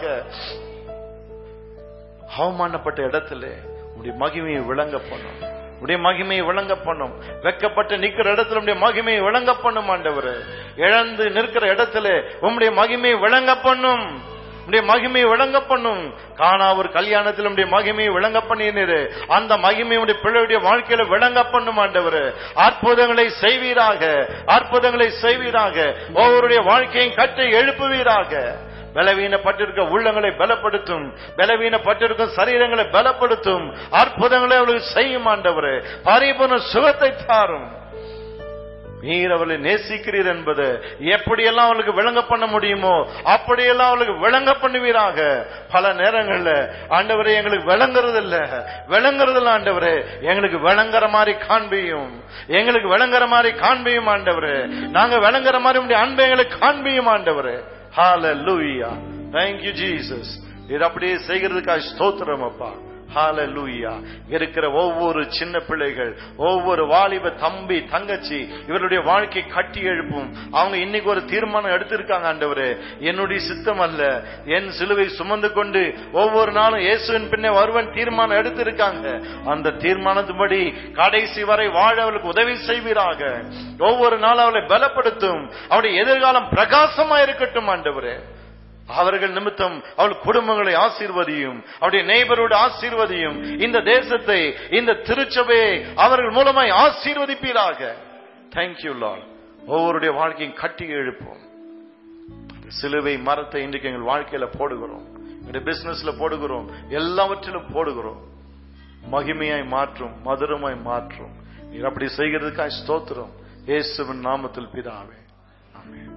அவமானப்பட்ட இடத்திலே உடைய மகிமையை விளங்க பண்ணும் உடைய மகிமையை விளங்க பண்ணும் வெக்கப்பட்டு நிக்கிற இடத்துல உடைய மகிமையை விளங்க பண்ணும் ஆண்டவர் இழந்து நிற்கிற இடத்துல உம்முடைய மகிமையை விளங்க பண்ணும் உடைய மகிமையை விளங்க பண்ணும் காணா ஒரு கல்யாணத்தில் உடைய மகிமையை விளங்க பண்ணினீரு அந்த மகிமை உடைய பிள்ளையுடைய வாழ்க்கையில விளங்க பண்ணும் ஆண்டவர் அற்புதங்களை செய்வீராக அற்புதங்களை செய்வீராக ஒவ்வொருடைய வாழ்க்கையும் கட்டி எழுப்புவீராக பலவீனப்பட்டிருக்க உள்ளங்களை பலப்படுத்தும் பலவீனப்பட்டிருக்கும் சரீரங்களை பலப்படுத்தும் அற்புதங்களை அவளுக்கு செய்யும் ஆண்டவர் பரிபூர்ண சுகத்தை தாரும் நீர் அவளை நேசிக்கிறீர் என்பது எப்படியெல்லாம் அவளுக்கு விளங்க பண்ண முடியுமோ அப்படியெல்லாம் அவளுக்கு விளங்க பண்ணுவீராக பல நேரங்கள்ல ஆண்டவரே எங்களுக்கு விளங்குறது இல்ல விளங்குறது இல்ல ஆண்டவரே எங்களுக்கு விளங்குற மாதிரி காண்பியும் எங்களுக்கு விளங்குற மாதிரி காண்பியும் ஆண்டவரே நாங்க விளங்குற மாதிரி உடைய அன்பை எங்களுக்கு காண்பியும் ஆண்டவரே ஹalleluya thank you jesus இது அப்படியே செய்கிறதுக்காக ஸ்தோத்திரம் அப்பா ஹalleluya இருக்கிற ஒவ்வொரு சின்ன பிள்ளைகள் ஒவ்வொரு வாலிப தம்பி தங்கச்சி இவருடைய வாழ்க்கை கட்டி எழுப்பும் அவங்க இன்னைக்கு ஒரு தீர்மானம் எடுத்திருக்காங்க ஆண்டவரே என்னுடைய சித்தம் அல்ல என் சிலுவை சுமந்து கொண்டு ஒவ்வொரு நாளும் இயேசுவின் பின்னே வருவன் தீர்மானம் எடுத்திருக்காங்க அந்த தீர்மானத்தின்படி கடைசி வரை வாழ அவளுக்கு உதவி செய்வீராக ஒவ்வொரு நாளும் அவளை பலப்படுத்தும் அவருடைய எதிர்காலம் பிரகாசமா இருக்கட்டும் ஆண்டவரே அவர்கள் நிமித்தம் அவள் குடும்பங்களை ஆசீர்வதியும் அவருடைய நெய்பரோடு ஆசீர்வதியும் இந்த தேசத்தை இந்த திருச்சபையை அவர்கள் மூலமாய் ஆசீர்வதிப்பீராக தேங்க்யூ லால் ஒவ்வொருடைய வாழ்க்கையும் கட்டி எழுப்போம் சிலுவை மரத்தை இன்றைக்கு எங்கள் வாழ்க்கையில போடுகிறோம் எங்களுடைய பிசினஸ்ல போடுகிறோம் எல்லாவற்றிலும் போடுகிறோம் மகிமையாய் மாற்றும் மதுரமாய் மாற்றும் நீர் அப்படி செய்கிறதுக்காக ஸ்தோத்திரம் இயேசுவின் நாமத்தில் பிதாவே ஆமென்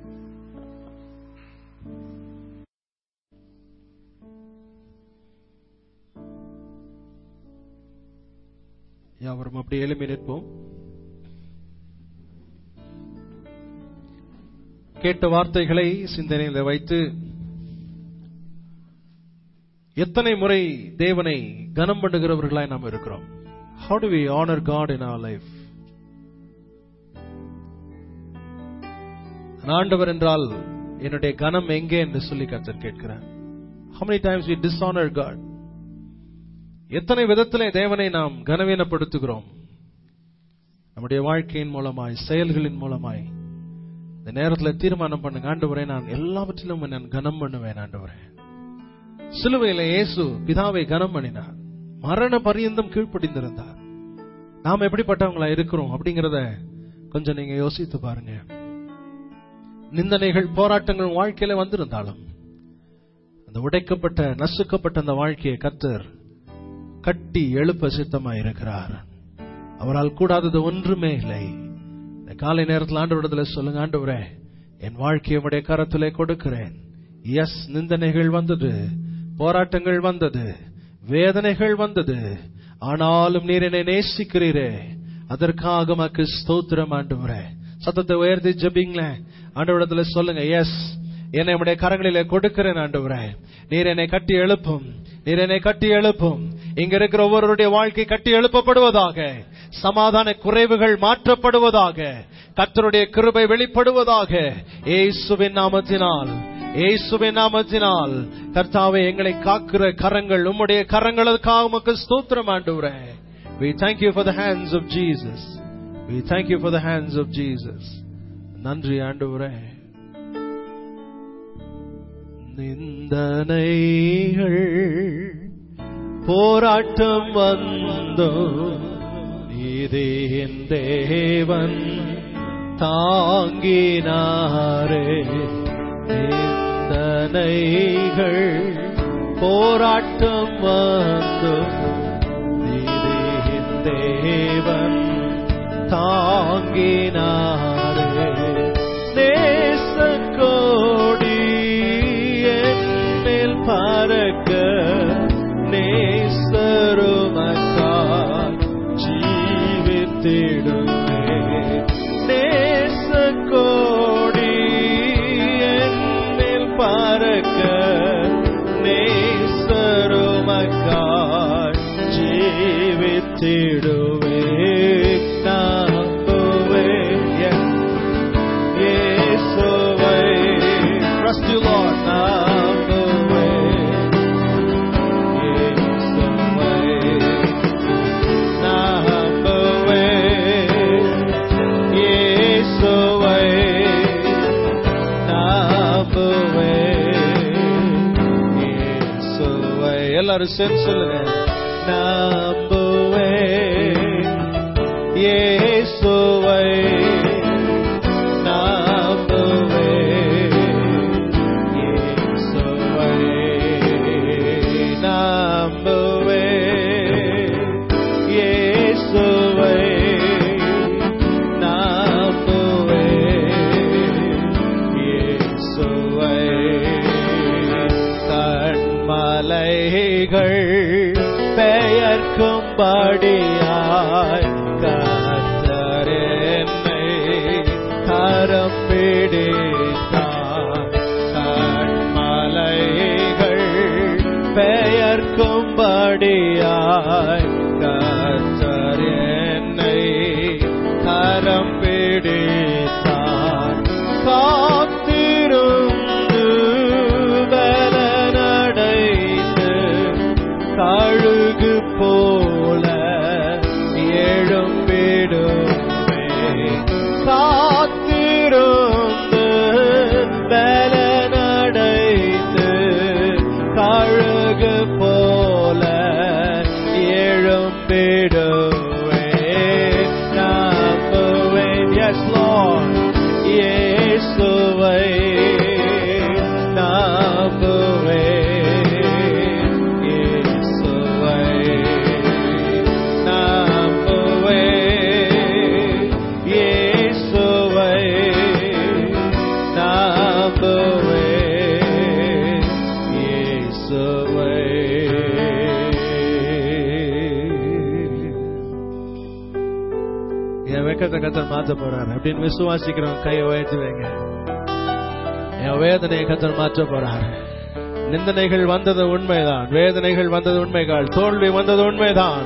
யாவரும் அப்படி எழுப்பி நிற்போம் கேட்ட வார்த்தைகளை சிந்தனையில் வைத்து எத்தனை முறை தேவனை கனம் பண்ணுகிறவர்களாய் நாம் இருக்கிறோம் how do we honor god in our life நான் ஆண்டவர் என்றால் என்னுடைய கனம் எங்கே என்று சொல்லி கர்த்தர் கேட்கிறார் how many times we dishonor god எத்தனை விதத்திலே தேவனை நாம் கனவீனப்படுத்துகிறோம் நம்முடைய வாழ்க்கையின் மூலமாய் செயல்களின் மூலமாய் இந்த நேரத்தில் தீர்மானம் பண்ணுங்க ஆண்டவரே நான் எல்லாவற்றிலும் நான் கனம் பண்ணுவேன் ஆண்டவரே சிலுவையில இயேசு பிதாவை கனம் பண்ணினார் மரண பரியந்தம் கீழ்ப்படிந்திருந்தார் நாம் எப்படிப்பட்டவங்களா இருக்கிறோம் அப்படிங்கறத கொஞ்சம் நீங்க யோசித்து பாருங்க நிந்தனைகள் போராட்டங்கள் வாழ்க்கையில வந்திருந்தாலும் அந்த உடைக்கப்பட்ட நசுக்கப்பட்ட அந்த வாழ்க்கையை கத்தர் கட்டி எழுப்ப சித்தமா இருக்கிறார் அவரால் கூடாதது ஒன்றுமே இல்லை இந்த காலை நேரத்தில் ஆண்டவரிடத்துல சொல்லுங்க ஆண்டவரே என் வாழ்க்கையை உடைய கரத்திலே கொடுக்கிறேன் எஸ் நிந்தனைகள் வந்தது போராட்டங்கள் வந்தது வேதனைகள் வந்தது ஆனாலும் நீர் என்னை நேசிக்கிறீரே அதற்காக மக்கு ஸ்தோத்திரம் ஆண்டவரே சத்தத்தை உயர்த்தி ஜபிங்களேன் ஆண்டவரிடத்துல சொல்லுங்க எஸ் என்னை உடைய கரங்களிலே கொடுக்கிறேன் ஆண்டவரே நீர் என்னை கட்டி எழுப்பும் நீர் என்னை கட்டி எழுப்பும் இங்க இருக்கிற ஒவ்வொருடைய வாழ்க்கை கட்டி எழுப்பப்படுவதாக சமாதான குறைவுகள் மாற்றப்படுவதாக கர்த்தருடைய கிருபை வெளிப்படுவதாக ஏசுவின் நாமத்தினால் ஏசுவின் நாமத்தினால் கர்த்தாவே எங்களை காக்கிற கரங்கள் உம்முடைய கரங்களுக்காக உமக்கு ஸ்தோத்திரம் ஆண்டவரே We thank you for the hands of Jesus. We thank you for the hands of Jesus. நன்றி ஆண்டவரே நிந்தனைகள் போராட்டம் வந்தோ நீதியின் தேவன் தாங்கினாரே நிந்தனைகள் போராட்டம் வந்தோ நீதியின் தேவன் தாங்கினாரே நேசக்கோடி என்னில் பறக்க நேசருமக்கா ஜீவித்திடுமே நேசக்கோடி என்னில் பறக்க நேசருமக்கா ஜீவித்திடுவே நம்புவே இயேசுவை trust you Lord நம்புவே இயேசுவை நம்புவே இயேசுவை நம்புவே இயேசுவை எல்லாரும் சேர்ந்து சொல்லுங்க நம்புவே இயேசுவை நம்புவே இயேசுவை நம்புவே இயேசுவை நம்புவே இயேசுவை கண்மலைகள் பெயர்க்கும்படியாய் கர்த்தர் என்னை கரம் பிடித்தார் கண்மலைகள் பெயர்க்கும்படியாய் கர்த்தர் என்னை கரம் பிடித்தார் காத்திருந்து பலனடைந்து கழுகு போல எழும்பிடுமே காத்திருந்து பலனடைந்து கழுகு போல எழும்பிடுவே நம்புவேன் எஸ் லார்ட் இயேசு இயேசுவே இயேசுவே என் வெக்கத்தை கத்தர் மாத்த போறாரு அப்படின்னு விசுவாசிக்கிறவங்க கையை உயர்த்தி வைங்க என் வேதனையை கத்தர் மாற்ற போறாரு நிந்தனைகள் வந்தது உண்மைதான் வேதனைகள் வந்தது உண்மைகள் தோல்வி வந்தது உண்மைதான்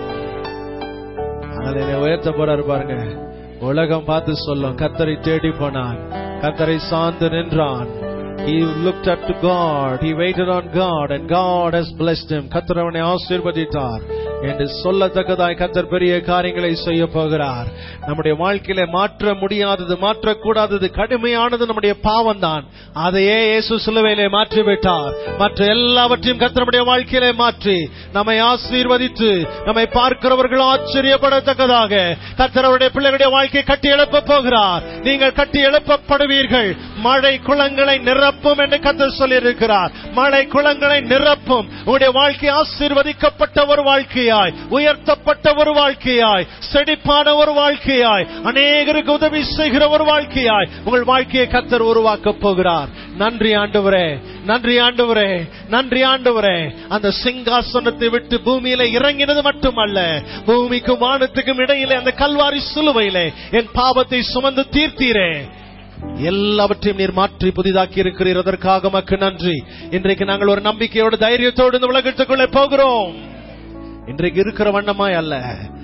ஆனால் என்னை உயர்த்த போறாரு பாருங்க உலகம் பார்த்து சொல்லும் கத்தரை தேடி போனான் கத்தரை சார்ந்து நின்றான் He looked up to God. He waited on God and God has blessed him. கத்தர் அவனை ஆசீர்வதித்தார் என்று சொல்லத்தக்கதாய் கத்தர் பெரிய காரியங்களை செய்ய போகிறார் நம்முடைய வாழ்க்கையில மாற்ற முடியாதது மாற்றக்கூடாதது கடுமையானது நம்முடைய பாவம் தான் அதையே இயேசு சிலுவையிலே மாற்றி விட்டார் மற்ற எல்லாவற்றையும் கத்தர் நம்முடைய வாழ்க்கையிலே மாற்றி நம்மை ஆசீர்வதித்து நம்மை பார்க்கிறவர்கள் ஆச்சரியப்படத்தக்கதாக கத்தர் அவருடைய பிள்ளைகளுடைய வாழ்க்கையை கட்டி எழுப்ப போகிறார் நீங்கள் கட்டி எழுப்பப்படுவீர்கள் மழை குளங்களை நிரப்பும் என்று கத்தர் சொல்லியிருக்கிறார் மழை குளங்களை நிரப்பும் உங்களுடைய வாழ்க்கை ஆசீர்வதிக்கப்பட்ட ஒரு வாழ்க்கையாய் உயர்த்தப்பட்ட ஒரு வாழ்க்கையாய் செழிப்பான ஒரு வாழ்க்கையாய் அநேகருக்கு உதவி செய்கிற ஒரு வாழ்க்கையாய் உங்கள் வாழ்க்கையை கத்தர் உருவாக்க போகிறார் நன்றி ஆண்டவரே நன்றி ஆண்டவரே நன்றி ஆண்டவரே அந்த சிங்காசனத்தை விட்டு பூமியில இறங்கினது மட்டுமல்ல பூமிக்கும் வானத்துக்கும் இடையிலே அந்த கல்வாரி சிலுவையிலே என் பாவத்தை சுமந்து தீர்த்தீரே எல்லாவற்றையும் நீர் மாற்றி புதிதாக்கி இருக்கிறீர் அதற்காக மக்கு நன்றி இன்றைக்கு நாங்கள் ஒரு நம்பிக்கையோடு தைரியத்தோடு இந்த உலகத்துக்குள்ளே போகிறோம் இன்றைக்கு இருக்கிற வண்ணமாய் அல்ல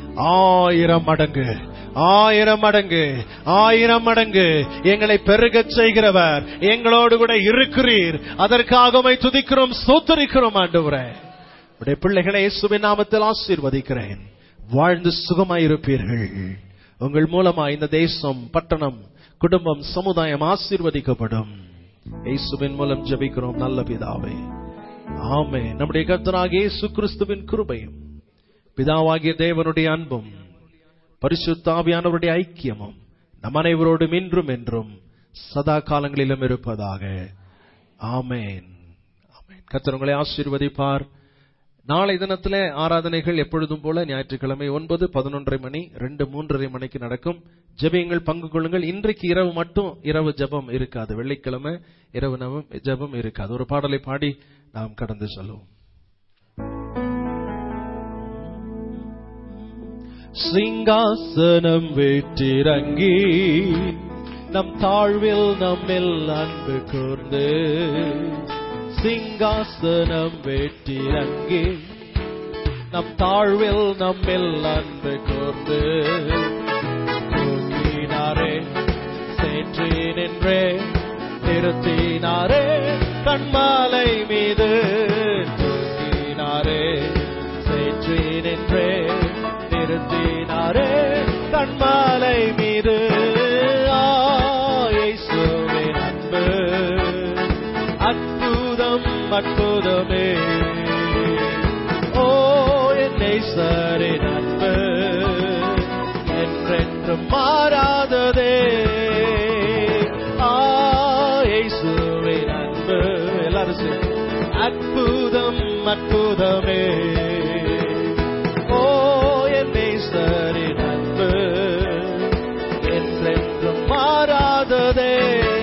ஆயிரம் மடங்கு ஆயிரம் மடங்கு ஆயிரம் மடங்கு எங்களை பெருகச் செய்கிறவர் எங்களோடு கூட இருக்கிறீர் அதற்காக உம்மை துதிக்கிறோம் சோத்தரிக்கிறோம் ஆண்டவரே உடைய பிள்ளைகளை இயேசுவின் நாமத்தில் ஆசீர்வதிக்கிறேன் வாழ்ந்து சுகமாயிருப்பீர்கள் உங்கள் மூலமா இந்த தேசம் பட்டணம் குடும்பம் சமுதாயம் ஆசீர்வதிக்கப்படும் இயேசுவின் மூலம் ஜெபிக்கிறோம் நல்ல பிதாவே ஆமே நம்முடைய கர்த்தராகிய இயேசு கிறிஸ்துவின் கிருபையும் பிதாவாகிய தேவனுடைய அன்பும் பரிசுத்தாவியானவருடைய ஐக்கியமும் நம் அனைவரோடும் இன்றும் என்றும் சதா காலங்களிலும் இருப்பதாக ஆமேன் ஆமேன் கர்த்தர் உங்களை ஆசீர்வதிப்பார் நாளை தினத்திலே ஆராதனைகள் எப்பொழுதும் போல ஞாயிற்றுக்கிழமை ஒன்பது பதினொன்றரை மணி ரெண்டு மூன்றரை மணிக்கு நடக்கும் ஜெபியங்கள் பங்கு கொள்ளுங்கள் இன்றைக்கு இரவு மட்டும் இரவு ஜெபம் இருக்காது வெள்ளிக்கிழமை இரவு நவம் ஜெபம் இருக்காது ஒரு பாடலை பாடி நாம் கடந்து செல்வோம் சிங்காசனம் வெற்றிறங்கி நம் தாழ்வில் நம்மில் அன்பு கூர்ந்து சிங்காசனம் வெற்றிறங்கி நம் தாழ்வில் நம்மில் அன்பு கூர்ந்து தூக்கினாரே சேற்றி நின்றே நிறுத்தினாரே கண்மாலை மீது தூக்கினாரே சேற்றி நின்றே நிறுத்தினாரே கண்மாலை மீது ஆ, இயேசுவின் அன்பு அற்புதம் அற்புதமே ஓ என்னை சரி அன்பு என்றென்றும் மாறாததே ஆ, இயேசுவின் அன்பு எல்லாரும் சேர்ந்து. அற்புதம் அற்புதமே ஓ என்னை சரி அன்பு என்றென்றும் மாறாததே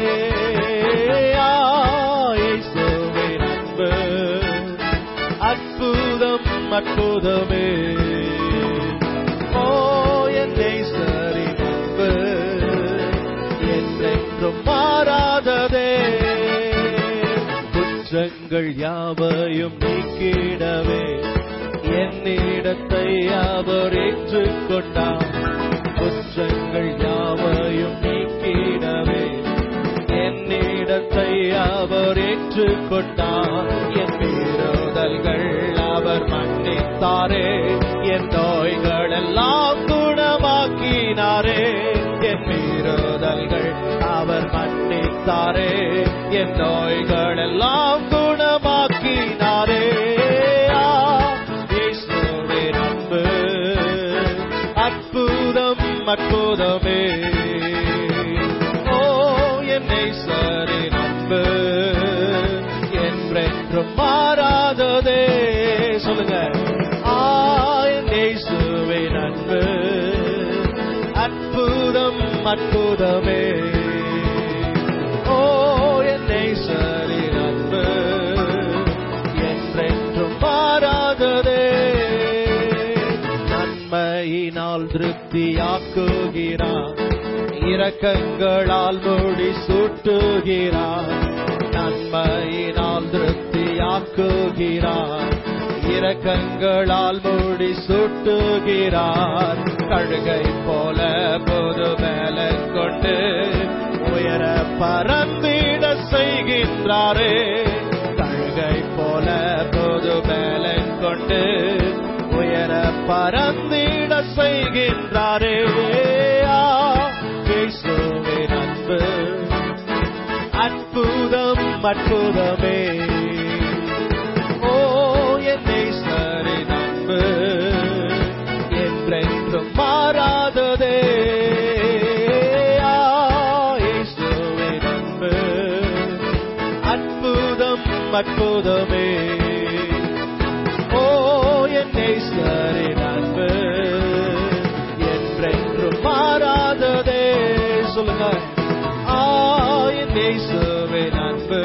ஆ, இயேசுவின் அன்பு அற்புதம் அற்புதமே ஓ என்னை சரி அன்பு என்றென்றும் மாறாததே குற்றங்கள் யாவையும் நீக்கிடவே என்னிடத்தை அவர் ஏற்றுக்கொண்டார் குற்றங்கள் யாவையும் நீக்கிடவே என்னிடத்தை அவர் ஏற்றுக்கொண்டார் என் மீறுதல்கள் அவர் மன்னித்தாரே என் நோய்கள் எல்லாம் குணமாக்கினாரே என் மீறுதல்கள் அவர் மன்னித்தாரே என் நோய்கள் எல்லாம் குணமாக்கினாரே ஆ, இயேசுவின் அன்பு அற்புதம் அற்புதமே ஓ என்னை சரி அன்பு என்றென்றும் மாறாததே சொல்லுங்க ஆ என்னை சுவின் அன்பு அற்புதம் அற்புதமே ஓ என்னை திருப்தியாக்குகிறார் இரக்கங்களால் மூடி சூட்டுகிறார் நன்மையினால் திருப்தியாக்குகிறார் இரக்கங்களால் மூடி சூட்டுகிறார் கழுகை போல பொது மேலன் கொண்டு உயர பறந்திட செய்கின்றாரே கழுகை போல பொது மேலன் கொண்டு உயர பறந்திட செய்கின்றாரே ஆ, இயேசுவின் அன்பு அற்புதம் அற்புதமே ஓ என்னை சரின் அன்பு என்றென்றும் மாறாததே ஆ, இயேசுவின் அன்பு அற்புதம் அற்புதமே ஓ என்னை சரின் அன்பு என்றென்றும் மாறாததே சொல்லுங்க ஆ என் இயேசுவின் அன்பு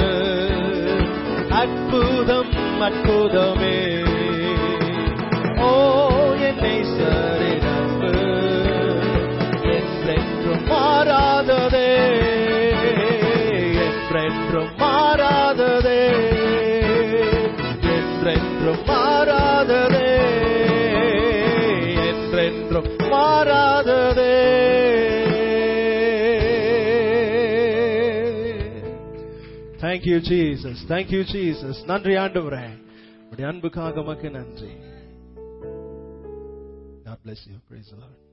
அற்புதம் அற்புதமே ஓ என்னை சரின் அன்பு என்றென்றும் மாறாததே என்றென்றும் மாறாததே என்றென்றும் மாறாததே என்றென்றும் மாறாததே Thank you, Jesus. Thank you, Jesus. நன்றி ஆண்டவரே உடைய அன்புக்காக மக்கு நன்றி God bless you. Praise the Lord.